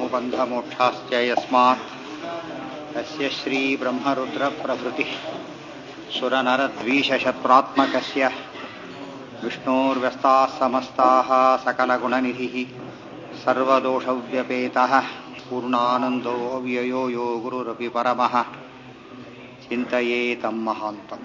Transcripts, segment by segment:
बन्धमोक्षाश्च यस्मात् तस्य श्रीब्रह्मरुद्रप्रभृतिः सुरनरद्वीषशत्रात्मकस्य विष्णोर्व्यस्ताः समस्ताः सकलगुणनिधिः सर्वदोषव्यपेतः पूर्णानन्दो व्ययो यो गुरुरपि परमः चिन्तयेतं महान्तम्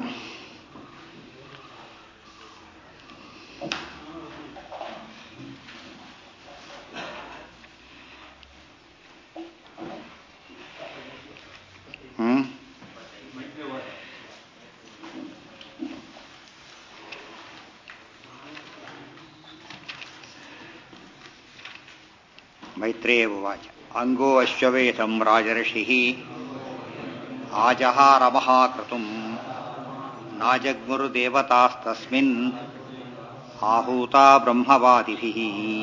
ಹ್ಮ್ मैत्रेय उवाच अङ्गो अश्ववेधम् राजर्षिः आजहारमहाक्रतुम् नाजग्मुरुदेवतास्तस्मिन् आहूता ब्रह्मवादिभिः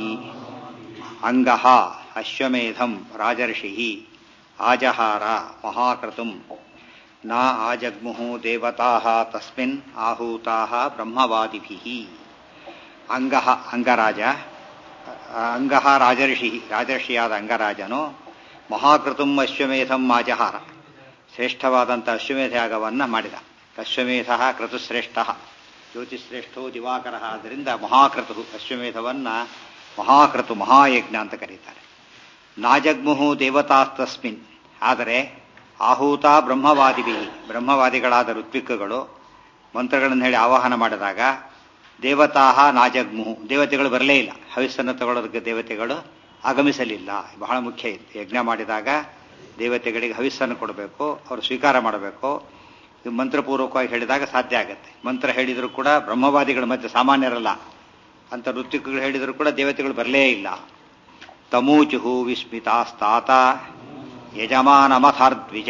अङ्गः अश्वमेधम् राजर्षिः आजहार महाक्रतुम् न आजग्मुः देवताः तस्मिन् आहूताः ಬ್ರಹ್ಮವಾದಿಭಿः ಅಂಗಃ ಅಂಗರಾಜ ಅಂಗಃ ರಾಜರ್ಷಿ ರಾಜರ್ಷಿಯಾದ ಅಂಗರಾಜನು ಮಹಾಕೃತುಂ ಅಶ್ವಮೇಧಂ ಆಜಹಾರ ಶ್ರೇಷ್ಠವಾದಂಥ ಅಶ್ವಮೇಧ ಯಾಗವನ್ನು ಮಾಡಿದ ಅಶ್ವಮೇಧ ಕ್ರತುಶ್ರೇಷ್ಠ ಜ್ಯೋತಿಶ್ರೇಷ್ಠೋ ದಿವಾಕರ ಆದ್ದರಿಂದ ಮಹಾಕೃತು ಅಶ್ವಮೇಧವನ್ನು ಮಹಾಕೃತು ಮಹಾಯಜ್ಞ ಅಂತ ಕರೀತಾರೆ ನಾಜಗ್ಮುಹು ದೇವತಾಸ್ತಸ್ಮಿನ್ ಆದರೆ ಆಹೂತ ಬ್ರಹ್ಮವಾದಿಭಿ ಬ್ರಹ್ಮವಾದಿಗಳಾದ ಋತ್ವಿಕ್ಕಗಳು ಮಂತ್ರಗಳನ್ನು ಹೇಳಿ ಆವಾಹನ ಮಾಡಿದಾಗ ದೇವತಾಹ ನಾಜಗ್ಮುಹು ದೇವತೆಗಳು ಬರಲೇ ಇಲ್ಲ ಹವಿಸ್ಸನ್ನು ತಗೊಳ್ಳೋದಕ್ಕೆ ದೇವತೆಗಳು ಆಗಮಿಸಲಿಲ್ಲ ಬಹಳ ಮುಖ್ಯ ಇತ್ತು ಯಜ್ಞ ಮಾಡಿದಾಗ ದೇವತೆಗಳಿಗೆ ಹವಿಸ್ಸನ್ನು ಕೊಡಬೇಕು ಅವರು ಸ್ವೀಕಾರ ಮಾಡಬೇಕು ಇದು ಮಂತ್ರಪೂರ್ವಕವಾಗಿ ಹೇಳಿದಾಗ ಸಾಧ್ಯ ಆಗುತ್ತೆ ಮಂತ್ರ ಹೇಳಿದರೂ ಕೂಡ ಬ್ರಹ್ಮವಾದಿಗಳ ಮಧ್ಯೆ ಸಾಮಾನ್ಯರಲ್ಲ ಅಂತ ಋತ್ವಿಕಗಳು ಹೇಳಿದರೂ ಕೂಡ ದೇವತೆಗಳು ಬರಲೇ ಇಲ್ಲ ತಮೂಚುಹು ವಿಸ್ಮಿತಾಸ್ತಾತ ಯಜಮಾನಮಥಾರ್ದ್ವಿಜ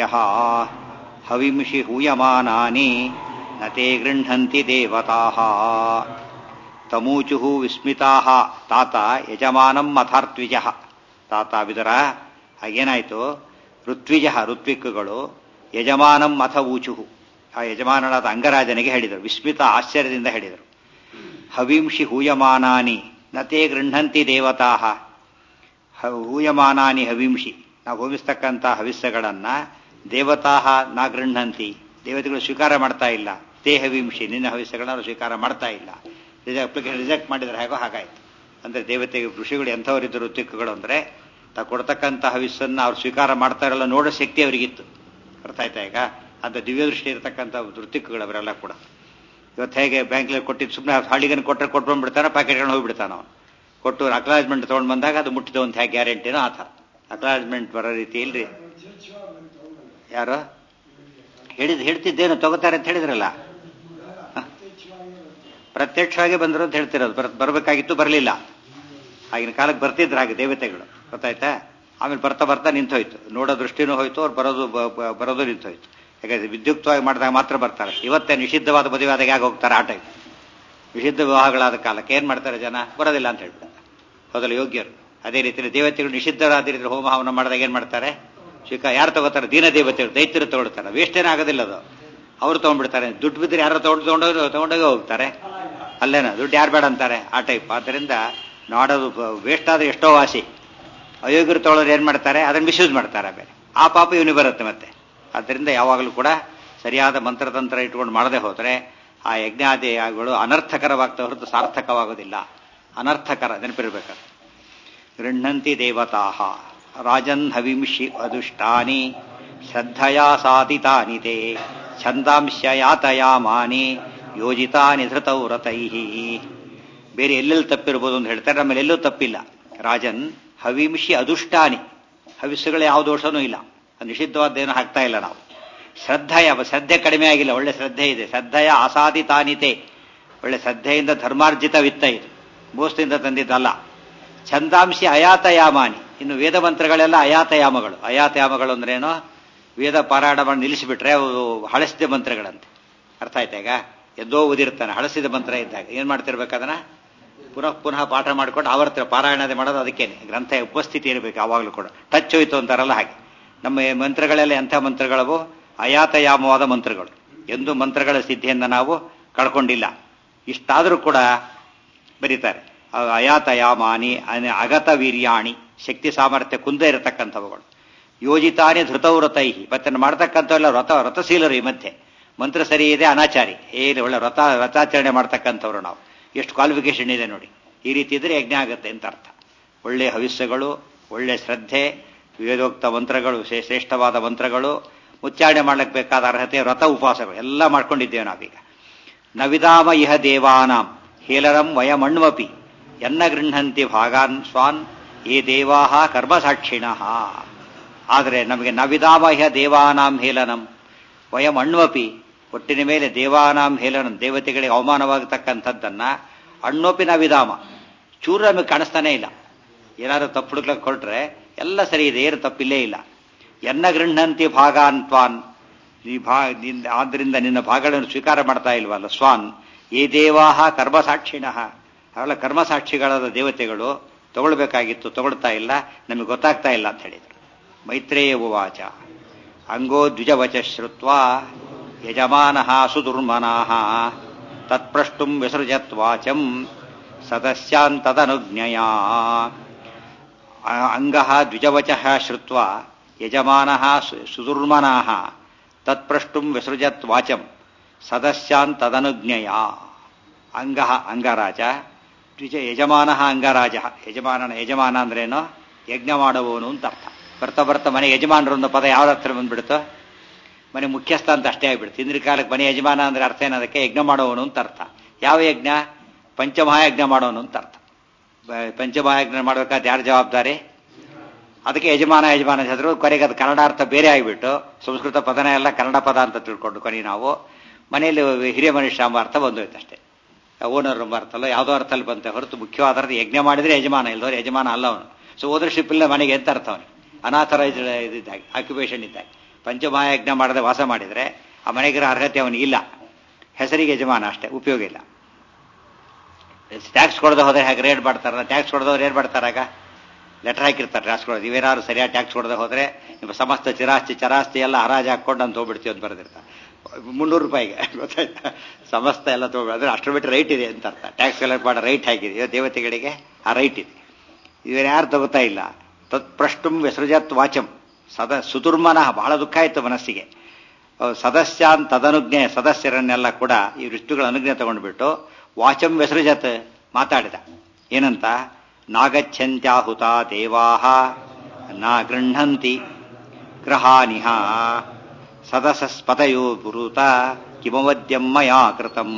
ಹವಿಂಷಿ ಹೂಯಮಾನಾನಿ ನತೆ ಗೃಹಂತಿ ದೇವತಾ ತಮೂಚುಹು ವಿಸ್ಮಿತಾ ತಾತ ಯಜಮಾನಂ ಮಥಾರ್ದ್ವಿಜ ತಾತ ವಿದುರ ಏನಾಯಿತು ಋತ್ವಿಜ ಋತ್ವಿಕ್ಕುಗಳು ಯಜಮಾನಂ ಅಥ ಊಚುಹು ಆ ಯಜಮಾನನಾದ ಅಂಗರಾಜನಿಗೆ ಹೇಳಿದರು ವಿಸ್ಮಿತ ಆಶ್ಚರ್ಯದಿಂದ ಹೇಳಿದರು ಹವಿಂಷಿ ಹೂಯಮಾನಾನಿ ನತೆ ಗೃಹಂತಿ ದೇವತಾ ಹೂಯಮಾನಾನಿ ಹವಿಂಷಿ ನಾವು ಹೋಮಿಸ್ತಕ್ಕಂಥ ಹವಿಸ್ಸಗಳನ್ನು ದೇವತಾ ನಾ ಗೃಹಂತಿ ದೇವತೆಗಳು ಸ್ವೀಕಾರ ಮಾಡ್ತಾ ಇಲ್ಲ ತೇ ಹವಿಂಷಿ ನಿನ್ನ ಹವಿಸ್ಸಗಳನ್ನು ಸ್ವೀಕಾರ ಮಾಡ್ತಾ ಇಲ್ಲ ಅಪ್ಲಿಕೇಶನ್ ರಿಜೆಕ್ಟ್ ಮಾಡಿದರೆ ಹೇಗೋ ಹಾಗಾಯ್ತು ಅಂದರೆ ದೇವತೆಗೆ ಋಷಿಗಳು ಎಂಥವರಿದ್ದರು ಋತ್ವಿಕ್ಕುಗಳು ಅಂದರೆ ತಾ ಕೊಡ್ತಕ್ಕಂಥ ಹವಿಸ್ಸನ್ನು ಅವ್ರು ಸ್ವೀಕಾರ ಮಾಡ್ತಾ ಇರಲ್ಲ ನೋಡೋ ಶಕ್ತಿ ಅವರಿಗಿತ್ತು ಅರ್ಥ ಆಯ್ತಾ ಈಗ ಅಂತ ದಿವ್ಯ ದೃಷ್ಟಿ ಇರತಕ್ಕಂಥ ಋತ್ವಿಕ್ಕುಗಳು ಅವರೆಲ್ಲ ಕೂಡ ಇವತ್ತು ಹೇಗೆ ಬ್ಯಾಂಕ್ನಲ್ಲಿ ಕೊಟ್ಟಿದ್ದು ಸುಮ್ಮನೆ ಹಳ್ಳಿಗನ್ನು ಕೊಟ್ಟರೆ ಕೊಟ್ಕೊಂಡ್ಬಿಡ್ತಾನೆ ಪ್ಯಾಕೆಟ್ಗಳನ್ನು ಹೋಗ್ಬಿಡ್ತಾನೆ ಅವನು ಕೊಟ್ಟು ಅಕ್ಲಾಜ್ಮೆಂಟ್ ತೊಗೊಂಡು ಬಂದಾಗ ಅದು ಮುಟ್ಟಿದ ಒಂದು ಹೇಗೆ ಗ್ಯಾರಂಟಿನೋ ಆ ಥರ ಅಕ್ಲಾಜ್ಮೆಂಟ್ ಬರೋ ರೀತಿ ಇಲ್ರಿ ಯಾರು ಹೇಳಿದ್ ಹೇಳ್ತಿದ್ದೇನು ತಗೋತಾರೆ ಅಂತ ಹೇಳಿದ್ರಲ್ಲ ಪ್ರತ್ಯಕ್ಷವಾಗಿ ಬಂದರು ಅಂತ ಹೇಳ್ತಿರೋದು ಬರ್ ಬರಬೇಕಾಗಿತ್ತು ಬರಲಿಲ್ಲ ಆಗಿನ ಕಾಲಕ್ಕೆ ಬರ್ತಿದ್ರು ಹಾಗೆ ದೇವತೆಗಳು ಗೊತ್ತಾಯ್ತಾ ಆಮೇಲೆ ಬರ್ತಾ ಬರ್ತಾ ನಿಂತೋಯ್ತು ನೋಡೋ ದೃಷ್ಟಿನೂ ಹೋಯ್ತು ಅವ್ರು ಬರೋದು ಬರೋದು ನಿಂತೋಯ್ತು ಯಾಕಂದ್ರೆ ವಿದ್ಯುಕ್ತವಾಗಿ ಮಾಡಿದಾಗ ಮಾತ್ರ ಬರ್ತಾರೆ ಇವತ್ತೇ ನಿಷಿದ್ಧವಾದ ಮದುವೆ ಆದಾಗ ಯಾಕೆ ಹೋಗ್ತಾರೆ ಆ ಟೈಮ್ ನಿಷಿದ್ಧ ವಿವಾಹಗಳಾದ ಕಾಲಕ್ಕೆ ಏನು ಮಾಡ್ತಾರೆ ಜನ ಬರೋದಿಲ್ಲ ಅಂತ ಹೇಳ್ಬಿಡ್ತಾರೆ ಹೌದಲ್ಲ ಯೋಗ್ಯರು ಅದೇ ರೀತಿಯಲ್ಲಿ ದೇವತೆಗಳು ನಿಷಿದ್ಧರಾದ ರೀತಿ ಹೋಮ ಹವನ ಮಾಡಿದಾಗ ಏನು ಮಾಡ್ತಾರೆ ಸ್ವೀಕಾರ ಯಾರು ತಗೋತಾರೆ ದೀನ ದೇವತೆಗಳು ದೈತ್ಯರು ತಗೊಳ್ತಾರೆ ವೇಸ್ಟ್ ಏನೂ ಆಗೋದಿಲ್ಲ ಅದು ಅವ್ರು ತೊಗೊಂಡ್ಬಿಡ್ತಾರೆ ದುಡ್ಡು ಬಿದ್ದರೆ ಯಾರು ತಗೊಂಡು ತಗೊಂಡೋಗಿ ತಗೊಂಡೋಗಿ ಹೋಗ್ತಾರೆ ಅಲ್ಲೇನ ದುಡ್ಡು ಯಾರು ಬೇಡ ಅಂತಾರೆ ಆ ಟೈಪ್ ಆದ್ದರಿಂದ ನೋಡೋದು ವೇಸ್ಟ್ ಆದರೆ ಎಷ್ಟೋ ವಾಸಿ ಅಯೋಗ್ಯರು ತಗೊಳ್ಳೋರು ಏನು ಮಾಡ್ತಾರೆ ಅದನ್ನು ಮಿಸ್ಯೂಸ್ ಮಾಡ್ತಾರೆ ಬೇರೆ ಆ ಪಾಪ ಇವನು ಬರುತ್ತೆ ಮತ್ತೆ ಆದ್ದರಿಂದ ಯಾವಾಗಲೂ ಕೂಡ ಸರಿಯಾದ ಮಂತ್ರತಂತ್ರ ಇಟ್ಕೊಂಡು ಮಾಡದೆ ಹೋದರೆ ಆ ಯಜ್ಞಾದಿಗಳು ಅನರ್ಥಕರವಾಗ್ತಾ ಹೊರತು ಸಾರ್ಥಕವಾಗೋದಿಲ್ಲ ಅನರ್ಥಕರ ನೆನಪಿರ್ಬೇಕಾದ್ರೆ ಗೃಹಂತಿ ದೇವತಾ ರಾಜನ್ ಹವಿಂಷಿ ಅದುಷ್ಟಾನಿ ಶ್ರದ್ಧಯಾ ಸಾಧಿತಾನಿ ತೇ ಛಂದಾಂಶ ಯಾತಯಾಮಾನಿ ಯೋಜಿತಾನಿ ಧೃತೌ ರಥೈ ಬೇರೆ ಎಲ್ಲೆಲ್ಲಿ ತಪ್ಪಿರ್ಬೋದು ಅಂತ ಹೇಳ್ತಾರೆ ನಮ್ಮಲ್ಲಿ ಎಲ್ಲೂ ತಪ್ಪಿಲ್ಲ ರಾಜನ್ ಹವಿಂಷಿ ಅದುಷ್ಟಾನಿ ಹವಿಸ್ಸುಗಳು ಯಾವ ದೋಷನೂ ಇಲ್ಲ ನಿಷಿದ್ಧವಾದ್ದೇನೂ ಹಾಕ್ತಾ ಇಲ್ಲ ನಾವು ಶ್ರದ್ಧೆಯ ಶ್ರದ್ಧೆ ಕಡಿಮೆ ಆಗಿಲ್ಲ ಒಳ್ಳೆ ಶ್ರದ್ಧೆ ಇದೆ ಶ್ರದ್ಧೆಯ ಅಸಾಧಿತಾನಿತೆ ಒಳ್ಳೆ ಶ್ರದ್ಧೆಯಿಂದ ಧರ್ಮಾರ್ಜಿತ ವಿತ್ತ ಇದು ಮೋಸದಿಂದ ತಂದಿದ್ದಲ್ಲ ಛಂದಾಂಶಿ ಅಯಾತಯಾಮಾನಿ ಇನ್ನು ವೇದ ಮಂತ್ರಗಳೆಲ್ಲ ಅಯಾತಯಾಮಗಳು ಅಯಾತಯಾಮಗಳು ಅಂದ್ರೇನು ವೇದ ಪಾರಾಯಣ ಮಾಡಿ ನಿಲ್ಲಿಸಿಬಿಟ್ರೆ ಅವು ಹಳಸಿದ ಮಂತ್ರಗಳಂತೆ ಅರ್ಥ ಆಯ್ತಾ ಈಗ ಎದ್ದೋ ಓದಿರ್ತಾನೆ ಹಳಸಿದ ಮಂತ್ರ ಇದ್ದಾಗ ಏನು ಮಾಡ್ತಿರ್ಬೇಕದನ್ನ ಪುನಃ ಪುನಃ ಪಾಠ ಮಾಡ್ಕೊಂಡು ಆವರ್ತ ಪಾರಾಯಣದೆ ಮಾಡೋದು ಅದಕ್ಕೇನೆ ಗ್ರಂಥ ಉಪಸ್ಥಿತಿ ಇರಬೇಕು ಯಾವಾಗಲೂ ಕೂಡ ಟಚ್ ಹೋಯ್ತು ಅಂತಾರಲ್ಲ ಹಾಗೆ ನಮ್ಮ ಮಂತ್ರಗಳೆಲ್ಲ ಎಂಥ ಮಂತ್ರಗಳವು ಅಯಾತಯಾಮವಾದ ಮಂತ್ರಗಳು ಎಂದು ಮಂತ್ರಗಳ ಸಿದ್ಧಿಯಿಂದ ನಾವು ಕಳ್ಕೊಂಡಿಲ್ಲ ಇಷ್ಟಾದರೂ ಕೂಡ ಬರೀತಾರೆ ಅಯಾತಯಾಮಾನಿ ಅಗತ ವೀರ್ಯಾಣಿ ಶಕ್ತಿ ಸಾಮರ್ಥ್ಯ ಕುಂದ ಇರತಕ್ಕಂಥವುಗಳು ಯೋಜಿತಾನೇ ಧೃತವ್ರತೈ ಮತ್ತೆ ಮಾಡ್ತಕ್ಕಂಥವೆಲ್ಲ ವ್ರತ ವ್ರತಶೀಲರು ಈ ಮಧ್ಯೆ ಮಂತ್ರ ಸರಿ ಇದೆ ಅನಾಚಾರಿ ಏನು ಒಳ್ಳೆ ವ್ರತ ವ್ರತಾಚರಣೆ ಮಾಡ್ತಕ್ಕಂಥವ್ರು ನಾವು ಎಷ್ಟು ಕ್ವಾಲಿಫಿಕೇಶನ್ ಇದೆ ನೋಡಿ ಈ ರೀತಿ ಇದ್ರೆ ಯಜ್ಞ ಆಗುತ್ತೆ ಅಂತ ಅರ್ಥ ಒಳ್ಳೆ ಹವಿಸ್ಯಗಳು ಒಳ್ಳೆ ಶ್ರದ್ಧೆ ವೇದೋಕ್ತ ಮಂತ್ರಗಳು ಶ್ರೇ- ಶ್ರೇಷ್ಠವಾದ ಮಂತ್ರಗಳು ಉಚ್ಚಾರಣೆ ಮಾಡ್ಲಿಕ್ಕೆ ಬೇಕಾದ ಅರ್ಹತೆ ವ್ರತ ಉಪವಾಸಗಳು ಎಲ್ಲ ಮಾಡ್ಕೊಂಡಿದ್ದೇವೆ ನಾವೀಗ ನವಿದಾಮ ಇಹ ದೇವಾನಾಂ ಹೇಲರಂ ವಯಮಣ್ವಪಿ ಎನ್ನ ಗೃಹಂತಿ ಭಾಗಾನ್ ಸ್ವಾನ್ ಏ ದೇವಾಹ ಕರ್ಮಸಾಕ್ಷಿಣಃ ಆದರೆ ನಮಗೆ ನವಿದಾಮ ಇಹ ದೇವಾನಾಂ ಹೇಲನಂ ವಯಂ ಅಣ್ವಪಿ ಒಟ್ಟಿನ ಮೇಲೆ ದೇವಾನಾಂ ಹೇಲನಂ ದೇವತೆಗಳಿಗೆ ಅವಮಾನವಾಗತಕ್ಕಂಥದ್ದನ್ನ ಅಣ್ಣೋಪಿ ನವಿದಾಮ ಚೂರು ನಮಗೆ ಕಾಣಿಸ್ತಾನೇ ಇಲ್ಲ ಏನಾದ್ರು ತಪ್ಪು ಹುಡುಕ್ಲಕ್ಕೆ ಕೊಟ್ರೆ ಎಲ್ಲ ಸರಿ ಇದೆ ಏನು ತಪ್ಪಿಲ್ಲೇ ಇಲ್ಲ ಎನ್ನ ಗೃಹಂತಿ ಭಾಗಾನ್ ತ್ವಾನ್ ಈ ಭಾ ನಿನ್- ಆದ್ರಿಂದ ನಿನ್ನ ಭಾಗಗಳನ್ನು ಸ್ವೀಕಾರ ಮಾಡ್ತಾ ಇಲ್ವಲ್ಲ ಸ್ವಾನ್ ಏ ದೇವಾಹ ಕರ್ಮಸಾಕ್ಷಿಣಃ ಅವೆಲ್ಲ ಕರ್ಮಸಾಕ್ಷಿಗಳಾದ ದೇವತೆಗಳು ತಗೊಳ್ಬೇಕಾಗಿತ್ತು ತಗೊಳ್ತಾ ಇಲ್ಲ ನಮಗೆ ಗೊತ್ತಾಗ್ತಾ ಇಲ್ಲ ಅಂತ ಹೇಳಿದ್ರು ಮೈತ್ರೇಯ ಉವಾಚ ಅಂಗೋ ದ್ವಿಜವಚ ಶ್ರುತ್ವ ಯಜಮಾನ ಸುದುರ್ಮನಾ ತತ್ಪ್ರಷ್ಟುಂ ವಿಸೃಜತ್ ವಾಚಂ ಸದಸ್ಯಾಂತದನುಜ್ಞಯ ಅಂಗ ದ್ವಿಜವಚ ಶ್ರುತ್ವ ಯಜಮಾನ ಸುದುರ್ಮನಾ ತತ್ಪ್ರಷ್ಟುಂ ವಿಸೃಜತ್ ವಾಚಂ ಸದಸ್ಯಾನ್ ತದನುಜ್ಞಯ ಅಂಗ ಅಂಗರಾಜ ದ್ವಿಜ ಯಜಮಾನ ಅಂಗರಾಜ ಯಜಮಾನನ ಯಜಮಾನ ಅಂದ್ರೇನು ಯಜ್ಞ ಮಾಡುವವನು ಅಂತ ಅರ್ಥ ಬರ್ತಾ ಬರ್ತಾ ಮನೆ ಯಜಮಾನರು ಅನ್ನೋ ಪದ ಯಾವ ಅರ್ಥ ಬಂದ್ಬಿಡ್ತು ಮನೆ ಮುಖ್ಯಸ್ಥ ಅಂತ ಅಷ್ಟೇ ಆಗ್ಬಿಡ್ತು ಹಿಂದಿನ ಕಾಲಕ್ಕೆ ಮನೆ ಯಜಮಾನ ಅಂದ್ರೆ ಅರ್ಥ ಏನದಕ್ಕೆ ಯಜ್ಞ ಮಾಡುವವನು ಅಂತ ಅರ್ಥ ಯಾವ ಯಜ್ಞ ಪಂಚಮಹಾಯಜ್ಞ ಮಾಡೋನು ಅಂತ ಅರ್ಥ ಬ- ಪಂಚಮಹಾಯಜ್ಞ ಮಾಡ್ಬೇಕಾದ್ರೆ ಯಾರು ಜವಾಬ್ದಾರಿ ಅದಕ್ಕೆ ಯಜಮಾನ ಯಜಮಾನ ಹೆಸರು ಕೊನೆಗೆ ಅದು ಕನ್ನಡ ಅರ್ಥ ಬೇರೆ ಆಗಿಬಿಟ್ಟು ಸಂಸ್ಕೃತ ಪದನ ಎಲ್ಲ ಕನ್ನಡ ಪದ ಅಂತ ತಿಳ್ಕೊಂಡು ಕೊನೆ ನಾವು ಮನೆಯಲ್ಲಿ ಹಿರಿಯ ಮನುಷ್ಯ ಎಂಬ ಅರ್ಥ ಬಂದೋಯ್ತು ಅಷ್ಟೇ ಓನರ್ ಎಂಬ ಅರ್ಥ ಅಲ್ಲ ಯಾವುದೋ ಅರ್ಥದಲ್ಲಿ ಬಂತೆ ಹೊರತು ಮುಖ್ಯವಾದ ಅರ್ಥ ಯಜ್ಞ ಮಾಡಿದ್ರೆ ಯಜಮಾನ ಇಲ್ದವ್ರು ಯಜಮಾನ ಅಲ್ಲ ಅವನು ಸೊ ಓನರ್ಶಿಪ್ ಇಲ್ಲ ಮನೆಗೆ ಎಂತ ಅರ್ಥ ಅವನಿಗೆ ಅನಾಥರೈಸ್ಡ್ ಇದ್ದಾಗ ಆಕ್ಯುಪೇಷನ್ ಇದ್ದಾಗ ಪಂಚಮಹಾಯಜ್ಞ ಮಾಡದೆ ವಾಸ ಮಾಡಿದ್ರೆ ಆ ಮನೆಗಿರೋ ಅರ್ಹತೆ ಅವನಿಗಿಲ್ಲ ಹೆಸರಿಗೆ ಯಜಮಾನ ಅಷ್ಟೇ ಉಪಯೋಗ ಇಲ್ಲ ಟ್ಯಾಕ್ಸ್ ಕೊಡದೆ ಹೋದ್ರೆ ಹೇಗೆ ರೇಟ್ ಮಾಡ್ತಾರಲ್ಲ ಟ್ಯಾಕ್ಸ್ ಕೊಡದವ್ರು ಏನು ಮಾಡ್ತಾರಾಗ ಲೆಟರ್ ಹಾಕಿರ್ತಾರೆ ಟ್ಯಾಕ್ಸ್ ಕೊಡೋದು ಇವೇನಾದ್ರು ಸರಿಯಾಗಿ ಟ್ಯಾಕ್ಸ್ ಕೊಡದೆ ಹೋದ್ರೆ ನಿಮ್ಮ ಸಮಸ್ತ ಚಿರಾಸ್ತಿ ಚರಾಸ್ತಿ ಎಲ್ಲ ಹರಾಜು ಹಾಕೊಂಡು ಅಂತ ಹೋಗ್ಬಿಡ್ತೀವಿ ಅಂತ ಬರೆದಿರ್ತಾರೆ ಮುನ್ನೂರು ರೂಪಾಯಿಗೆ ಗೊತ್ತಾಯ್ತಾ ಸಮಸ್ತ ಎಲ್ಲ ತಗೋಬೇಡ ಅಂದ್ರೆ ಅಷ್ಟರ ಬಿಟ್ಟು ರೈಟ್ ಇದೆ ಅಂತ ಅರ್ಥ ಟ್ಯಾಕ್ಸ್ ಕಲೆಕ್ಟ್ ಮಾಡೋ ರೈಟ್ ಹಾಕಿದೆ ಇವತ್ತು ದೇವತೆಗಳಿಗೆ ಆ ರೈಟ್ ಇದೆ ಇವರು ಯಾರು ತಗೋತಾ ಇಲ್ಲ ತತ್ ಪ್ರಷ್ಟುಂ ವಿಸೃಜತ್ ವಾಚಂ ಸದ ಸುದುರ್ಮನ ಬಹಳ ದುಃಖ ಆಯಿತು ಮನಸ್ಸಿಗೆ ಅಹ್ ಸದಸ್ಯಾನ್ ತದನುಜ್ಞೆ ಸದಸ್ಯರನ್ನೆಲ್ಲ ಕೂಡ ಈ ಋಷ್ಟುಗಳ ಅನುಜ್ಞೆ ತಗೊಂಡ್ಬಿಟ್ಟು ವಾಚಂ ವಿಸೃಜತ್ ಮಾತಾಡಿದ ಏನಂತ ನಾಗಚ್ಛಂತ್ಯಾಹುತ ದೇವಾಹ ನಾ ಗೃಹಂತಿ ಗ್ರಹಾನಿಹ ಸದಸಸ್ಪತಯೋ ಗುರುತ ಕಿಮವದ್ಯಂ ಮಯಾ ಕೃತಂ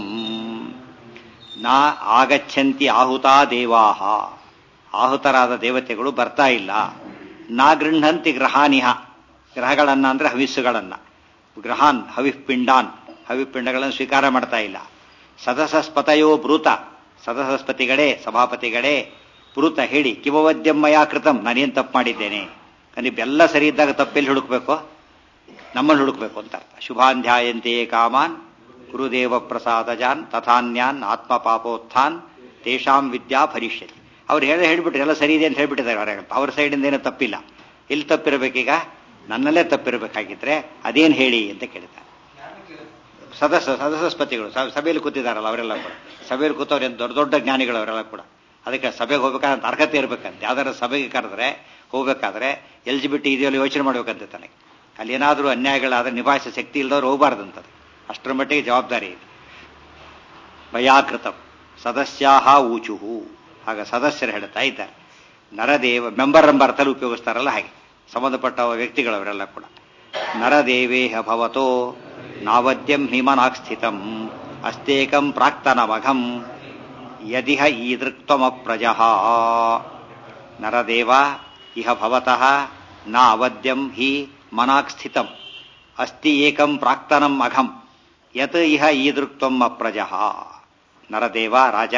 ನಾ ಆಗಚ್ಛಂತಿ ಆಹುತ ದೇವಾಹ ಆಹುತರಾದ ದೇವತೆಗಳು ಬರ್ತಾ ಇಲ್ಲ ನಾ ಗೃಹಂತಿ ಗ್ರಹಾನಿಹ ಗ್ರಹಗಳನ್ನ ಅಂದ್ರೆ ಹವಿಸ್ಸುಗಳನ್ನ ಗ್ರಹಾನ್ ಹವಿಪಿಂಡಾನ್ ಹವಿಪಿಂಡಗಳನ್ನು ಸ್ವೀಕಾರ ಮಾಡ್ತಾ ಇಲ್ಲ ಸದಸಸ್ಪತಯೋ ಬ್ರೂತ ಸದಸಸ್ಪತಿಗಳೇ ಸಭಾಪತಿಗಳೇ ಬ್ರೂತ ಹೇಳಿ ಕಿಮವದ್ಯಮ್ಮಯ ಕೃತಂ ನಾನೇನು ತಪ್ಪು ಮಾಡಿದ್ದೇನೆ ನೀವೆಲ್ಲ ಸರಿ ಇದ್ದಾಗ ತಪ್ಪೆಲ್ಲಿ ಹುಡುಕ್ಬೇಕು ನಮ್ಮನ್ನು ಹುಡುಕ್ಬೇಕು ಅಂತ ಅರ್ಥ ಶುಭಾಂಧ್ಯಾಯಂತೆಯೇ ಕಾಮಾನ್ ಗುರುದೇವ ಪ್ರಸಾದಜಾನ್ ತಥಾನ್ಯಾನ್ ಆತ್ಮ ಪಾಪೋತ್ಥಾನ್ ತೇಷಾಂ ವಿದ್ಯಾ ಭರಿಷ್ಯತಿ ಅವ್ರು ಹೇಳಿ ಹೇಳ್ಬಿಟ್ರು ಎಲ್ಲ ಸರಿ ಇದೆ ಅಂತ ಹೇಳ್ಬಿಟ್ಟಿದ್ದಾರೆ ಅವರ ಅವ್ರ ಸೈಡಿಂದ ಏನೂ ತಪ್ಪಿಲ್ಲ ಎಲ್ಲಿ ತಪ್ಪಿರಬೇಕೀಗ ನನ್ನಲ್ಲೇ ತಪ್ಪಿರಬೇಕಾಗಿದ್ರೆ ಅದೇನು ಹೇಳಿ ಅಂತ ಕೇಳ್ತಾರೆ ಸದಸ್ಯ ಸದಸ್ಯಸ್ಪತಿಗಳು ಸ- ಸಭೆಯಲ್ಲಿ ಕೂತಿದ್ದಾರಲ್ಲ ಅವರೆಲ್ಲ ಕೂಡ ಸಭೆಯಲ್ಲಿ ಕೂತವ್ರು ಏನು ದೊಡ್ಡ ದೊಡ್ಡ ಜ್ಞಾನಿಗಳು ಅವರೆಲ್ಲ ಕೂಡ ಅದಕ್ಕೆ ಸಭೆಗೆ ಹೋಗ್ಬೇಕಾದ್ರೆ ಅರ್ಹತೆ ಇರಬೇಕಂತ ಯಾವ್ದಾರ ಸಭೆಗೆ ಕರೆದ್ರೆ ಹೋಗ್ಬೇಕಾದ್ರೆ ಎಲ್ ಜಿ ಬಿಟ್ಟು ಇದೆಯಲ್ಲ ಯೋಚನೆ ಮಾಡ್ಬೇಕಂತೆ ತನಗೆ ಅಲ್ಲಿ ಏನಾದರೂ ಅನ್ಯಾಯಗಳಾದ್ರೆ ನಿಭಾಯಿಸೋ ಶಕ್ತಿ ಇಲ್ದವ್ರು ಹೋಗಬಾರ್ದಂತದ್ದು ಅಷ್ಟರ ಮಟ್ಟಿಗೆ ಜವಾಬ್ದಾರಿ ಇದೆ ಭಯಾಕೃತಂ ಸದಸ್ಯಾಹ ಊಚುಹು ಆಗ ಸದಸ್ಯರು ಹೇಳ್ತಾ ಇದ್ದಾರೆ ನರದೇವ ಮೆಂಬರ್ ಎಂಬ ಅರ್ಥದಲ್ಲಿ ಉಪಯೋಗಿಸ್ತಾರಲ್ಲ ಹಾಗೆ ಸಂಬಂಧಪಟ್ಟ ವ್ಯಕ್ತಿಗಳವರೆಲ್ಲ ಕೂಡ ನರದೇವೇಹ ಭವತೋ ನಾವದ್ಯಂ ಹಿಮನಾಕ್ ಸ್ಥಿತಂ ಅಸ್ತೇಕಂ ಪ್ರಾಕ್ತನಮಘಂ ಯದಿಹ ಈದೃಕ್ತ್ವಮಪ್ರಜಃ ನರದೇವ ಇಹ ಭವತಃ ನ ಅವದ್ಯಂ ಹಿ ಮನಾಕ್ ಸ್ಥಿತಂ ಅಸ್ತಿ ಏಕಂ ಪ್ರಾಕ್ತನಂ ಅಘಂ ಯತ್ ಇಹ ಈದೃಕ್ತ್ವಂ ಅಪ್ರಜಃ ನರದೇವ ರಾಜ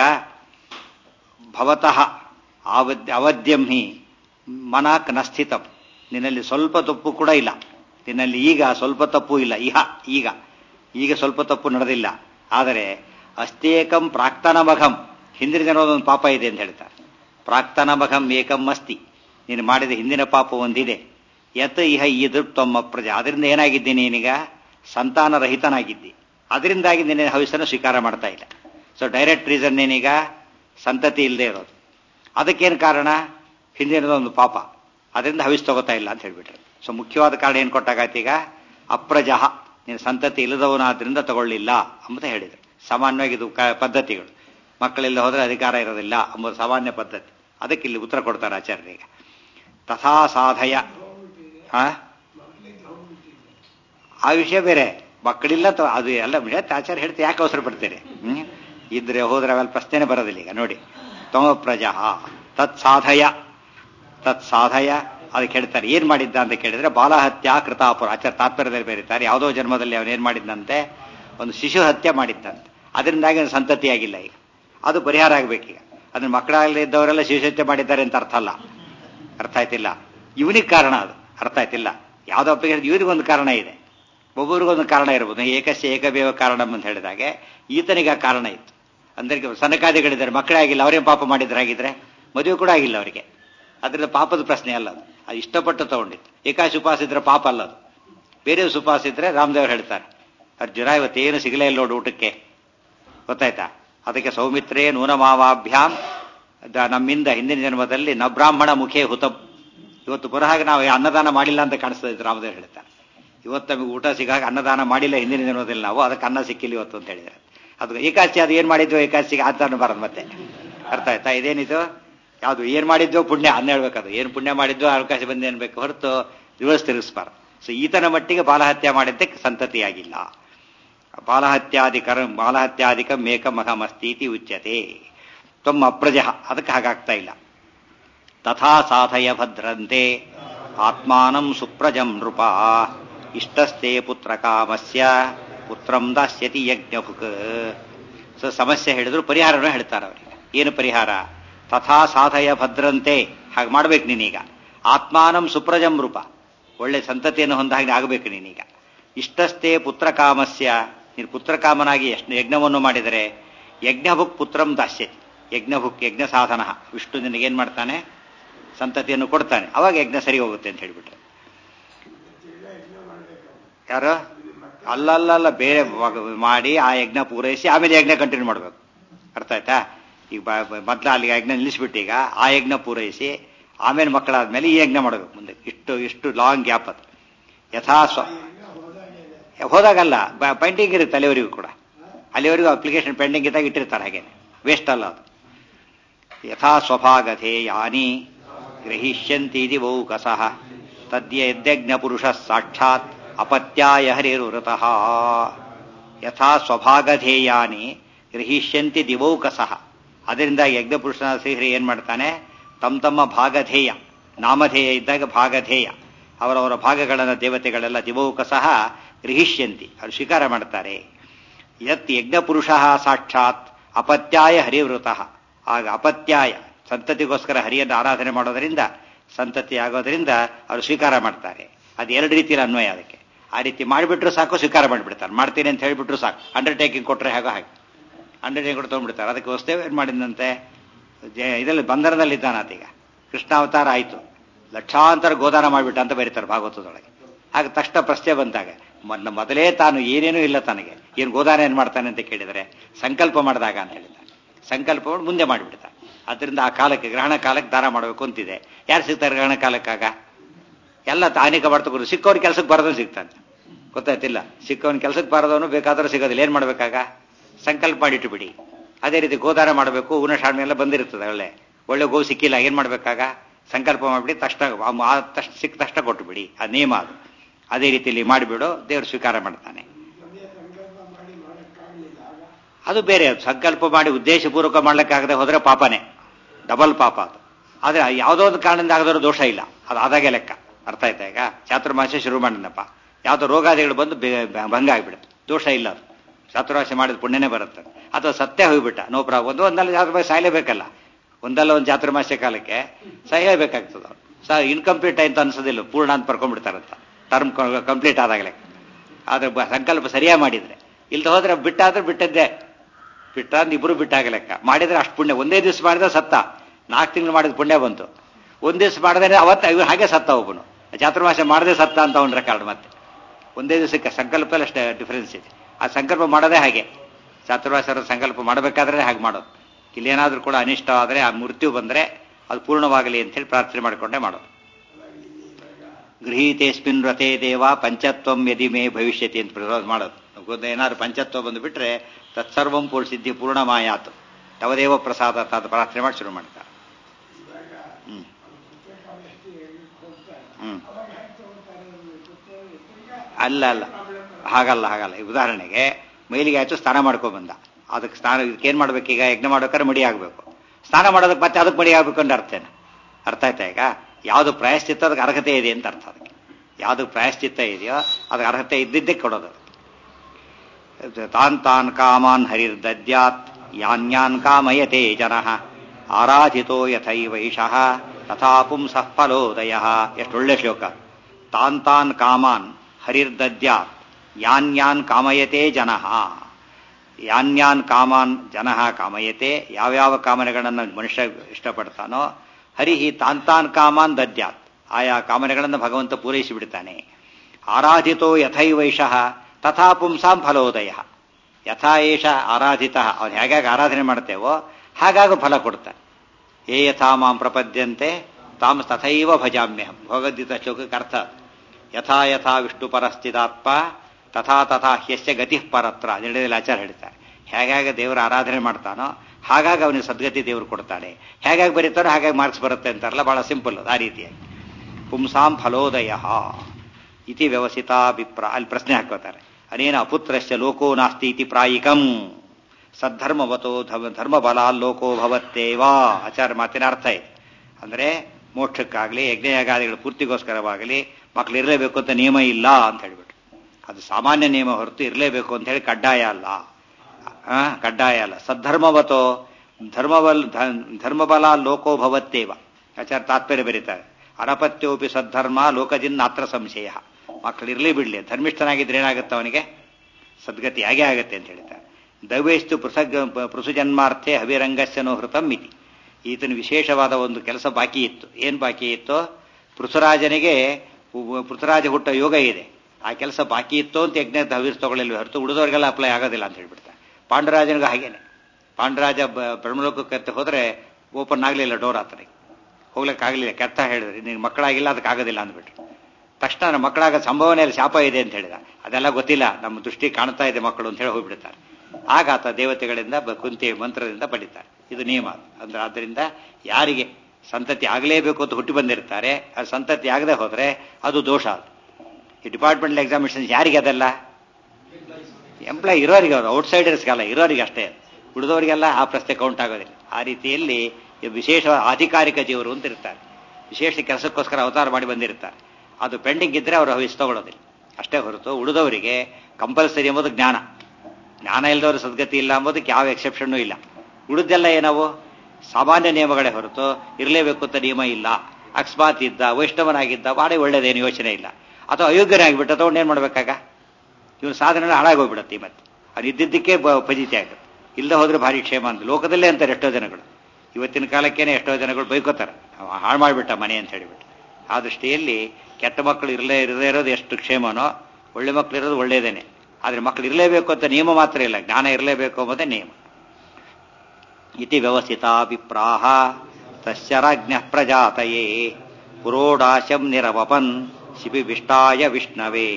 ಭವತಃ ಅವದ್ ಅವದ್ಯಂ ಹಿ ಮನಾಕ್ ನ ಸ್ಥಿತಂ ನಿನ್ನಲ್ಲಿ ಸ್ವಲ್ಪ ತಪ್ಪು ಕೂಡ ಇಲ್ಲ ನಿನ್ನಲ್ಲಿ ಈಗ ಸ್ವಲ್ಪ ತಪ್ಪು ಇಲ್ಲ ಇಹ ಈಗ ಈಗ ಸ್ವಲ್ಪ ತಪ್ಪು ನಡೆದಿಲ್ಲ ಆದರೆ ಅಸ್ತೇಕಂ ಪ್ರಾಕ್ತನಮಘಂ ಹಿಂದಿನ ಜನರದೊಂದು ಪಾಪ ಇದೆ ಅಂತ ಹೇಳ್ತಾರೆ ಪ್ರಾಕ್ತನಮಘಂ ಏಕಂ ಅಸ್ತಿ ನೀನು ಮಾಡಿದ ಹಿಂದಿನ ಪಾಪ ಒಂದಿದೆ ಯತ್ ಇಹ ಇದು ತಮ್ಮ ಪ್ರಜೆ ಅದರಿಂದ ಏನಾಗಿದ್ದೀನಿ ನೀನೀಗ ಸಂತಾನರಹಿತನಾಗಿದ್ದಿ ಅದರಿಂದಾಗಿ ನಿನ್ನ ಹವಿಸನ್ನು ಸ್ವೀಕಾರ ಮಾಡ್ತಾ ಇಲ್ಲ ಸೊ ಡೈರೆಕ್ಟ್ ರೀಸನ್ ಏನೀಗ ಸಂತತಿ ಇಲ್ಲದೆ ಇರೋದು ಅದಕ್ಕೇನು ಕಾರಣ ಹಿಂದಿನದೊಂದು ಪಾಪ ಅದರಿಂದ ಹವಿಸ್ ತಗೋತಾ ಇಲ್ಲ ಅಂತ ಹೇಳ್ಬಿಟ್ರೆ ಸೊ ಮುಖ್ಯವಾದ ಕಾರಣ ಏನು ಕೊಟ್ಟಾಗಾಯ್ತು ಈಗ ಅಪ್ರಜಹ ನೀನು ಸಂತತಿ ಇಲ್ಲದವನಾದ್ರಿಂದ ತಗೊಳ್ಳಿಲ್ಲ ಅಂತ ಹೇಳಿದ್ರು ಸಾಮಾನ್ಯವಾಗಿ ಇದು ಕ- ಪದ್ಧತಿಗಳು ಮಕ್ಕಳಿಲ್ಲ ಹೋದ್ರೆ ಅಧಿಕಾರ ಇರೋದಿಲ್ಲ ಎಂಬುದು ಸಾಮಾನ್ಯ ಪದ್ಧತಿ ಅದಕ್ಕೆ ಇಲ್ಲಿ ಉತ್ತರ ಕೊಡ್ತಾರೆ ಆಚಾರ್ಯರಿಗೆ ತಥಾ ಸಾಧಯ ಆ? ಆ ವಿಷಯ ಬೇರೆ ಮಕ್ಕಳಿಲ್ಲ ತ- ಅದು ಎಲ್ಲ ವಿಷಯ ಆಚಾರ್ಯ ಹೇಳ್ತಾ ಯಾಕೆ ಅವಸರ ಪಡ್ತೀರಿ ಹ್ಮ್ ಇದ್ರೆ ಹೋದ್ರೆ ಅವೆಲ್ಲ ಪ್ರಶ್ನೆನೇ ಬರೋದಿಲ್ಲ ಈಗ ನೋಡಿ ತಮ ಪ್ರಜಃ ತತ್ ಸಾಧಯ ತತ್ ಸಾಧಯ ಅದಕ್ಕೆ ಹೇಳ್ತಾರೆ ಏನ್ ಮಾಡಿದ್ದ ಅಂತ ಕೇಳಿದ್ರೆ ಬಾಲಹತ್ಯ ಕೃತಾಪುರ ಆಚಾರ್ಯ ತಾತ್ಪರ್ಯದಲ್ಲಿ ಬೇರಿದ್ದಾರೆ ಯಾವುದೋ ಜನ್ಮದಲ್ಲಿ ಅವನೇನ್ ಮಾಡಿದ್ದಂತೆ ಒಂದು ಶಿಶು ಹತ್ಯೆ ಮಾಡಿದ್ದಂತೆ ಅದರಿಂದಾಗಿ ಅವ್ನು ಸಂತತಿಯಾಗಿಲ್ಲ ಈಗ ಅದು ಪರಿಹಾರ ಆಗ್ಬೇಕೀಗ ಅದನ್ನ ಮಕ್ಕಳಾಗಲಿ ಇದ್ದವರೆಲ್ಲ ಶಿಶು ಹತ್ಯೆ ಮಾಡಿದ್ದಾರೆ ಅಂತ ಅರ್ಥ ಅಲ್ಲ ಅರ್ಥ ಆಯ್ತಿಲ್ಲ ಇವನಿಗೆ ಕಾರಣ ಅದು ಅರ್ಥ ಆಯ್ತಿಲ್ಲ ಯಾವುದೋ ಅಪ್ಪಿಗೆ ಇವರಿಗೊಂದು ಕಾರಣ ಇದೆ ಒಬ್ಬರಿಗೊಂದು ಕಾರಣ ಇರ್ಬೋದು ಏಕಸ್ಯ ಏಕಬೇವ ಕಾರಣ ಅಂತ ಹೇಳಿದಾಗೆ ಈತನಿಗೆ ಆ ಕಾರಣ ಇತ್ತು ಅಂದ್ರೆ ಸನಕಾದಿಗಳಿದ್ದಾರೆ ಮಕ್ಕಳೇ ಆಗಿಲ್ಲ ಅವರೇನು ಪಾಪ ಮಾಡಿದ್ರೆ ಆಗಿದ್ರೆ ಮದುವೆ ಕೂಡ ಆಗಿಲ್ಲ ಅವರಿಗೆ ಅದರಿಂದ ಪಾಪದ ಪ್ರಶ್ನೆ ಅಲ್ಲ ಅದು ಅದು ಇಷ್ಟಪಟ್ಟು ತಗೊಂಡಿತ್ತು ಏಕಾಶಿ ಉಪವಾಸ ಇದ್ರೆ ಪಾಪ ಅಲ್ಲ ಅದು ಬೇರೆ ಉಪವಾಸ ಇದ್ರೆ ರಾಮದೇವ್ರು ಹೇಳ್ತಾರೆ ಅರ್ಜುನ ಇವತ್ತೇನು ಸಿಗಲೇ ಇಲ್ಲ ನೋಡು ಊಟಕ್ಕೆ ಗೊತ್ತಾಯ್ತಾ ಅದಕ್ಕೆ ಸೌಮಿತ್ರೇ ನೂನಮಾವಾಭ್ಯಾಂ ದ- ನಮ್ಮಿಂದ ಹಿಂದಿನ ಜನ್ಮದಲ್ಲಿ ನ ಬ್ರಾಹ್ಮಣ ಮುಖೇ ಹುತಂ ಇವತ್ತು ಪುನಃ ನಾವು ಅನ್ನದಾನ ಮಾಡಿಲ್ಲ ಅಂತ ಕಾಣಿಸ್ತಾ ಇದ್ರು ರಾಮದೇವ್ರು ಹೇಳ್ತಾರೆ ಇವತ್ತು ನಮಗೆ ಊಟ ಸಿಗಾಗ ಅನ್ನದಾನ ಮಾಡಿಲ್ಲ ಹಿಂದಿನ ಜನ್ಮದಲ್ಲಿ ನಾವು ಅದಕ್ಕೆ ಅನ್ನ ಸಿಕ್ಕಿಲ್ಲ ಇವತ್ತು ಅಂತ ಹೇಳಿದ್ದಾರೆ ಅದು ಏಕಾದಶಿ ಅದು ಏನ್ ಮಾಡಿದ್ವು ಏಕಾದಶಿಗೆ ಅಂತ ಅನ್ನಬಾರದು ಮತ್ತೆ ಅರ್ಥ ಆಯ್ತಾ ಇದೇನಿದು ಯಾವುದು ಏನ್ ಮಾಡಿದ್ವೋ ಪುಣ್ಯ ಅನ್ನ ಹೇಳ್ಬೇಕದು ಏನ್ ಪುಣ್ಯ ಮಾಡಿದ್ವೋ ಅವಕಾಶ ಬಂದು ಅನ್ಬೇಕು ಹೊರತು ರಿವರ್ಸ್ ತಿರುಗಿಸ್ಬಾರ್ದು ಸೊ ಈತನ ಮಟ್ಟಿಗೆ ಬಾಲಹತ್ಯೆ ಮಾಡಿದ್ದಕ್ಕೆ ಸಂತತಿಯಾಗಿಲ್ಲ ಬಾಲಹತ್ಯಾದಿ ಕರ ಬಾಲಹತ್ಯಾದಿಕ ಮೇಕಮಹಮಸ್ತೀತಿ ಉಚ್ಯತೆ ತ್ವಮ್ ಅಪ್ರಜಃ ಅದಕ್ಕೆ ಹಾಗಾಗ್ತಾ ಇಲ್ಲ ತಥಾ ಸಾಧಯ ಭದ್ರಂತೆ ಆತ್ಮಾನಂ ಸುಪ್ರಜಂ ನೃಪ ಇಷ್ಟಸ್ಥೆ ಪುತ್ರ ಕಾಮಸ್ಯ ಪುತ್ರಂ ದಾಸ್ಯತಿ ಯಜ್ಞಭುಕ್ ಸೊ ಸಮಸ್ಯೆ ಹೇಳಿದ್ರು ಪರಿಹಾರನೂ ಹೇಳ್ತಾರೆ ಅವರಿಗೆ ಏನು ಪರಿಹಾರ ತಥಾ ಸಾಧಯ ಭದ್ರಂತೆ ಹಾಗೆ ಮಾಡ್ಬೇಕು ನೀನೀಗ ಆತ್ಮಾನಂ ಸುಪ್ರಜಂ ರೂಪ ಒಳ್ಳೆ ಸಂತತಿಯನ್ನು ಹೊಂದ ಹಾಗೆ ಆಗಬೇಕು ನೀನೀಗ ಇಷ್ಟಸ್ಥೆ ಪುತ್ರ ಕಾಮಸ್ಯ ನೀನು ಪುತ್ರಕಾಮನಾಗಿ ಎಷ್ಟು ಯಜ್ಞವನ್ನು ಮಾಡಿದರೆ ಯಜ್ಞಭುಕ್ ಪುತ್ರಂ ದಾಸ್ಯತಿ ಯಜ್ಞಭುಕ್ ಯಜ್ಞ ಸಾಧನ ವಿಷ್ಣು ನಿನಗೇನ್ ಮಾಡ್ತಾನೆ ಸಂತತಿಯನ್ನು ಕೊಡ್ತಾನೆ ಅವಾಗ ಯಜ್ಞ ಸರಿ ಹೋಗುತ್ತೆ ಅಂತ ಹೇಳಿಬಿಟ್ರೆ ಯಾರು ಅಲ್ಲಲ್ಲಲ್ಲ ಬೇರೆ ವ- ಮಾಡಿ ಆ ಯಜ್ಞ ಪೂರೈಸಿ ಆಮೇಲೆ ಯಜ್ಞ ಕಂಟಿನ್ಯೂ ಮಾಡಬೇಕು ಅರ್ಥ ಆಯ್ತಾ ಈಗ ಮೊದಲ ಅಲ್ಲಿ ಯಜ್ಞ ನಿಲ್ಲಿಸ್ಬಿಟ್ಟು ಈಗ ಆ ಯಜ್ಞ ಪೂರೈಸಿ ಆಮೇಲೆ ಮಕ್ಕಳಾದ್ಮೇಲೆ ಈ ಯಜ್ಞ ಮಾಡಬೇಕು ಮುಂದೆ ಇಷ್ಟು ಇಷ್ಟು ಲಾಂಗ್ ಗ್ಯಾಪ್ ಅದು ಯಥಾ ಸ್ವ ಹೋದಾಗಲ್ಲ ಪೆಂಡಿಂಗ್ ಇರುತ್ತೆ ಅಲ್ಲಿವರೆಗೂ ಕೂಡ ಅಲ್ಲಿವರೆಗೂ ಅಪ್ಲಿಕೇಶನ್ ಪೆಂಡಿಂಗ್ ಇದ್ದಾಗ ಇಟ್ಟಿರ್ತಾರೆ ಹಾಗೆ ವೇಸ್ಟ್ ಅಲ್ಲ ಅದು ಯಥಾ ಸ್ವಭಾಗಧೇ ಯಾನಿ ಗ್ರಹಿಷ್ಯಂತಿ ಇತಿ ಬಹುಕಸಃ ತದ್ಯ ಯದ್ಯಜ್ಞ ಪುರುಷ ಸಾಕ್ಷಾತ್ ಅಪತ್ಯಾಯ ಹರಿರುರತಃ ಯಥಾ ಸ್ವಭಾಗಧೇಯಾನಿ ಗ್ರಹಿಷ್ಯಂತಿ ದಿವೌಕಸಃ ಅದರಿಂದ ಯಜ್ಞ ಪುರುಷನ ಶ್ರೀಹರಿ ಏನ್ ಮಾಡ್ತಾನೆ ತಮ್ಮ ತಮ್ಮ ಭಾಗಧೇಯ ನಾಮಧೇಯ ಇದ್ದಾಗ ಭಾಗಧೇಯ ಅವರವರ ಭಾಗಗಳನ್ನು ದೇವತೆಗಳೆಲ್ಲ ದಿವೌಕಸಃ ಗ್ರಹಿಷ್ಯಂತಿ ಅವರು ಸ್ವೀಕಾರ ಮಾಡ್ತಾರೆ ಯತ್ ಯಜ್ಞ ಪುರುಷ ಸಾಕ್ಷಾತ್ ಅಪತ್ಯಾಯ ಹರಿವೃತಃ ಆಗ ಅಪತ್ಯಾಯ ಸಂತತಿಗೋಸ್ಕರ ಹರಿಯನ್ನು ಆರಾಧನೆ ಮಾಡೋದರಿಂದ ಸಂತತಿ ಆಗೋದರಿಂದ ಅವರು ಸ್ವೀಕಾರ ಮಾಡ್ತಾರೆ ಅದು ಎರಡು ರೀತಿಯಲ್ಲಿ ಅನ್ವಯ ಅದಕ್ಕೆ ಆ ರೀತಿ ಮಾಡಿಬಿಟ್ರು ಸಾಕು ಸ್ವೀಕಾರ ಮಾಡಿಬಿಡ್ತಾರೆ ಮಾಡ್ತೀನಿ ಅಂತ ಹೇಳಿಬಿಟ್ರು ಸಾಕು ಅಂಡರ್ಟೇಕಿಂಗ್ ಕೊಟ್ಟರೆ ಹಾಗೋ ಹಾಗೆ ಅಂಡರ್ಟೇಕಿಂಗ್ ಕೊಟ್ಟು ತೊಗೊಂಡ್ಬಿಡ್ತಾರೆ ಅದಕ್ಕೆ ವಸ್ತೇವ ಏನು ಮಾಡಿದಂತೆ ಜ- ಇದರಲ್ಲಿ ಬಂಧನದಲ್ಲಿದ್ದಾನ ಆತೀಗ ಕೃಷ್ಣಾವತಾರ ಆಯಿತು ಲಕ್ಷಾಂತರ ಗೋದಾನ ಮಾಡಿಬಿಟ್ಟ ಅಂತ ಬರೀತಾರೆ ಭಾಗವತದೊಳಗೆ ಆಗ ತಕ್ಷಣ ಪ್ರಶ್ನೆ ಬಂದಾಗ ಮೊನ್ನ ಮೊದಲೇ ತಾನು ಏನೇನೂ ಇಲ್ಲ ತನಗೆ ಏನು ಗೋದಾನ ಏನು ಮಾಡ್ತಾನೆ ಅಂತ ಕೇಳಿದರೆ ಸಂಕಲ್ಪ ಮಾಡಿದಾಗ ಅಂತ ಹೇಳಿದ ಸಂಕಲ್ಪ ಮಾಡಿ ಮುಂದೆ ಮಾಡಿಬಿಡ್ತಾನೆ ಅದರಿಂದ ಆ ಕಾಲಕ್ಕೆ ಗ್ರಹಣ ಕಾಲಕ್ಕೆ ದಾನ ಮಾಡಬೇಕು ಅಂತಿದೆ ಯಾರು ಸಿಗ್ತಾರೆ ಗ್ರಹಣ ಕಾಲಕ್ಕಾಗ ಎಲ್ಲ ತಾನಿಕ ಮಾಡ್ತಕೊಂಡು ಸಿಕ್ಕವ್ರ ಕೆಲಸಕ್ಕೆ ಬರೋದನ್ನು ಸಿಗ್ತಾನೆ ಗೊತ್ತಾಯ್ತಿಲ್ಲ ಸಿಕ್ಕವನ ಕೆಲಸಕ್ಕೆ ಬರೋದವನು ಬೇಕಾದ್ರೂ ಸಿಗೋದಿಲ್ಲ ಏನು ಮಾಡ್ಬೇಕಾಗ ಸಂಕಲ್ಪ ಮಾಡಿಟ್ಟು ಬಿಡಿ ಅದೇ ರೀತಿ ಗೋದಾನ ಮಾಡಬೇಕು ಊನಶಾಣೆ ಎಲ್ಲ ಬಂದಿರ್ತದೆ ಒಳ್ಳೆ ಒಳ್ಳೆ ಗೋ ಸಿಕ್ಕಿಲ್ಲ ಏನು ಮಾಡ್ಬೇಕಾಗ ಸಂಕಲ್ಪ ಮಾಡಿಬಿಡಿ ತಕ್ಷಣ ಆ- ಆ ತಕ್ಷಣ ಸಿಕ್ಕ ತಕ್ಷಣ ಕೊಟ್ಟು ಬಿಡಿ ಆ ನಿಯಮ ಅದು ಅದೇ ರೀತಿಯಲ್ಲಿ ಮಾಡಿಬಿಡು ದೇವರು ಸ್ವೀಕಾರ ಮಾಡ್ತಾನೆ ಅದು ಬೇರೆ ಅದು ಸಂಕಲ್ಪ ಮಾಡಿ ಉದ್ದೇಶಪೂರ್ವಕ ಮಾಡ್ಲಿಕ್ಕಾಗದೆ ಹೋದ್ರೆ ಪಾಪನೇ ಡಬಲ್ ಪಾಪ ಅದು ಆದ್ರೆ ಯಾವುದೋ ಒಂದು ಕಾರಣದಿಂದ ಆಗದವ್ರ ದೋಷ ಇಲ್ಲ ಅದು ಆದಾಗೆ ಲೆಕ್ಕ ಅರ್ಥ ಆಯ್ತಾ ಈಗ ಚಾತುರ್ಮಾಸ ಶುರು ಮಾಡಿನಪ್ಪ ಯಾವುದೋ ರೋಗಾದಿಗಳು ಬಂದು ಬೆ- ಬೆ- ಭಂಗ ಆಗಿಬಿಡುತ್ತೆ ದೋಷ ಇಲ್ಲ ಅದು ಚಾತುರ್ಮಾಸ ಮಾಡಿದ ಪುಣ್ಯನೇ ಬರುತ್ತೆ ಅಥವಾ ಸತ್ಯ ಹೋಗ್ಬಿಟ್ಟ ನೋ ಪ್ರಾಬ್ಲಮ್ ಒಂದು ಒಂದಲ್ಲ ಚಾತುರ್ಮಾಸ ಸಾಯಲೇಬೇಕಲ್ಲ ಒಂದಲ್ಲ ಒಂದು ಚಾತುರ್ಮಾಸ ಕಾಲಕ್ಕೆ ಸಾಯಲೇಬೇಕಾಗ್ತದೆ ಅವ್ರು ಸ ಇನ್ಕಂಪ್ಲೀಟ್ ಆಯ್ತು ಅನ್ಸೋದಿಲ್ಲ ಪೂರ್ಣ ಅಂತ ಬರ್ಕೊಂಡ್ಬಿಡ್ತಾರಂತ ಟರ್ಮ್ ಕಂಪ್ಲೀಟ್ ಆದಾಗಲೇ ಆದ್ರೆ ಬ- ಸಂಕಲ್ಪ ಸರಿಯಾಗಿ ಮಾಡಿದ್ರೆ ಇಲ್ದ ಹೋದ್ರೆ ಬಿಟ್ಟಾದ್ರೆ ಬಿಟ್ಟದ್ದೇ ಬಿಟ್ಟ ಇಬ್ರು ಬಿಟ್ಟಾಗ ಲೆಕ್ಕ ಮಾಡಿದ್ರೆ ಅಷ್ಟು ಪುಣ್ಯ ಒಂದೇ ದಿವಸ ಮಾಡಿದ್ರೆ ಸತ್ತ ನಾಲ್ಕು ತಿಂಗಳು ಮಾಡಿದ ಪುಣ್ಯ ಬಂತು ಒಂದ್ ದಿವಸ ಮಾಡಿದ್ರೆ ಅವತ್ತು ಇವ್ರು ಹಾಗೆ ಸತ್ತ ಒಬ್ಬನು ಚಾತುರ್ಮಾಸ ಮಾಡದೆ ಸತ್ತ ಅಂತ ಅವನ ರೆಕಾರ್ಡ್ ಮತ್ತೆ ಒಂದೇ ದಿವಸಕ್ಕೆ ಸಂಕಲ್ಪ ಅಷ್ಟೇ ಡಿಫರೆನ್ಸ್ ಇದೆ ಆ ಸಂಕಲ್ಪ ಮಾಡೋದೇ ಹಾಗೆ ಚಾತುರ್ಮಾಸರ ಸಂಕಲ್ಪ ಮಾಡಬೇಕಾದ್ರೆ ಹಾಗೆ ಮಾಡೋದು ಇಲ್ಲೇನಾದ್ರೂ ಕೂಡ ಅನಿಷ್ಟ ಆದರೆ ಆ ಮೃತ್ಯು ಬಂದ್ರೆ ಅದು ಪೂರ್ಣವಾಗಲಿ ಅಂತೇಳಿ ಪ್ರಾರ್ಥನೆ ಮಾಡಿಕೊಂಡೇ ಮಾಡೋದು ಗೃಹೀತೇಸ್ಮಿನ್ ವ್ರತೆ ದೇವ ಪಂಚತ್ವಂ ಯದಿ ಮೇ ಭವಿಷ್ಯತಿ ಅಂತ ಪ್ರಯೋಗ ಮಾಡೋದು ಗೊತ್ತ ಏನಾದ್ರು ಪಂಚತ್ವ ಬಂದುಬಿಟ್ರೆ ತತ್ಸರ್ವಂ ಪೂರ್ಣ ಸಿದ್ಧಿ ಪೂರ್ಣಮಾಯಾತು ತವದೇವ ಪ್ರಸಾದ ಅಂತ ಪ್ರಾರ್ಥನೆ ಮಾಡಿ ಶುರು ಮಾಡ್ತಾರೆ ಹ್ಮ್ ಹ್ಮ್ ಅಲ್ಲ ಅಲ್ಲ ಹಾಗಲ್ಲ ಹಾಗಲ್ಲ ಈ ಉದಾಹರಣೆಗೆ ಮೈಲಿಗೆ ಆಯ್ತು ಸ್ನಾನ ಮಾಡ್ಕೊಂಡ್ ಬಂದ ಅದಕ್ಕೆ ಸ್ನಾನ ಇದಕ್ಕೆ ಏನ್ ಮಾಡ್ಬೇಕು ಈಗ ಯಜ್ಞ ಮಾಡ್ಬೇಕಾದ್ರೆ ಮಡಿ ಆಗ್ಬೇಕು ಸ್ನಾನ ಮಾಡೋದಕ್ಕೆ ಮತ್ತೆ ಅದಕ್ಕೆ ಮಡಿ ಆಗ್ಬೇಕು ಅಂತ ಅರ್ಥೇನ ಅರ್ಥ ಆಯ್ತಾ ಈಗ ಯಾವುದು ಪ್ರಾಯಶ್ಚಿತ್ತ ಅದಕ್ಕೆ ಅರ್ಹತೆ ಇದೆ ಅಂತ ಅರ್ಥ ಅದಕ್ಕೆ ಯಾವುದು ಪ್ರಾಯಶ್ಚಿತ್ತ ಇದೆಯೋ ಅದಕ್ಕೆ ಅರ್ಹತೆ ಇದ್ದಿದ್ದೇ ಕೊಡೋದು ತಾನ್ ತಾನ್ ಕಾಮಾನ್ ಹರಿರ್ದದ್ಯಾತ್ ಯಾನ್ಯಾನ್ ಕಾಮಯತೆ ಜನಃ ಆರಾಧಿತೋ ಯಥೈವೈಷಃ ತಥಾ ಪುಂಸಃ ಫಲೋದಯ ಎಷ್ಟೊಳ್ಳೆ ಶ್ಲೋಕ ತಾನ್ ತಾನ್ ಕಾಮಾನ್ ಹರಿರ್ದದ್ಯಾತ್ ಯಾನ್ಯಾನ್ ಕಾಮಯತೆ ಜನಃ ಯಾನ್ಯಾನ್ ಕಾಮಾನ್ ಜನಃ ಕಾಮಯತೆ ಯಾವ್ಯಾವ ಕಾಮನೆಗಳನ್ನು ಮನುಷ್ಯ ಇಷ್ಟಪಡ್ತಾನೋ ಹರಿಹಿ ತಾನ್ ತಾನ್ ಕಾಮಾನ್ ದದ್ಯಾತ್ ಆಯಾ ಕಾಮನೆಗಳನ್ನು ಭಗವಂತ ಪೂರೈಸಿ ಬಿಡ್ತಾನೆ ಆರಾಧಿತೋ ಯಥೈವೈಷಃ ತಥಾ ಪುಂಸಾಂ ಫಲೋದಯ ಯಥಾ ಏಷ ಆರಾಧಿತ ಅವನು ಹೇಗಾಗಿ ಆರಾಧನೆ ಮಾಡ್ತೇವೋ ಹಾಗಾಗಿ ಫಲ ಕೊಡ್ತಾನೆ ಏ ಯಥಾ ಮಾಂ ಪ್ರಪದ್ಯಂತೆ ತಾಮ್ ತಥೈವ ಭಜಾಮ್ಯಹಂ ಭಗವದ್ಗೀತಾ ಶ್ಲೋಕಕ್ಕೆ ಅರ್ಥ ಯಥಾ ಯಥಾ ವಿಷ್ಣು ಪರಸ್ಥಿತಾತ್ಮ ತಥಾ ತಥಾ ಹ್ಯಸ್ಯ ಗತಿ ಪರತ್ರ ನಿರ್ಣಯದಲ್ಲಿ ಆಚಾರ ಹೇಳ್ತಾರೆ ಹೇಗಾಗಿ ದೇವರ ಆರಾಧನೆ ಮಾಡ್ತಾನೋ ಹಾಗಾಗಿ ಅವನಿಗೆ ಸದ್ಗತಿ ದೇವರು ಕೊಡ್ತಾನೆ ಹೇಗಾಗಿ ಬರೀತಾರೋ ಹಾಗಾಗಿ ಮಾರ್ಕ್ಸ್ ಬರುತ್ತೆ ಅಂತಾರಲ್ಲ ಬಹಳ ಸಿಂಪಲ್ ಆ ರೀತಿಯಾಗಿ ಪುಂಸಾಂ ಫಲೋದಯ ಇತಿ ವ್ಯವಸ್ಥಿತಾಭಿಪ್ರಾಯ ಅಲ್ಲಿ ಪ್ರಶ್ನೆ ಹಾಕೋತಾರೆ ಅನೇನ ಅಪುತ್ರಶ್ಚ ಲೋಕೋ ನಾಸ್ತಿ ಇತಿ ಪ್ರಾಯಿಕಂ ಸದ್ಧರ್ಮವತೋ ಧರ್ಮಬಲ ಲೋಕೋ ಭವತ್ತೇವಾ ಆಚಾರ ಮಾತಿನ ಅರ್ಥ ಇದೆ ಅಂದ್ರೆ ಮೋಕ್ಷಕ್ಕಾಗಲಿ ಯಜ್ಞಯಾಗಾದಿಗಳ ಪೂರ್ತಿಗೋಸ್ಕರವಾಗಲಿ ಮಕ್ಕಳು ಇರಲೇಬೇಕು ಅಂತ ನಿಯಮ ಇಲ್ಲ ಅಂತ ಹೇಳ್ಬಿಟ್ರು ಅದು ಸಾಮಾನ್ಯ ನಿಯಮ ಹೊರತು ಇರಲೇಬೇಕು ಅಂತ ಹೇಳಿ ಕಡ್ಡಾಯ ಅಲ್ಲ ಆ, ಕಡ್ಡಾಯ ಅಲ್ಲ ಸದ್ಧರ್ಮವತೋ ಧರ್ಮಬಲ್ ಧರ್ಮಬಲ ಲೋಕೋ ಭವತ್ತೇವ ಆಚಾರ ತಾತ್ಪರ್ಯ ಬರೀತಾರೆ ಅನಪತ್ಯೋಪಿ ಸದ್ಧರ್ಮ ಲೋಕಜಿನ್ ನಾತ್ರ ಸಂಶಯ ಮಕ್ಕಳು ಇರಲಿ ಬಿಡ್ಲಿ ಧರ್ಮಿಷ್ಠನಾಗಿದ್ರೆ ಏನಾಗುತ್ತೆ ಅವನಿಗೆ ಸದ್ಗತಿ ಆಗೇ ಆಗತ್ತೆ ಅಂತ ಹೇಳ್ತಾರೆ ದೈವೇಸ್ತು ಪೃಥಗ್ ಪೃಸುಜನ್ಮಾರ್ಥೆ ಹವಿರಂಗಸ್ಯನೋ ಹೃತಂ ಇತಿ ಈತನ ವಿಶೇಷವಾದ ಒಂದು ಕೆಲಸ ಬಾಕಿ ಇತ್ತು ಏನ್ ಬಾಕಿ ಇತ್ತು ಪೃಥುರಾಜನಿಗೆ ಉ- ಪೃಥುರಾಜ ಹುಟ್ಟ ಯೋಗ ಇದೆ ಆ ಕೆಲಸ ಬಾಕಿ ಇತ್ತು ಅಂತ ಯಜ್ಞ ಹವಿರ್ ತಗೊಳ್ಳಿಲ್ವ ಹೊರತು ಉಳಿದವರಿಗೆಲ್ಲ ಅಪ್ಲೈ ಆಗೋದಿಲ್ಲ ಅಂತ ಹೇಳ್ಬಿಡ್ತಾರೆ ಪಾಂಡುರಾಜನಿಗೂ ಹಾಗೇನೆ ಪಾಂಡುರಾಜ ಬ- ಬ್ರಹ್ಮಲೋಕಕ್ಕೆ ಹೋದ್ರೆ ಓಪನ್ ಆಗಲಿಲ್ಲ ಡೋರ್ ಆತನಿಗೆ ಹೋಗ್ಲಿಕ್ಕಾಗಲಿಲ್ಲ ಕೆತ್ತ ಹೇಳಿದ್ರೆ ನಿನ್ ಮಕ್ಕಳಾಗಿಲ್ಲ ಅದಕ್ಕೆ ಆಗೋದಿಲ್ಲ ಅಂದ್ಬಿಟ್ರು ತಕ್ಷಣ ನಮ್ಮ ಮಕ್ಕಳಾಗ ಸಂಭವನೆಯಲ್ಲಿ ಶಾಪ ಇದೆ ಅಂತ ಹೇಳಿದ ಅದೆಲ್ಲ ಗೊತ್ತಿಲ್ಲ ನಮ್ಮ ದೃಷ್ಟಿ ಕಾಣ್ತಾ ಇದೆ ಮಕ್ಕಳು ಅಂತ ಹೇಳಿ ಹೋಗ್ಬಿಡ್ತಾರೆ ಆಗ ಆತ ದೇವತೆಗಳಿಂದ ಬ- ಕುಂತಿ ಮಂತ್ರದಿಂದ ಪಡಿತಾರೆ ಇದು ನಿಯಮ ಅಂದ್ರೆ ಆದ್ದರಿಂದ ಯಾರಿಗೆ ಸಂತತಿ ಆಗಲೇಬೇಕು ಅಂತ ಹುಟ್ಟಿ ಬಂದಿರ್ತಾರೆ ಅದು ಸಂತತಿ ಆಗದೆ ಹೋದ್ರೆ ಅದು ದೋಷ ಅದು ಈ ಡಿಪಾರ್ಟ್ಮೆಂಟಲ್ ಎಕ್ಸಾಮಿನೇಷನ್ ಯಾರಿಗೆ ಅದೆಲ್ಲ ಎಂಪ್ಲಾಯ್ ಇರೋರಿಗೆ ಅವರು ಔಟ್ಸೈಡರ್ಸ್ಗಲ್ಲ ಇರೋರಿಗೆ ಅಷ್ಟೇ ಉಳಿದವರಿಗೆಲ್ಲ ಆ ಪ್ರಶ್ನೆ ಕೌಂಟ್ ಆಗೋದಿಲ್ಲ ಆ ರೀತಿಯಲ್ಲಿ ಈ ವಿಶೇಷ ಆಧಿಕಾರಿಕ ಜೀವರು ಅಂತ ಇರ್ತಾರೆ ವಿಶೇಷ ಕೆಲಸಕ್ಕೋಸ್ಕರ ಅವತಾರ ಮಾಡಿ ಬಂದಿರ್ತಾರೆ ಅದು ಪೆಂಡಿಂಗ್ ಇದ್ರೆ ಅವರು ಹವಿಸ್ ತಗೊಳ್ಳೋದಿಲ್ಲ ಅಷ್ಟೇ ಹೊರತು ಉಳಿದವರಿಗೆ ಕಂಪಲ್ಸರಿ ಎಂಬುದು ಜ್ಞಾನ ಜ್ಞಾನ ಇಲ್ಲದವರು ಸದ್ಗತಿ ಇಲ್ಲ ಎಂಬುದಕ್ಕೆ ಯಾವ ಎಕ್ಸೆಪ್ಷನ್ನೂ ಇಲ್ಲ ಉಳಿದೆಲ್ಲ ಏನವು ಸಾಮಾನ್ಯ ನಿಯಮಗಳೇ ಹೊರತು ಇರಲೇಬೇಕು ಅಂತ ನಿಯಮ ಇಲ್ಲ ಅಕಸ್ಮಾತ್ ಇದ್ದ ವೈಷ್ಣವನಾಗಿದ್ದ ಬಾಡಿ ಒಳ್ಳೇದೇನು ಯೋಚನೆ ಇಲ್ಲ ಅಥವಾ ಅಯೋಗ್ಯನಾಗಿಬಿಟ್ಟ ತಗೊಂಡು ಏನ್ ಮಾಡ್ಬೇಕಾಗ ಇವನು ಸಾಧನೆ ಹಾಳಾಗೋಗ್ಬಿಡತ್ತೆ ಮತ್ತೆ ಅವ್ನು ಇದ್ದಿದ್ದಕ್ಕೆ ಬ- ಫಜಿತಿ ಆಗುತ್ತೆ ಇಲ್ಲದೆ ಹೋದ್ರೆ ಭಾರಿ ಕ್ಷೇಮ ಅಂತ ಲೋಕದಲ್ಲೇ ಅಂತಾರೆ ಎಷ್ಟೋ ಜನಗಳು ಇವತ್ತಿನ ಕಾಲಕ್ಕೇನೆ ಎಷ್ಟೋ ಜನಗಳು ಬೈಕೋತಾರೆ ಅವ ಹಾಳು ಮಾಡಿಬಿಟ್ಟ ಮನೆ ಅಂತ ಹೇಳಿಬಿಟ್ಟು ಆ ದೃಷ್ಟಿಯಲ್ಲಿ ಕೆಟ್ಟ ಮಕ್ಕಳು ಇರಲೇ ಇರದೇ ಇರೋದು ಎಷ್ಟು ಕ್ಷೇಮನೋ ಒಳ್ಳೆ ಮಕ್ಕಳು ಇರೋದು ಒಳ್ಳೇದೇನೆ ಆದ್ರೆ ಮಕ್ಕಳು ಇರಲೇಬೇಕು ಅಂತ ನಿಯಮ ಮಾತ್ರ ಇಲ್ಲ ಜ್ಞಾನ ಇರಲೇಬೇಕು ಎಂಬುದೇ ನಿಯಮ ಇತಿ ವ್ಯವಸ್ಥಿತಾಭಿಪ್ರಾಹ ತಶ್ಚರಾಜ್ಞ ಪ್ರಜಾತಯೇ ಪುರೋಡಾಶಂ ನಿರವಪನ್ ಶಿಪಿವಿಷ್ಟಾಯ ವಿಷ್ಣವೇ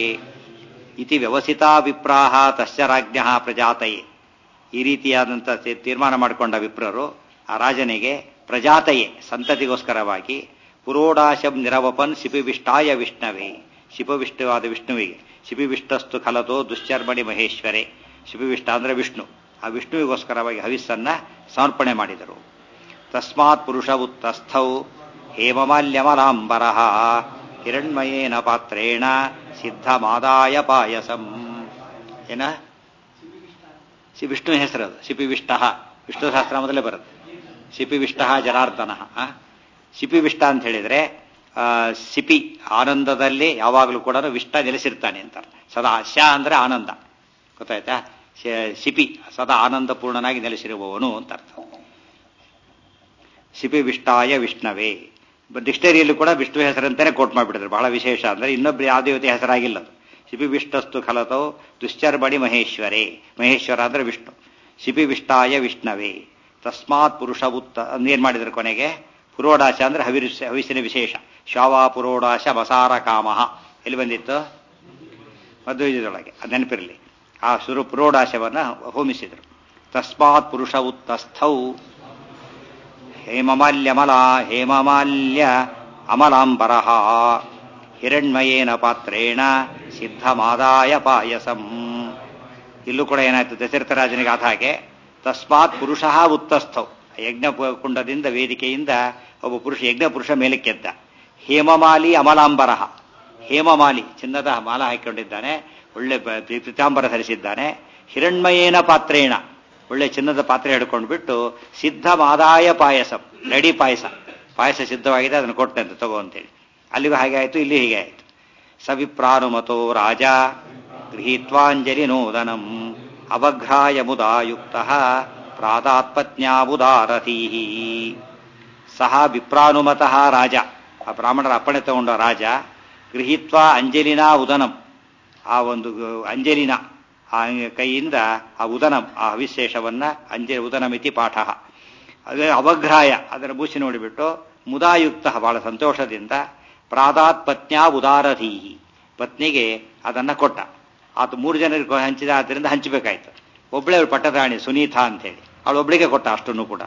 ಇತಿ ವ್ಯವಸ್ಥಿತಾಭಿಪ್ರಾಹ ತಶ್ಚರಾಜ್ಞ ಪ್ರಜಾತಯೇ ಈ ರೀತಿಯಾದಂಥ ತೀ- ತೀರ್ಮಾನ ಮಾಡಿಕೊಂಡ ವಿಪ್ರರು ಆ ರಾಜನಿಗೆ ಪ್ರಜಾತಯೇ ಸಂತತಿಗೋಸ್ಕರವಾಗಿ ಪುರೋಡಾಶಂ ನಿರವಪನ್ ಶಿಪಿವಿಷ್ಟಾಯ ವಿಷ್ಣವೇ ಶಿಪವಿಷ್ಟವಾದ ವಿಷ್ಣುವಿಗೆ ಶಿಪಿವಿಷ್ಟಸ್ತು ಖಲತೋ ದುಶ್ಚರ್ಮಣಿ ಮಹೇಶ್ವರೇ ಶಿಪಿವಿಷ್ಟ ಅಂದ್ರೆ ವಿಷ್ಣು ಆ ವಿಷ್ಣುವಿಗೋಸ್ಕರವಾಗಿ ಹವಿಸ್ಸನ್ನ ಸಮರ್ಪಣೆ ಮಾಡಿದರು ತಸ್ಮಾತ್ ಪುರುಷ ಉತ್ತಸ್ಥೌ ಹೇಮಮಾಲ್ಯಮಲಾಂಬರ ಹಿರಣ್ಮಯೇನ ಪಾತ್ರೇಣ ಸಿದ್ಧಮಾದಾಯ ಪಾಯಸಂ ಏನ ಸಿ ವಿಷ್ಣು ಹೆಸರು ಅದು ಶಿಪಿವಿಷ್ಟ ವಿಷ್ಣು ಸಹಸ್ರನಾಮದಲ್ಲೇ ಬರುತ್ತೆ ಶಿಪಿವಿಷ್ಟ ಜನಾರ್ದನ ಆ? ಶಿಪಿವಿಷ್ಟ ಅಂತ ಹೇಳಿದ್ರೆ ಆ, ಸಿಪಿ ಆನಂದದಲ್ಲಿ ಯಾವಾಗಲೂ ಕೂಡ ವಿಷ್ಟ ನೆಲೆಸಿರ್ತಾನೆ ಅಂತ ಸದಾ ಶ ಅಂದ್ರೆ ಆನಂದ ಗೊತ್ತಾಯ್ತಾ ಶ- ಶಿಪಿ ಸದಾ ಆನಂದಪೂರ್ಣನಾಗಿ ನೆಲೆಸಿರುವವನು ಅಂತ ಅರ್ಥ ಶಿಪಿವಿಷ್ಟಾಯ ವಿಷ್ಣವೇ ಡಿಕ್ಷನರಿಯಲ್ಲಿ ಕೂಡ ವಿಷ್ಣು ಹೆಸರಂತಾನೆ ಕೋಟ್ ಮಾಡಿಬಿಟ್ಟಿದ್ರು ಬಹಳ ವಿಶೇಷ ಅಂದ್ರೆ ಇನ್ನೊಬ್ರು ಯಾವ ದೇವತೆ ಹೆಸರಾಗಿಲ್ಲ ಅದು ಶಿಪಿವಿಷ್ಟಸ್ತು ಖಲತೋ ದುಶ್ಚರ್ಬಣಿ ಮಹೇಶ್ವರೇ ಮಹೇಶ್ವರ ಅಂದ್ರೆ ವಿಷ್ಣು ಶಿಪಿವಿಷ್ಟಾಯ ವಿಷ್ಣವೇ ತಸ್ಮಾತ್ ಪುರುಷ ಉತ್ತ ಏನ್ ಮಾಡಿದ್ರು ಕೊನೆಗೆ ಪುರೋಡಾಶ ಅಂದ್ರೆ ಹವಿರು ಹವಿಸಿನ ವಿಶೇಷ ಶಾವ ಪುರೋಡಾಶ ಬಸಾರ ಕಾಮಹ ಎಲ್ಲಿ ಬಂದಿತ್ತು ಮಧ್ವಜದೊಳಗೆ ಅದು ನೆನಪಿರಲಿ ಆ ಸುರು ಪುರೋಡಾಶವನ್ನ ಹೋಮಿಸಿದರು ತಸ್ಮಾತ್ ಪುರುಷ ಉತ್ತಸ್ಥೌ ಹೇಮಮಾಲ್ಯಮಲ ಹೇಮಮಾಲ್ಯ ಅಮಲಾಂಬರಃ ಹಿರಣ್ಮಯೇನ ಪಾತ್ರೇಣ ಸಿದ್ಧಮಾದಾಯ ಪಾಯಸಂ ಇಲ್ಲೂ ಕೂಡ ಏನಾಯ್ತು ದಶರಥರಾಜನಿಗೆ ಆದ ಹಾಗೆ ತಸ್ಮಾತ್ ಪುರುಷ ಉತ್ತಸ್ಥೌ ಯಜ್ಞ ಕುಂಡದಿಂದ ವೇದಿಕೆಯಿಂದ ಒಬ್ಬ ಪುರುಷ ಯಜ್ಞ ಪುರುಷ ಮೇಲಕ್ಕೆದ್ದ ಹೇಮಮಾಲಿ ಅಮಲಾಂಬರಃ ಹೇಮಮಾಲಿ ಚಿನ್ನದ ಮಾಲ ಹಾಕಿಕೊಂಡಿದ್ದಾನೆ ಒಳ್ಳೆ ಬ- ಪೀತಾಂಬರ ಧರಿಸಿದ್ದಾನೆ ಹಿರಣ್ಮಯೇನ ಪಾತ್ರೇಣ ಒಳ್ಳೆ ಚಿನ್ನದ ಪಾತ್ರೆ ಹಿಡ್ಕೊಂಡ್ಬಿಟ್ಟು ಸಿದ್ಧ ಮಾದಾಯ ಪಾಯಸ ರೆಡಿ ಪಾಯಸ ಪಾಯಸ ಸಿದ್ಧವಾಗಿದೆ ಅದನ್ನು ಕೊಟ್ಟಂತೆ ತಗೋ ಅಂತೇಳಿ ಅಲ್ಲಿಗೂ ಹಾಗೆ ಆಯಿತು ಇಲ್ಲಿ ಹೀಗೆ ಆಯಿತು ಸವಿಪ್ರಾನುಮತೋ ರಾಜ ಗೃಹೀತ್ವಾಂಜಲಿ ನೋದನಂ ಅವಘ್ರಾಯ ಮುದಾಯುಕ್ತ ಪ್ರಾದಾತ್ಪತ್ನ್ಯಾಬುದಾರಥೀ ಸಹ ವಿಪ್ರಾನುಮತಃ ರಾಜ ಆ ಬ್ರಾಹ್ಮಣರ ಅಪ್ಪಣೆ ತಗೊಂಡ ರಾಜ ಗೃಹೀತ್ವ ಅಂಜಲಿನ ಉದನಂ ಆ ಒಂದು ಅಂಜಲಿನ ಆ ಕೈಯಿಂದ ಆ ಉದನಂ ಆ ವಿಶೇಷವನ್ನ ಅಂಜಲಿ ಉದನಮಿತಿ ಪಾಠ ಅದೇ ಅವಘ್ರಾಯ ಅದರ ಬೂಸಿ ನೋಡಿಬಿಟ್ಟು ಮುದಾಯುಕ್ತ ಬಹಳ ಸಂತೋಷದಿಂದ ಪ್ರಾದಾತ್ ಪತ್ನ್ಯಾ ಉದಾರಧೀ ಪತ್ನಿಗೆ ಅದನ್ನ ಕೊಟ್ಟ ಆತ ಮೂರು ಜನರಿಗೆ ಹಂಚಿದ ಆದ್ದರಿಂದ ಹಂಚಬೇಕಾಯ್ತು ಒಬ್ಬಳೇ ಅವಳು ಪಟ್ಟದಾಣಿ ಸುನೀತಾ ಅಂತೇಳಿ ಅವಳು ಒಬ್ಳಿಗೆ ಕೊಟ್ಟ ಅಷ್ಟನ್ನು ಕೂಡ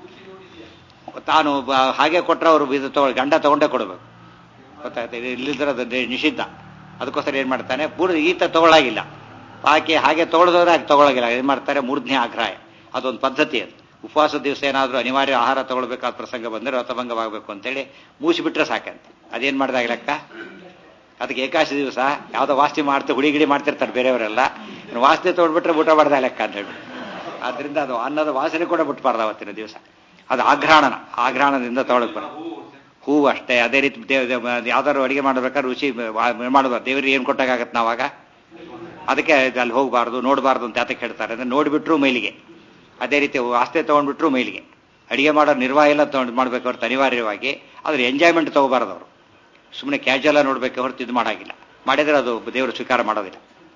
ತಾನು ಬ- ಹಾಗೆ ಕೊಟ್ಟರೆ ಅವರು ಇದು ತಗೊಳ್ಳಿ ಗಂಡ ತಗೊಂಡೇ ಕೊಡಬೇಕು ಗೊತ್ತಾಯ್ತು ಇಲ್ಲಿದ್ರೆ ಅದು ನಿ- ನಿಷಿದ್ಧ ಅದಕ್ಕೋಸ್ಕರ ಏನ್ ಮಾಡ್ತಾನೆ ಪೂರ್ತಿ ಈತ ತಗೊಳ್ಳಾಗಿಲ್ಲ ಆಕೆ ಹಾಗೆ ತಗೊಳ್ಳೋದ್ರೆ ಆಕೆ ತಗೊಳ್ಳಾಗಿಲ್ಲ ಏನ್ ಮಾಡ್ತಾರೆ ಮೂರ್ಧ್ನಿ ಆಗ್ರಾಯ ಅದೊಂದು ಪದ್ಧತಿ ಅದು ಉಪವಾಸ ದಿವಸ ಏನಾದರೂ ಅನಿವಾರ್ಯ ಆಹಾರ ತಗೊಳ್ಬೇಕಾದ ಪ್ರಸಂಗ ಬಂದರೆ ವ್ರತಭಂಗವಾಗಬೇಕು ಅಂತೇಳಿ ಮೂಸಿಬಿಟ್ರೆ ಸಾಕಂತೆ ಅದೇನ್ ಮಾಡಿದಾಗ ಲೆಕ್ಕ ಅದಕ್ಕೆ ಏಕಾಶಿ ದಿವಸ ಯಾವುದೋ ವಾಸ್ತಿ ಮಾಡ್ತಾ ಹುಡಿ ಗಿಡಿ ಮಾಡ್ತಿರ್ತಾರೆ ಬೇರೆಯವರೆಲ್ಲ ಇನ್ನು ವಾಸನೆ ತೊಗೊಂಡ್ಬಿಟ್ರೆ ಊಟ ಮಾಡ್ದ ಲೆಕ್ಕ ಅಂತ ಹೇಳಿ ಆದ್ರಿಂದ ಅದು ಅನ್ನದ ವಾಸನೆ ಕೂಡ ಬಿಟ್ಬಾರ್ದು ಅವತ್ತಿನ ದಿವಸ ಅದು ಆಘ್ರಾಣನ ಆಘ್ರಾಣದಿಂದ ತಗೊಳಕ್ ಬರ ಹೂವು ಅಷ್ಟೇ ಅದೇ ರೀತಿ ದೇವ್ ದೇವ್- ಯಾವ್ದಾದ್ರು ಅಡಿಗೆ ಮಾಡ್ಬೇಕಾದ್ರೆ ರುಚಿ ಮಾಡಬಾರ್ದು ದೇವರಿಗೆ ಏನ್ ಕೊಟ್ಟಾಗತ್ತೆ ನಾವಾಗ ಅದಕ್ಕೆ ಅಲ್ಲಿ ಹೋಗಬಾರ್ದು ನೋಡಬಾರ್ದು ಅಂತ ಯಾತಕ್ಕೆ ಹೇಳ್ತಾರೆ ಅಂದ್ರೆ ನೋಡ್ಬಿಟ್ರು ಮೈಲಿಗೆ ಅದೇ ರೀತಿ ವಾಸ್ತೆ ತಗೊಂಡ್ಬಿಟ್ರು ಮೈಲಿಗೆ ಅಡಿಗೆ ಮಾಡೋ ನಿರ್ವಾಹ ಎಲ್ಲ ತಗೊಂಡು ಮಾಡ್ಬೇಕು ಹೊರತು ಅನಿವಾರ್ಯವಾಗಿ ಆದ್ರೆ ಎಂಜಾಯ್ಮೆಂಟ್ ತಗೋಬಾರ್ದು ಅವರು ಸುಮ್ಮನೆ ಕ್ಯಾಜುವಲ್ ನೋಡ್ಬೇಕು ಹೊರತು ಇದು ಮಾಡಾಗಿಲ್ಲ ಮಾಡಿದ್ರೆ ಅದು ದೇವರು ಸ್ವೀಕಾರ ಮಾಡೋದಿಲ್ಲ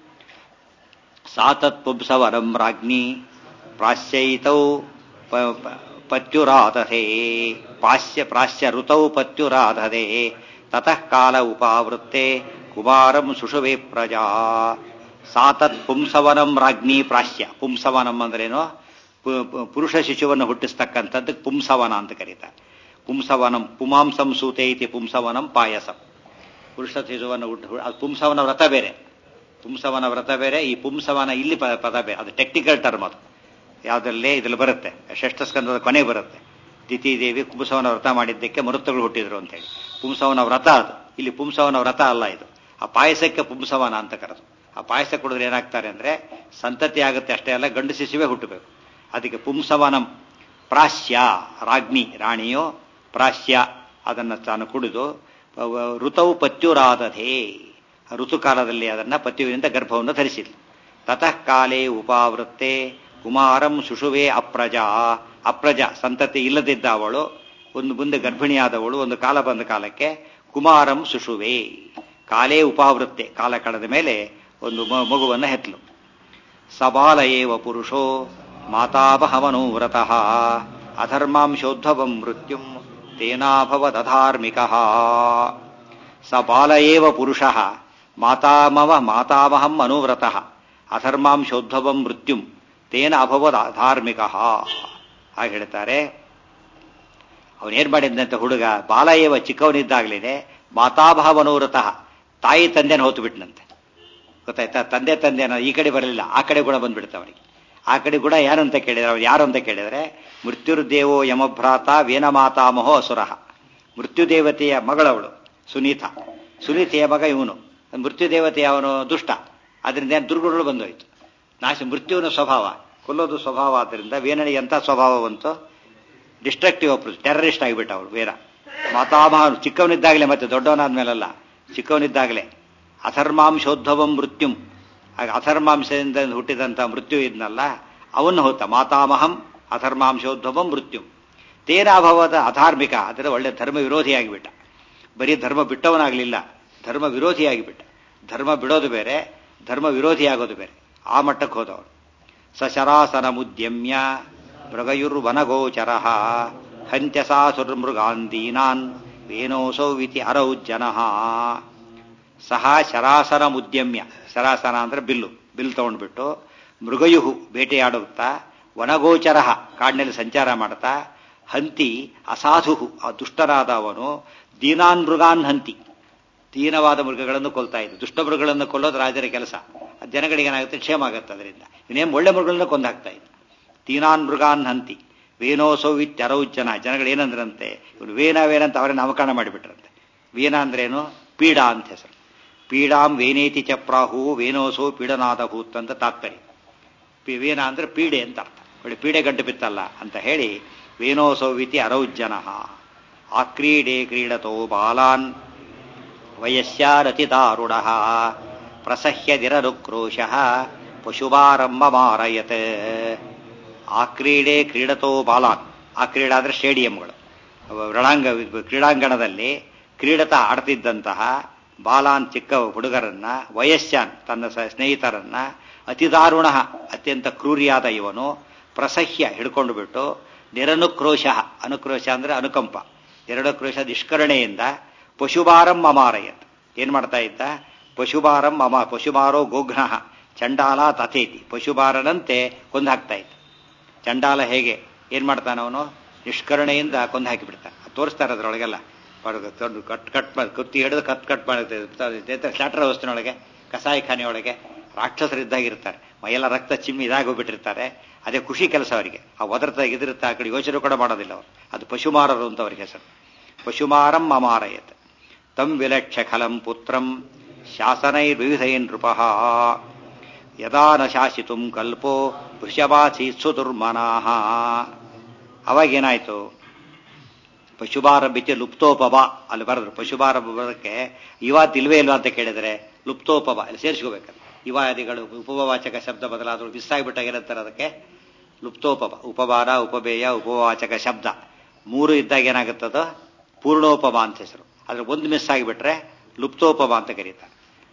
ಸಾತತ್ ಪುಂಸವರಂ ರಾಜ್ಞಿ ಪ್ರಾಶ್ಯೈತೌ ಪ- ಪ- ಪತ್ಯುರಾಧತೆ ಪಾಸ್ಯ ಪ್ರಾಶ್ಯ ಋತೌ ಪತ್ಯುರಾಧತೆ ತತಃ ಕಾಲ ಉಪಾವೃತ್ತೆ ಕುಮಾರಂ ಸುಷುವೆ ಪ್ರಜಾ ಸಾತತ್ ಪುಂಸವನಂ ರಾಜ್ಞಿ ಪ್ರಾಶ್ಯ ಪುಂಸವನಂ ಅಂದ್ರೇನು ಪು- ಪು- ಪುರುಷ ಶಿಶುವನ್ನು ಹುಟ್ಟಿಸ್ತಕ್ಕಂಥದ್ದು ಪುಂಸವನ ಅಂತ ಕರೀತಾರೆ ಪುಂಸವನಂ ಪುಮಾಂಸಂ ಸೂತೆ ಇತಿ ಪುಂಸವನಂ ಪಾಯಸಂ ಪುರುಷ ಶಿಶುವನ್ನು ಹುಟ್ಟು ಅದು ಪುಂಸವನ ವ್ರತ ಬೇರೆ ಪುಂಸವನ ವ್ರತ ಬೇರೆ ಈ ಪುಂಸವನ ಇಲ್ಲಿ ಪ- ಪದ ಬೇರೆ ಅದು ಟೆಕ್ನಿಕಲ್ ಟರ್ಮ್ ಅದು ಯಾವುದರಲ್ಲಿ ಇದ್ರಲ್ಲಿ ಬರುತ್ತೆ ಷಷ್ಠ ಸ್ಕಂದದ ಕೊನೆ ಬರುತ್ತೆ ದೇವಿ ಪುಂಸವನ ವ್ರತ ಮಾಡಿದ್ದಕ್ಕೆ ಮರುತ್ತಗಳು ಹುಟ್ಟಿದ್ರು ಅಂತ ಹೇಳಿ ಪುಂಸವನ ವ್ರತ ಅದು ಇಲ್ಲಿ ಪುಂಸವನ ವ್ರತ ಅಲ್ಲ ಇದು ಆ ಪಾಯಸಕ್ಕೆ ಪುಂಸವನ ಅಂತ ಕರೆದು ಆ ಪಾಯಸ ಕುಡಿದ್ರೆ ಏನಾಗ್ತಾರೆ ಅಂದ್ರೆ ಸಂತತಿ ಆಗುತ್ತೆ ಅಷ್ಟೇ ಅಲ್ಲ ಗಂಡು ಶಿಶುವೇ ಹುಟ್ಟಬೇಕು ಅದಕ್ಕೆ ಪುಂಸವನಂ ಪ್ರಾಶ್ಯ ರಾಜ್ಞಿ ರಾಣಿಯೋ ಪ್ರಾಶ್ಯ ಅದನ್ನ ತಾನು ಕುಡಿದು ಅವ- ಋತವು ಪತ್ಯುರಾದಧೆ ಋತುಕಾಲದಲ್ಲಿ ಅದನ್ನ ಪತ್ಯುವಿನಿಂದ ಗರ್ಭವನ್ನು ಧರಿಸಿದ್ಲು ತತಃ ಕಾಲೇ ಉಪಾವೃತ್ತೆ ಕುಮಾರಂ ಸುಷುವೆ ಅಪ್ರಜಾ ಅಪ್ರಜಾ ಸಂತತಿ ಇಲ್ಲದಿದ್ದ ಅವಳು ಒಂದು ಮುಂದೆ ಗರ್ಭಿಣಿಯಾದವಳು ಒಂದು ಕಾಲ ಬಂದ ಕಾಲಕ್ಕೆ ಕುಮಾರಂ ಸುಷುವೆ ಕಾಲೇ ಉಪಾವೃತ್ತೆ ಕಾಲ ಕಳೆದ ಮೇಲೆ ಒಂದು ಮ- ಮಗುವನ್ನ ಹೆತ್ಲು ಸಬಾಲ ಏವ ಪುರುಷೋ ಮಾತಾಪಹವನೋ ವ್ರತಃ ಅಧರ್ಮಾಂಶೋದ್ಭವಂ ಮೃತ್ಯುಂ ತೇನಾಭವದಧಾರ್ಮಿಕ ಸ ಬಾಲ ಏವ ಪುರುಷ ಮಾತಾಮವ ಮಾತಾಮಹಂ ಅನುವ್ರತಃ ಅಧರ್ಮಾಂಶೋದ್ಭವಂ ಮೃತ್ಯುಂ ತೇನ ಅಭವದ ಧಾರ್ಮಿಕ ಹಾಗೆ ಹೇಳ್ತಾರೆ ಅವನೇನ್ ಮಾಡಿದ್ನಂತೆ ಹುಡುಗ ಬಾಲ ಏವ ಚಿಕ್ಕವನಿದ್ದಾಗಲೇನೆ ಮಾತಾಭಾವನೋರತಃ ತಾಯಿ ತಂದೆನ ಹೋತು ಬಿಟ್ನಂತೆ ಗೊತ್ತಾಯ್ತಾ ತಂದೆ ತಂದೆ ಅನ್ನೋ ಈ ಕಡೆ ಬರಲಿಲ್ಲ ಆ ಕಡೆ ಗುಣ ಬಂದ್ಬಿಡ್ತು ಅವನಿಗೆ ಆ ಕಡೆ ಗುಣ ಯಾರು ಅಂತ ಕೇಳಿದ್ರೆ ಅವ್ರು ಯಾರು ಅಂತ ಕೇಳಿದ್ರೆ ಮೃತ್ಯುರ್ದೇವೋ ಯಮಭ್ರಾತ ವೇನಮಾತಾಮಹೋ ಅಸುರಃ ಮೃತ್ಯುದೇವತೆಯ ಮಗಳವಳು ಸುನೀತಾ ಸುನೀತೆಯ ಮಗ ಇವನು ಮೃತ್ಯುದೇವತೆಯ ಅವನು ದುಷ್ಟ ಅದರಿಂದ ಏನು ದುರ್ಗುಣಗಳು ಬಂದೋಯ್ತು ನಾಶ ಮೃತ್ಯುವಿನ ಸ್ವಭಾವ ಕೊಲ್ಲೋದು ಸ್ವಭಾವ ಆದ್ದರಿಂದ ವೇನನಿಗೆ ಎಂಥ ಸ್ವಭಾವ ಬಂತು ಡಿಸ್ಟ್ರಕ್ಟಿವ್ ಅಪ್ರೋಚ್ ಟೆರರಿಸ್ಟ್ ಆಗಿಬಿಟ್ಟ ಅವಳು ವೇರ ಮಾತಾಮಹ ಚಿಕ್ಕವನಿದ್ದಾಗಲೇ ಮತ್ತೆ ದೊಡ್ಡವನಾದ್ಮೇಲಲ್ಲ ಚಿಕ್ಕವನಿದ್ದಾಗಲೇ ಅಧರ್ಮಾಂಶೋದ್ಭವಂ ಮೃತ್ಯುಂ ಆಗ ಅಧರ್ಮಾಂಶದಿಂದ ಹುಟ್ಟಿದಂಥ ಮೃತ್ಯು ಇದ್ನಲ್ಲ ಅವನ್ನ ಹೋತ ಮಾತಾಮಹಂ ಅಧರ್ಮಾಂಶೋದ್ಭವಂ ಮೃತ್ಯುಂ ತೇನಾಭವದ ಅಧಾರ್ಮಿಕ ಅದರ ಒಳ್ಳೆ ಧರ್ಮ ವಿರೋಧಿಯಾಗಿಬಿಟ್ಟ ಬರೀ ಧರ್ಮ ಬಿಟ್ಟವನಾಗಲಿಲ್ಲ ಧರ್ಮ ವಿರೋಧಿಯಾಗಿಬಿಟ್ಟ ಧರ್ಮ ಬಿಡೋದು ಬೇರೆ ಧರ್ಮ ವಿರೋಧಿಯಾಗೋದು ಬೇರೆ ಆ ಮಟ್ಟಕ್ಕೆ ಹೋದವನು ಸಶರಾಸನ ಮುದ್ಯಮ್ಯ ಮೃಗಯುರ್ವನಗೋಚರ ಹಂತ್ಯಸಾಸುರ್ಮೃಗಾನ್ ದೀನಾನ್ ವೇನೋಸೌ ಇತಿ ಅರೌ ಜನಃ ಸಹ ಶರಾಸನ ಮುದ್ಯಮ್ಯ ಶರಾಸನ ಅಂದ್ರೆ ಬಿಲ್ಲು ಬಿಲ್ ತಗೊಂಡ್ಬಿಟ್ಟು ಮೃಗಯುಹು ಬೇಟೆಯಾಡುತ್ತಾ ವನಗೋಚರ ಕಾಡಿನಲ್ಲಿ ಸಂಚಾರ ಮಾಡ್ತಾ ಹಂತಿ ಅಸಾಧು ಆ ದುಷ್ಟನಾದ ಅವನು ದೀನಾನ್ ಮೃಗಾನ್ ಹಂತಿ ದೀನವಾದ ಮೃಗಗಳನ್ನು ಕೊಲ್ತಾ ಇದ್ದು ದುಷ್ಟ ಮೃಗಗಳನ್ನು ಕೊಲ್ಲೋದು ರಾಜರ ಕೆಲಸ ಅದು ಜನಗಳಿಗೆ ಏನಾಗುತ್ತೆ ಕ್ಷೇಮ ಆಗುತ್ತೆ ಅದರಿಂದ ಇನ್ನೇನು ಒಳ್ಳೆ ಮೃಗಗಳನ್ನ ಕೊಂದಾಕ್ತಾ ಇದ್ದ ದೀನಾನ್ ಮೃಗಾನ್ ಹಂತಿ ವೇನೋಸೌ ಇತ್ಯರೌ ಜನ ಜನಗಳು ಏನಂದ್ರಂತೆ ಇವನು ವೇನ ವೇನ ಅಂತ ಅವರೇ ನಾಮಕರಣ ಮಾಡಿಬಿಟ್ರಂತೆ ವೇನ ಅಂದ್ರೇನು ಪೀಡಾ ಅಂತ ಹೆಸರು ಪೀಡಾಂ ವೇನೇತಿ ಚ ಪ್ರಾಹು ವೇನೋಸೋ ಪೀಡನಾದ ಭೂತ್ ಅಂತ ತಾತ್ಪರ್ಯ ಪಿ- ವೇನ ಅಂದ್ರೆ ಪೀಡೆ ಅಂತ ಅರ್ಥ ನೋಡಿ ಪೀಡೆ ಗಂಟು ಬಿತ್ತಲ್ಲ ಅಂತ ಹೇಳಿ ವೇನೋಸೌವಿತಿ ಅರೌಜ್ಜನ ಆಕ್ರೀಡೆ ಕ್ರೀಡತೋ ಬಾಲಾನ್ ವಯಸ್ಯಾರತಿದಾರುಡ ಪ್ರಸಹ್ಯದಿರನುಕ್ರೋಶ ಪಶುಭಾರಂಭ ಮಾರಯತ್ ಆಕ್ರೀಡೆ ಕ್ರೀಡತೋ ಬಾಲಾನ್ ಆ ಕ್ರೀಡಾ ಅಂದ್ರೆ ಸ್ಟೇಡಿಯಂಗಳು ರಣಾಂಗ ಕ್ರೀಡಾಂಗಣದಲ್ಲಿ ಕ್ರೀಡತ ಆಡ್ತಿದ್ದಂತಹ ಬಾಲಾನ್ ಚಿಕ್ಕ ಹುಡುಗರನ್ನ ವಯಸ್ಸಾನ್ ತನ್ನ ಸ- ಸ್ನೇಹಿತರನ್ನ ಅತಿದಾರುಣ ಅತ್ಯಂತ ಕ್ರೂರಿಯಾದ ಇವನು ಪ್ರಸಹ್ಯ ಹಿಡ್ಕೊಂಡು ಬಿಟ್ಟು ನಿರನುಕ್ರೋಶ ಅನುಕ್ರೋಶ ಅಂದ್ರೆ ಅನುಕಂಪ ನಿರನುಕ್ರೋಶ ನಿಷ್ಕರಣೆಯಿಂದ ಪಶುಭಾರಂ ಅಮಾರಯತ್ ಏನ್ ಮಾಡ್ತಾ ಇದ್ದ ಪಶುಭಾರಂ ಅಮ ಪಶುಭಾರೋ ಗೋಘ್ನ ಚಂಡಾಲ ತಥೇತಿ ಪಶುಭಾರನಂತೆ ಕೊಂದು ಹಾಕ್ತಾ ಇದ್ದ ಚಂಡಾಲ ಹೇಗೆ ಏನ್ ಮಾಡ್ತಾನ ಅವನು ನಿಷ್ಕರಣೆಯಿಂದ ಕೊಂದು ಹಾಕಿ ಬಿಡ್ತಾನೆ ತೋರಿಸ್ತಾರೆ ಅದ್ರೊಳಗೆಲ್ಲ ಹೊರಗೆ ತೊಂದು ಕಟ್ ಕಟ್ ಮಾಡಿ ಕುತ್ತಿ ಹಿಡಿದು ಕಟ್ ಕಟ್ ಮಾಡುತ್ತೆ ಸ್ಲಾಟರ್ ವ್ಯವಸ್ಥೆನೊಳಗೆ ಕಸಾಯಿಖಾನೆ ಒಳಗೆ ರಾಕ್ಷಸರಿದ್ದಾಗಿರ್ತಾರೆ ಮೈಯೆಲ್ಲ ರಕ್ತ ಚಿಮ್ಮಿ ಇದಾಗೋಗ್ಬಿಟ್ಟಿರ್ತಾರೆ ಅದೇ ಖುಷಿ ಕೆಲಸ ಅವರಿಗೆ ಆ ಒದರ್ತಾ ಇದಿರುತ್ತಾ ಆ ಕಡೆ ಯೋಚನೆ ಕೂಡ ಮಾಡೋದಿಲ್ಲ ಅವರು ಅದು ಪಶುಮಾರರು ಅಂತ ಅವ್ರಿಗೆ ಹೆಸರು ಪಶುಮಾರಂ ಅಮಾರಯತ್ ತಂ ವಿಲಕ್ಷ ಖಲಂ ಪುತ್ರಂ ಶಾಸನೈರ್ವಿವಿಧೈ ನೃಪಃ ಯದಾ ನ ಶಾಸಿತುಂ ಕಲ್ಪೋ ವೃಷಭಾಸೀತ್ಸು ದುರ್ಮನಾಹ ಅವಾಗೇನಾಯ್ತು ಪಶುಭಾರಂಭಿಕೆ ಲುಪ್ತೋಪವ ಅಲ್ಲಿ ಬರೆದ್ರು ಪಶುಭಾರಂಭಕ್ಕೆ ಇವಾತ್ ಇಲ್ವೇ ಇಲ್ವಾ ಅಂತ ಕೇಳಿದ್ರೆ ಲುಪ್ತೋಪವ ಅಲ್ಲಿ ಸೇರಿಸ್ಕೋಬೇಕಲ್ಲ ಇವಾದಿಗಳು ಉಪವಾಚಕ ಶಬ್ದ ಬದಲಾದ್ರು ಮಿಸ್ ಆಗಿಬಿಟ್ಟಾಗ ಏನಂತಾರೆ ಅದಕ್ಕೆ ಲುಪ್ತೋಪವ ಉಪವಾರ ಉಪಬೇಯ ಉಪವಾಚಕ ಶಬ್ದ ಮೂರು ಇದ್ದಾಗ ಏನಾಗುತ್ತದೋ ಪೂರ್ಣೋಪಮ ಅಂತ ಹೆಸರು ಅದ್ರ ಒಂದು ಮಿಸ್ ಆಗಿಬಿಟ್ರೆ ಲುಪ್ತೋಪಮ ಅಂತ ಕರೀತಾರೆ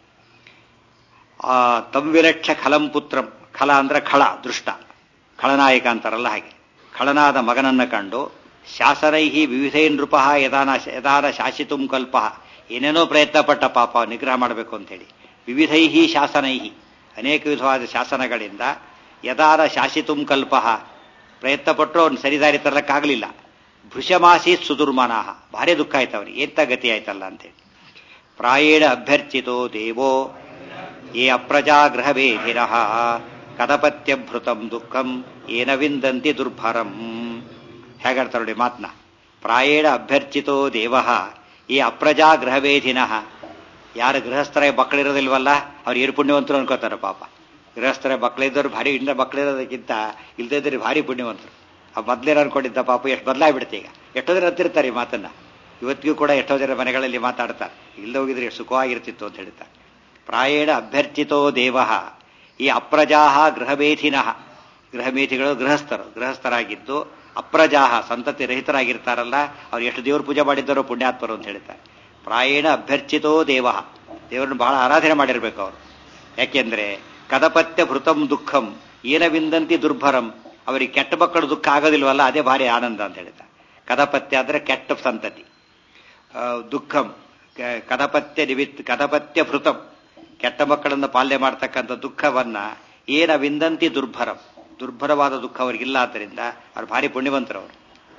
ಆ ತಂವಿಲಕ್ಷ ಖಲಂ ಪುತ್ರಂ ಖಲ ಅಂದ್ರೆ ಖಳ ದೃಷ್ಟ ಖಳನಾಯಕ ಅಂತಾರಲ್ಲ ಹಾಗೆ ಖಳನಾದ ಮಗನನ್ನ ಕಂಡು ಶಾಸನೈಹಿ ವಿವಿಧೈ ನೃಪ ಯದಾನ ಯದಾನ ಶಾಸಿತುಂ ಕಲ್ಪ ಏನೇನೋ ಪ್ರಯತ್ನ ಪಟ್ಟ ಪಾಪ ನಿಗ್ರಹ ಮಾಡಬೇಕು ಅಂತೇಳಿ ವಿವಿಧೈಹಿ ಶಾಸನೈಹಿ ಅನೇಕ ವಿಧವಾದ ಶಾಸನಗಳಿಂದ ಯದಾನ ಶಾಸಿತುಂ ಕಲ್ಪ ಪ್ರಯತ್ನ ಪಟ್ಟರು ಅವ್ನು ಸರಿದಾರಿ ತರಲಿಕ್ಕಾಗಲಿಲ್ಲ ಭೃಶಮಾಸಿ ಸುದುರ್ಮನಾಹ ಭಾರಿ ದುಃಖ ಆಯ್ತು ಅವ್ರಿಗೆ ಎಂತ ಗತಿ ಆಯ್ತಲ್ಲ ಅಂತೇಳಿ ಪ್ರಾಯೇಣ ಅಭ್ಯರ್ಚಿತೋ ದೇವೋ ಯೇ ಅಪ್ರಜಾಗೃಹವೇಧಿರ ಕದಪತ್ಯಭೃತಂ ದುಃಖಂ ಏನ ವಿಂದಂತಿ ದುರ್ಭರಂ ಹೇಗಾಡ್ತಾರೆ ನೋಡಿ ಮಾತ್ನ ಪ್ರಾಯೇಣ ಅಭ್ಯರ್ಚಿತೋ ದೇವ ಈ ಅಪ್ರಜಾಗೃಹವೇಧಿನ ಯಾರು ಗೃಹಸ್ಥರ ಮಕ್ಕಳಿರೋದಿಲ್ವಲ್ಲ ಅವ್ರು ಏನು ಪುಣ್ಯವಂತರು ಅನ್ಕೋತಾರೆ ಪಾಪ ಗೃಹಸ್ಥರ ಮಕ್ಕಳಿದ್ದವ್ರು ಭಾರಿ ಇಂದ ಮಕ್ಕಳಿರೋದಕ್ಕಿಂತ ಇಲ್ದೇ ಇದ್ರೆ ಭಾರಿ ಪುಣ್ಯವಂತರು ಆ ಮೊದ್ಲೇನು ಅನ್ಕೊಂಡಿದ್ದ ಪಾಪ ಎಷ್ಟು ಬದಲಾಗ್ಬಿಡುತ್ತೆ ಈಗ ಎಷ್ಟೋ ಜನ ಅಂತಿರ್ತಾರೆ ಈ ಮಾತನ್ನ ಇವತ್ತಿಗೂ ಕೂಡ ಎಷ್ಟೋ ಜನ ಮನೆಗಳಲ್ಲಿ ಮಾತಾಡ್ತಾರೆ ಇಲ್ಲದೆ ಹೋಗಿದ್ರೆ ಎಷ್ಟು ಸುಖವಾಗಿರ್ತಿತ್ತು ಅಂತ ಹೇಳ್ತಾರೆ ಪ್ರಾಯೇಣ ಅಭ್ಯರ್ಥಿತೋ ದೇವ ಈ ಅಪ್ರಜಾಹ ಗೃಹಮೇಧಿನಃ ಗೃಹಮೇಧಿಗಳು ಗೃಹಸ್ಥರು ಗೃಹಸ್ಥರಾಗಿದ್ದು ಅಪ್ರಜಾಹ ಸಂತತಿ ರಹಿತರಾಗಿರ್ತಾರಲ್ಲ ಅವ್ರು ಎಷ್ಟು ದೇವ್ರ ಪೂಜೆ ಮಾಡಿದ್ದಾರೋ ಪುಣ್ಯಾತ್ಮರು ಅಂತ ಹೇಳ್ತಾರೆ ಪ್ರಾಯೇಣ ಅಭ್ಯರ್ಥಿತೋ ದೇವ ದೇವರನ್ನು ಬಹಳ ಆರಾಧನೆ ಮಾಡಿರ್ಬೇಕು ಅವರು ಯಾಕೆಂದ್ರೆ ಕದಪತ್ಯ ಭೃತಂ ದುಃಖಂ ಏನ ವಿಂದಂತಿ ದುರ್ಭರಂ ಅವರಿಗೆ ಕೆಟ್ಟ ಮಕ್ಕಳು ದುಃಖ ಆಗೋದಿಲ್ವಲ್ಲ ಅದೇ ಭಾರಿ ಆನಂದ ಅಂತ ಹೇಳ್ತಾರೆ ಕದಪತ್ಯ ಅಂದ್ರೆ ಕೆಟ್ಟ ಸಂತತಿ ಆ, ದುಃಖಂ ಕ- ಕದಪತ್ಯ ನಿಮಿತ್ ಕದಪತ್ಯ ಭೃತಂ ಕೆಟ್ಟ ಮಕ್ಕಳನ್ನು ಪಾಲನೆ ಮಾಡ್ತಕ್ಕಂಥ ದುಃಖವನ್ನ ಏನ ವಿಂದಂತಿ ದುರ್ಭರಂ ದುರ್ಭರವಾದ ದುಃಖ ಅವರಿಗಿಲ್ಲ ಆದ್ದರಿಂದ ಅವ್ರು ಭಾರಿ ಪುಣ್ಯವಂತರವರು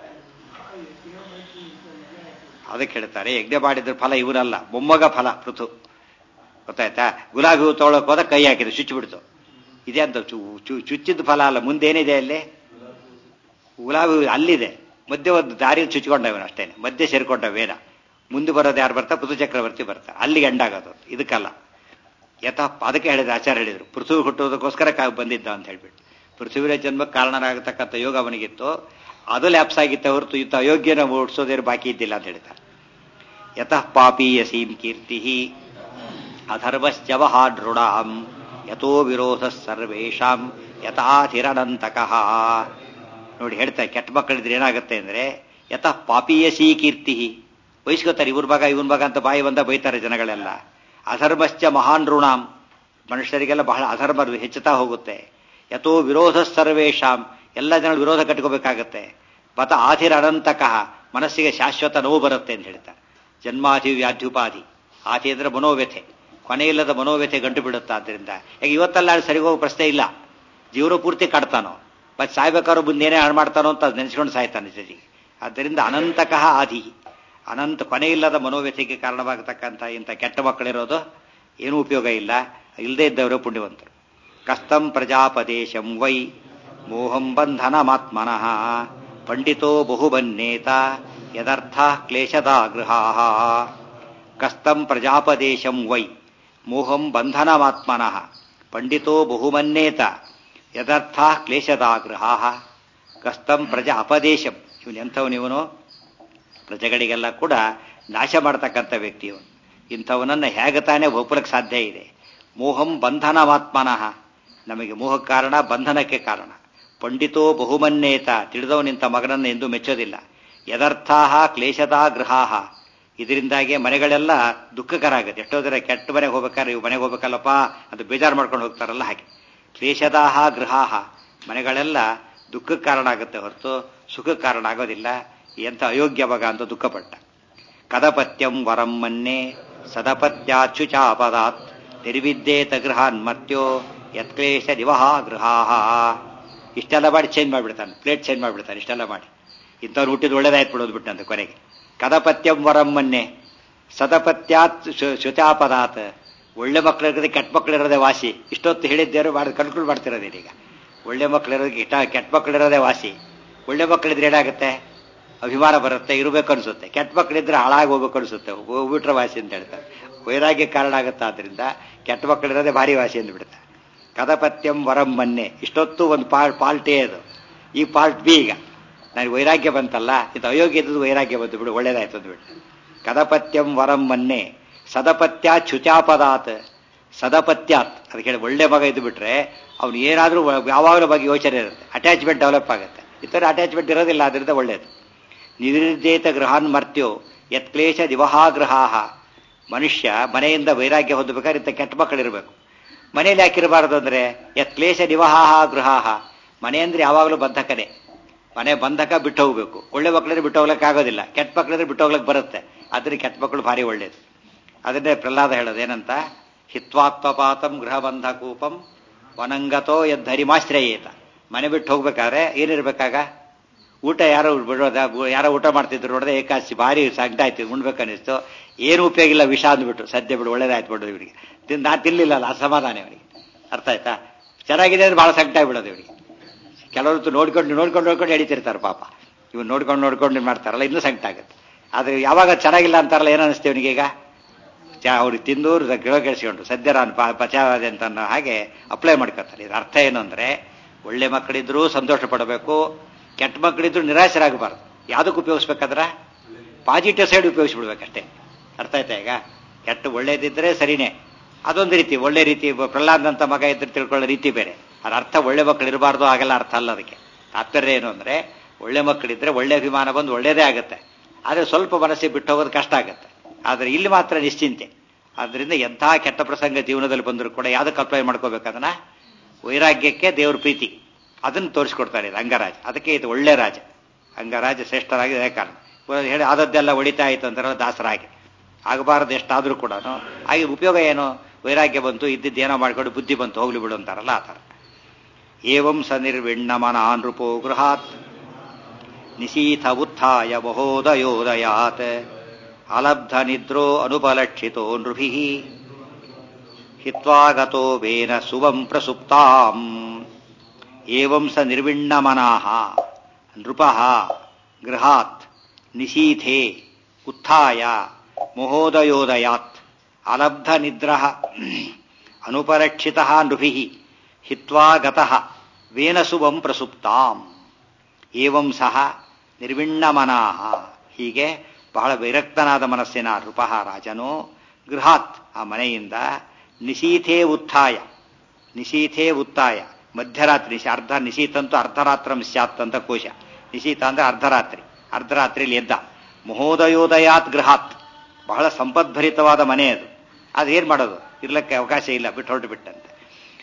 ಅದಕ್ಕೆ ಹೇಳ್ತಾರೆ ಯಜ್ಞ ಮಾಡಿದ್ರ ಫಲ ಇವನಲ್ಲ ಮೊಮ್ಮಗ ಫಲ ಪೃಥು ಗೊತ್ತಾಯ್ತಾ ಗುಲಾಬಿ ಹೂ ತೊಗೊಳಕ್ ಹೋದ ಕೈ ಹಾಕಿದೆ ಚುಚ್ಚಿಬಿಡ್ತು ಇದೆ ಅಂತ ಚು ಚು- ಚುಚ್ಚಿದ ಫಲ ಅಲ್ಲ ಮುಂದೇನಿದೆ ಅಲ್ಲಿ ಗುಲಾಬಿ ಹೂ ಅಲ್ಲಿದೆ ಮಧ್ಯೆ ಒಂದು ದಾರಿ ಚುಚ್ಕೊಂಡ ಇವನು ಅಷ್ಟೇನೆ ಮಧ್ಯೆ ಸೇರ್ಕೊಂಡ ವೇದ ಮುಂದೆ ಬರೋದು ಯಾರು ಬರ್ತಾ ಪೃಥು ಚಕ್ರವರ್ತಿ ಬರ್ತಾರೆ ಅಲ್ಲಿಗೆ ಎಂಡಾಗೋದು ಇದಕ್ಕಲ್ಲ ಯಥ ಅದಕ್ಕೆ ಹೇಳಿದ ಆಚಾರ್ಯ ಹೇಳಿದ್ರು ಪೃಥ್ವಿ ಹುಟ್ಟುವುದಕ್ಕೋಸ್ಕರ ಕಾ ಬಂದಿದ್ದ ಅಂತ ಹೇಳ್ಬಿಟ್ಟು ಪೃಥ್ವಿಯ ಜನ್ಮಕ್ಕೆ ಕಾರಣರಾಗತಕ್ಕಂಥ ಯೋಗ ಅವನಿಗಿತ್ತು ಅದು ಲ್ಯಾಪ್ಸ್ ಆಗಿತ್ತೆ ಹೊರತು ಇತ್ತ ಅಯೋಗ್ಯನ ಓಡಿಸೋದೇನು ಬಾಕಿ ಇದ್ದಿಲ್ಲ ಅಂತ ಹೇಳ್ತಾರೆ ಯತಃ ಪಾಪೀಯಸೀಂ ಕೀರ್ತಿ ಅಧರ್ಮಶ್ಚವಹ ದೃಢಾಂ ಯಥೋ ವಿರೋಧ ಸರ್ವೇಷಾಂ ಯಥಾಧಿರನಂತಕಃ ನೋಡಿ ಹೇಳ್ತಾರೆ ಕೆಟ್ಟ ಮಕ್ಕಳಿದ್ರೆ ಏನಾಗುತ್ತೆ ಅಂದ್ರೆ ಯತಃ ಪಾಪೀಯಸೀ ಕೀರ್ತಿ ವಹಿಸ್ಕೋತಾರೆ ಇವ್ರ ಭಾಗ ಇವನ್ ಭಾಗ ಅಂತ ಬಾಯಿ ಬಂದ ಬೈತಾರೆ ಜನಗಳೆಲ್ಲ ಅಧರ್ಮಶ್ಚ ಮಹಾನ್ ಋಣಾಂ ಮನುಷ್ಯರಿಗೆಲ್ಲ ಬಹಳ ಅಧರ್ಮ ಹೆಚ್ಚುತ್ತಾ ಹೋಗುತ್ತೆ ಯಥೋ ವಿರೋಧ ಸರ್ವೇಷಾಂ ಎಲ್ಲ ಜನಗಳು ವಿರೋಧ ಕಟ್ಕೋಬೇಕಾಗತ್ತೆ ಬತ ಆಧಿರನಂತಕಃ ಮನಸ್ಸಿಗೆ ಶಾಶ್ವತ ನೋವು ಬರುತ್ತೆ ಅಂತ ಹೇಳ್ತಾರೆ ಜನ್ಮಾಧಿ ವ್ಯಾಧ್ಯುಪಾಧಿ ಆತಿ ಅಂದ್ರೆ ಮನೋವ್ಯಥೆ ಕೊನೆಯಿಲ್ಲದ ಮನೋವ್ಯಥೆ ಗಂಟು ಬಿಡುತ್ತೆ ಆದ್ದರಿಂದ ಈಗ ಇವತ್ತೆಲ್ಲ ಸರಿಗೋಗೋ ಪ್ರಶ್ನೆ ಇಲ್ಲ ಜೀವನ ಪೂರ್ತಿ ಕಾಡ್ತಾನೋ ಮತ್ತೆ ಸಾಯ್ಬೇಕಾದ್ರೂ ಮುಂದೆ ಏನೇ ಹಾಳು ಮಾಡ್ತಾನೋ ಅಂತ ನೆನೆಸ್ಕೊಂಡು ಸಾಯ್ತಾನೆ ಜೊತೆಗೆ ಆದ್ದರಿಂದ ಅನಂತಕಃ ಆದಿ ಅನಂತ ಕೊನೆಯಿಲ್ಲದ ಮನೋವ್ಯಥೆಗೆ ಕಾರಣವಾಗತಕ್ಕಂಥ ಇಂಥ ಕೆಟ್ಟ ಮಕ್ಕಳಿರೋದು ಏನೂ ಉಪಯೋಗ ಇಲ್ಲ ಇಲ್ಲದೇ ಇದ್ದವರು ಪುಣ್ಯವಂತರು ಕಸ್ತಂ ಪ್ರಜಾಪದೇಶಂ ವೈ ಮೋಹಂ ಬಂಧನಮಾತ್ಮನಃ ಪಂಡಿತೋ ಬಹುಬನ್ನೇತ ಯದರ್ಥ ಕ್ಲೇಶದಾಗೃಹಾ ಕಸ್ತಂ ಪ್ರಜಾಪದೇಶಂ ವೈ ಮೋಹಂ ಬಂಧನಮಾತ್ಮನಃ ಪಂಡಿತೋ ಬಹುಮನ್ನೇತ ಯದರ್ಥ ಕ್ಲೇಶದಾಗೃಹಾ ಕಸ್ತಂ ಪ್ರಜಾ ಅಪದೇಶಂ ಇವನು ಎಂಥವನು ಇವನು ಪ್ರಜೆಗಳಿಗೆಲ್ಲ ಕೂಡ ನಾಶ ಮಾಡ್ತಕ್ಕಂಥ ವ್ಯಕ್ತಿ ಇವನು ಇಂಥವನನ್ನು ಹೇಗೆ ತಾನೇ ಒಪ್ಪಲಿಕ್ಕೆ ಸಾಧ್ಯ ಇದೆ ಮೋಹಂ ಬಂಧನವಾತ್ಮನಃ ನಮಗೆ ಮೋಹ ಕಾರಣ ಬಂಧನಕ್ಕೆ ಕಾರಣ ಪಂಡಿತೋ ಬಹುಮನ್ನೇತ ತಿಳಿದವನಿಂತ ಮಗನನ್ನು ಎಂದೂ ಮೆಚ್ಚೋದಿಲ್ಲ ಯದರ್ಥಾಹ ಕ್ಲೇಶದಾ ಗೃಹಾಹ ಇದರಿಂದಾಗಿ ಮನೆಗಳೆಲ್ಲ ದುಃಖಕರ ಆಗುತ್ತೆ ಎಷ್ಟೋ ಜನ ಕೆಟ್ಟ ಮನೆಗೆ ಹೋಗ್ಬೇಕಾದ್ರೆ ಇವು ಮನೆಗೆ ಹೋಗ್ಬೇಕಲ್ಲಪ್ಪ ಅಂತ ಬೇಜಾರು ಮಾಡ್ಕೊಂಡು ಹೋಗ್ತಾರಲ್ಲ ಹಾಗೆ ಕ್ಲೇಶದಾಹ ಗೃಹಾಹ ಮನೆಗಳೆಲ್ಲ ದುಃಖಕ್ಕೆ ಕಾರಣ ಆಗುತ್ತೆ ಹೊರತು ಸುಖಕ್ಕೆ ಕಾರಣ ಆಗೋದಿಲ್ಲ ಎಂಥ ಅಯೋಗ್ಯ ಮಗ ಅಂತ ದುಃಖಪಟ್ಟ ಕದಪತ್ಯಂ ವರಂ ಮನ್ನೆ ಸದಪತ್ಯಾಚ್ಯುಚಾಪದಾತ್ ನಿರ್ವಿದ್ಯೇತ ಗೃಹಾನ್ ಮರ್ತ್ಯೋ ಯತ್ಕ್ಲೇಶ ದಿವಹ ಗೃಹಾಹ ಇಷ್ಟೆಲ್ಲ ಮಾಡಿ ಚೇಂಜ್ ಮಾಡಿಬಿಡ್ತಾನೆ ಪ್ಲೇಟ್ ಚೇಂಜ್ ಮಾಡಿಬಿಡ್ತಾನೆ ಇಷ್ಟೆಲ್ಲ ಮಾಡಿ ಇಂಥವ್ರು ಹುಟ್ಟಿದ ಒಳ್ಳೇದಾಯ್ತು ಬಿಡೋದು ಬಿಟ್ಟಂತೆ ಕೊನೆಗೆ ಕದಪತ್ಯಂ ವರಂ ಮನ್ನೆ ಸದಪತ್ಯಾತ್ ಶುಚಾಪದಾತ್ ಒಳ್ಳೆ ಮಕ್ಕಳಿರೋದೇ ಕೆಟ್ಟ ಮಕ್ಕಳಿರೋದೇ ವಾಸಿ ಇಷ್ಟೊತ್ತು ಹೇಳಿದ್ದೇರು ಮಾಡಿ ಕಣ್ಕುಳು ಮಾಡ್ತಿರೋದೇನೀಗ ಒಳ್ಳೆ ಮಕ್ಕಳಿರೋದಕ್ಕೆ ಇಷ್ಟ ಕೆಟ್ಟ ಮಕ್ಕಳಿರೋದೇ ವಾಸಿ ಒಳ್ಳೆ ಮಕ್ಕಳಿದ್ರೆ ಏನಾಗುತ್ತೆ ಅಭಿಮಾನ ಬರುತ್ತೆ ಇರಬೇಕು ಅನಿಸುತ್ತೆ ಕೆಟ್ಟ ಮಕ್ಕಳಿದ್ರೆ ಹಾಳಾಗಿ ಹೋಗ್ಬೇಕು ಅನಿಸುತ್ತೆ ಹೋಗ್ಬಿಟ್ರೆ ವಾಸಿ ಅಂತ ಹೇಳ್ತಾರೆ ವೈರಾಗ್ಯ ಕಾರಣ ಆಗುತ್ತೆ ಆದ್ರಿಂದ ಕೆಟ್ಟ ಮಕ್ಕಳಿರೋದೇ ಭಾರಿ ವಾಸಿ ಅಂತ ಬಿಡುತ್ತೆ ಕದಪತ್ಯಂ ವರಂ ಮನ್ನೆ ಇಷ್ಟೊತ್ತು ಒಂದು ಪಾಲ್ ಪಾಲ್ಟೇ ಅದು ಈ ಪಾರ್ಟ್ ಬಿ ಈಗ ನನಗೆ ವೈರಾಗ್ಯ ಬಂತಲ್ಲ ಇದು ಅಯೋಗ್ಯ ಇದ್ದದ್ದು ವೈರಾಗ್ಯ ಬಂತು ಬಿಡು ಒಳ್ಳೇದಾಯ್ತು ಅಂದ್ಬಿಟ್ಟು ಕದಪತ್ಯಂ ವರಂ ಮನ್ನೆ ಸದಪತ್ಯ ಚುಚಾಪದಾತ್ ಸದಪತ್ಯಾತ್ ಅದಕ್ಕೆ ಹೇಳಿ ಒಳ್ಳೆ ಮಗ ಇದ್ದು ಬಿಟ್ರೆ ಅವ್ನು ಏನಾದರೂ ಯಾವಾಗಲೂ ಬಗ್ಗೆ ಯೋಚನೆ ಇರುತ್ತೆ ಅಟ್ಯಾಚ್ಮೆಂಟ್ ಡೆವಲಪ್ ಆಗುತ್ತೆ ಈ ಥರ ಅಟ್ಯಾಚ್ಮೆಂಟ್ ಇರೋದಿಲ್ಲ ಅದರಿಂದ ಒಳ್ಳೇದು ನಿರ್ದೇತ ಗೃಹಾನ್ ಮರ್ತ್ಯೋ ಯತ್ಕ್ಲೇಶ ದಿವಹಾಗೃಹಾಹ ಮನುಷ್ಯ ಮನೆಯಿಂದ ವೈರಾಗ್ಯ ಹೊಂದಬೇಕಾದ್ರೆ ಇಂಥ ಕೆಟ್ಟ ಮಕ್ಕಳಿರಬೇಕು ಮನೆಯಲ್ಲಿ ಯಾಕಿರಬಾರದು ಅಂದ್ರೆ ಯತ್ಕ್ಲೇಶ ನಿವಹಾಹ ಗೃಹಾಹ ಮನೆ ಅಂದ್ರೆ ಯಾವಾಗಲೂ ಬಂಧಕನೇ ಮನೆ ಬಂಧಕ ಬಿಟ್ಟು ಹೋಗ್ಬೇಕು ಒಳ್ಳೆ ಮಕ್ಕಳಿದ್ರೆ ಬಿಟ್ಟು ಹೋಗ್ಲಿಕ್ಕೆ ಆಗೋದಿಲ್ಲ ಕೆಟ್ಟ ಮಕ್ಕಳಿದ್ರೆ ಬಿಟ್ಟು ಹೋಗ್ಲಿಕ್ಕೆ ಬರುತ್ತೆ ಆದ್ರೆ ಕೆಟ್ಟ ಮಕ್ಕಳು ಭಾರಿ ಒಳ್ಳೇದು ಅದನ್ನೇ ಪ್ರಹ್ಲಾದ ಹೇಳೋದು ಏನಂತ ಹಿತ್ವಾತ್ಮಪಾತಂ ಗೃಹ ಬಂಧಕೂಪಂ ವನಂಗತೋ ಯದ್ಧರಿಮಾಶ್ರಯೇತ ಮನೆ ಬಿಟ್ಟು ಹೋಗ್ಬೇಕಾದ್ರೆ ಏನಿರ್ಬೇಕಾಗ ಊಟ ಯಾರೋ ಬಿಡೋದ ಯಾರೋ ಊಟ ಮಾಡ್ತಿದ್ರು ನೋಡಿದ್ರೆ ಏಕಾಸಿ ಭಾರಿ ಸಂಕಟ ಆಯ್ತು ಉಣ್ಬೇಕನ್ನಿಸ್ತು ಏನು ಉಪಯೋಗ ಇಲ್ಲ ವಿಷ ಅಂದ್ಬಿಟ್ಟು ಸದ್ಯ ಬಿಡು ಒಳ್ಳೇದಾಯ್ತು ಬಿಡು ಇವರಿಗೆ ನಾನು ತಿನ್ಲಿಲ್ಲ ಅಲ್ಲ ಅಸಮಾಧಾನ ಇವನಿಗೆ ಅರ್ಥ ಆಯ್ತಾ ಚೆನ್ನಾಗಿದೆ ಅಂದ್ರೆ ಭಾಳ ಸಂಕಟ ಆಗ್ಬಿಡೋದು ಇವರಿಗೆ ಕೆಲವರು ನೋಡ್ಕೊಂಡು ನೋಡ್ಕೊಂಡು ನೋಡ್ಕೊಂಡು ಎಡಿತಿರ್ತಾರೆ ಪಾಪ ಇವ್ನು ನೋಡ್ಕೊಂಡು ನೋಡ್ಕೊಂಡು ಮಾಡ್ತಾರಲ್ಲ ಇನ್ನೂ ಸಂಕಟ ಆಗುತ್ತೆ ಆದರೆ ಯಾವಾಗ ಚೆನ್ನಾಗಿಲ್ಲ ಅಂತಾರಲ್ಲ ಏನು ಅನಿಸ್ತೀವಿ ಇವನಿಗೆ ಈಗ ಅವ್ರಿಗೆ ತಿಂದು ಗಿಡ ಕೆಡಿಸ್ಕೊಂಡು ಸದ್ಯ ನಾನು ಪಚಾವಾದೆ ಅಂತ ಅನ್ನೋ ಹಾಗೆ ಅಪ್ಲೈ ಮಾಡ್ಕೊತಾರೆ ಇದ್ರ ಅರ್ಥ ಏನು ಅಂದರೆ ಒಳ್ಳೆ ಮಕ್ಕಳಿದ್ರೂ ಸಂತೋಷ ಪಡಬೇಕು ಕೆಟ್ಟ ಮಕ್ಕಳಿದ್ರು ನಿರಾಶರಾಗಬಾರ್ದು ಯಾವುದಕ್ಕೆ ಉಪಯೋಗಿಸ್ಬೇಕಾದ್ರೆ ಪಾಸಿಟಿವ್ ಸೈಡ್ ಉಪಯೋಗಿಸ್ಬಿಡ್ಬೇಕಷ್ಟೇ ಅರ್ಥ ಆಯ್ತಾ ಈಗ ಕೆಟ್ಟ ಒಳ್ಳೇದಿದ್ರೆ ಸರಿನೇ ಅದೊಂದು ರೀತಿ ಒಳ್ಳೆ ರೀತಿ ಪ್ರಹ್ಲಾದ್ ಅಂತ ಮಗ ಇದ್ರೆ ತಿಳ್ಕೊಳ್ಳೋ ರೀತಿ ಬೇರೆ ಅದ್ರ ಅರ್ಥ ಒಳ್ಳೆ ಮಕ್ಕಳು ಇರಬಾರ್ದು ಹಾಗೆಲ್ಲ ಅರ್ಥ ಅಲ್ಲ ಅದಕ್ಕೆ ತಾತ್ಪರ್ಯ ಏನು ಅಂದರೆ ಒಳ್ಳೆ ಮಕ್ಕಳಿದ್ರೆ ಒಳ್ಳೆ ಅಭಿಮಾನ ಬಂದು ಒಳ್ಳೇದೇ ಆಗುತ್ತೆ ಆದರೆ ಸ್ವಲ್ಪ ಮನಸ್ಸಿಗೆ ಬಿಟ್ಟು ಹೋಗೋದು ಕಷ್ಟ ಆಗುತ್ತೆ ಆದರೆ ಇಲ್ಲಿ ಮಾತ್ರ ನಿಶ್ಚಿಂತೆ ಆದ್ದರಿಂದ ಎಂಥ ಕೆಟ್ಟ ಪ್ರಸಂಗ ಜೀವನದಲ್ಲಿ ಬಂದರೂ ಕೂಡ ಯಾವುದಕ್ಕೆ ಅಪ್ಲೈ ಮಾಡ್ಕೋಬೇಕದನ್ನ ವೈರಾಗ್ಯಕ್ಕೆ ದೇವ್ರ ಪ್ರೀತಿ ಅದನ್ನು ತೋರಿಸ್ಕೊಡ್ತಾರೆ ಇದು ಅಂಗರಾಜ ಅದಕ್ಕೆ ಇದು ಒಳ್ಳೆ ರಾಜ ಅಂಗರಾಜ ಶ್ರೇಷ್ಠರಾಗಿ ಅದೇ ಕಾರಣ ಹೇಳಿ ಆದದ್ದೆಲ್ಲ ಹೊಡಿತಾ ಆಯಿತು ಅಂತಾರಲ್ಲ ದಾಸರಾಗಿ ಆಗಬಾರದು ಎಷ್ಟಾದರೂ ಕೂಡ ಹಾಗೆ ಉಪಯೋಗ ಏನು ವೈರಾಗ್ಯ ಬಂತು ಇದ್ದಿದ್ದು ಏನೋ ಮಾಡ್ಕೊಂಡು ಬುದ್ಧಿ ಬಂತು ಹೋಗ್ಲಿ ಬಿಡು ಅಂತಾರಲ್ಲ ಆ ಥರ ಏವಂ ಸ ನಿರ್ವಿಣ್ಣಮನ ನೃಪೋ ಗೃಹಾತ್ ನಿಶೀಥ ಉತ್ಥಾಯ ಮಹೋದಯೋದಯಾತ್ ಅಲಬ್ಧ ನಿದ್ರೋ ಅನುಪಲಕ್ಷಿತೋ ನೃಭಿ ಹಿತ್ವಾಗತೋ ವೇನ ಸುವಂ ಪ್ರಸುಪ್ತಾಂ ಏವಂ ಸ ನಿರ್ವಿಣ್ಣಮನಾಹ ನೃಪಃ ಗೃಹಾತ್ ನಿಶೀಥೆ ಉತ್ಥಾಯ ಮಹೋದಯೋದಯಾತ್ ಅಲಬ್ಧ ನಿದ್ರಃ ಅನುಪರಕ್ಷಿತಃ ನೃಭಿಃ ಹಿತ್ವಾ ಗತಃ ವೇನಸುವಂ ಪ್ರಸುಪ್ತಾಂ ಏವಂ ಸಹ ನಿರ್ವಿಣ್ಣಮನಾಹ ಹೀಗೆ ಬಹಳ ವಿರಕ್ತನಾದ ಮನಸ್ಸಿನ ನೃಪಃ ರಾಜನು ಗೃಹಾತ್ ಆ ಮನೆಯಿಂದ ನಿಶೀಥೇ ಉತ್ಥಾಯ ನಿಶೀಥೇ ಉತ್ತಾಯ ಮಧ್ಯರಾತ್ರಿ ನಿಶಿ ಅರ್ಧ ನಿಶೀತಂತೂ ಅರ್ಧರಾತ್ರಂ ಸ್ಯಾತ್ ಅಂತ ಕೋಶ ನಿಶೀತ ಅಂದ್ರೆ ಅರ್ಧರಾತ್ರಿ ಅರ್ಧರಾತ್ರಿಯಲ್ಲಿ ಎದ್ದ ಮಹೋದಯೋದಯಾತ್ ಗೃಹಾತ್ ಬಹಳ ಸಂಪದ್ಭರಿತವಾದ ಮನೆ ಅದು ಅದೇನ್ ಮಾಡೋದು ಇರ್ಲಕ್ಕೆ ಅವಕಾಶ ಇಲ್ಲ ಬಿಟ್ಟು ಹೊರಟು ಬಿಟ್ಟಂತೆ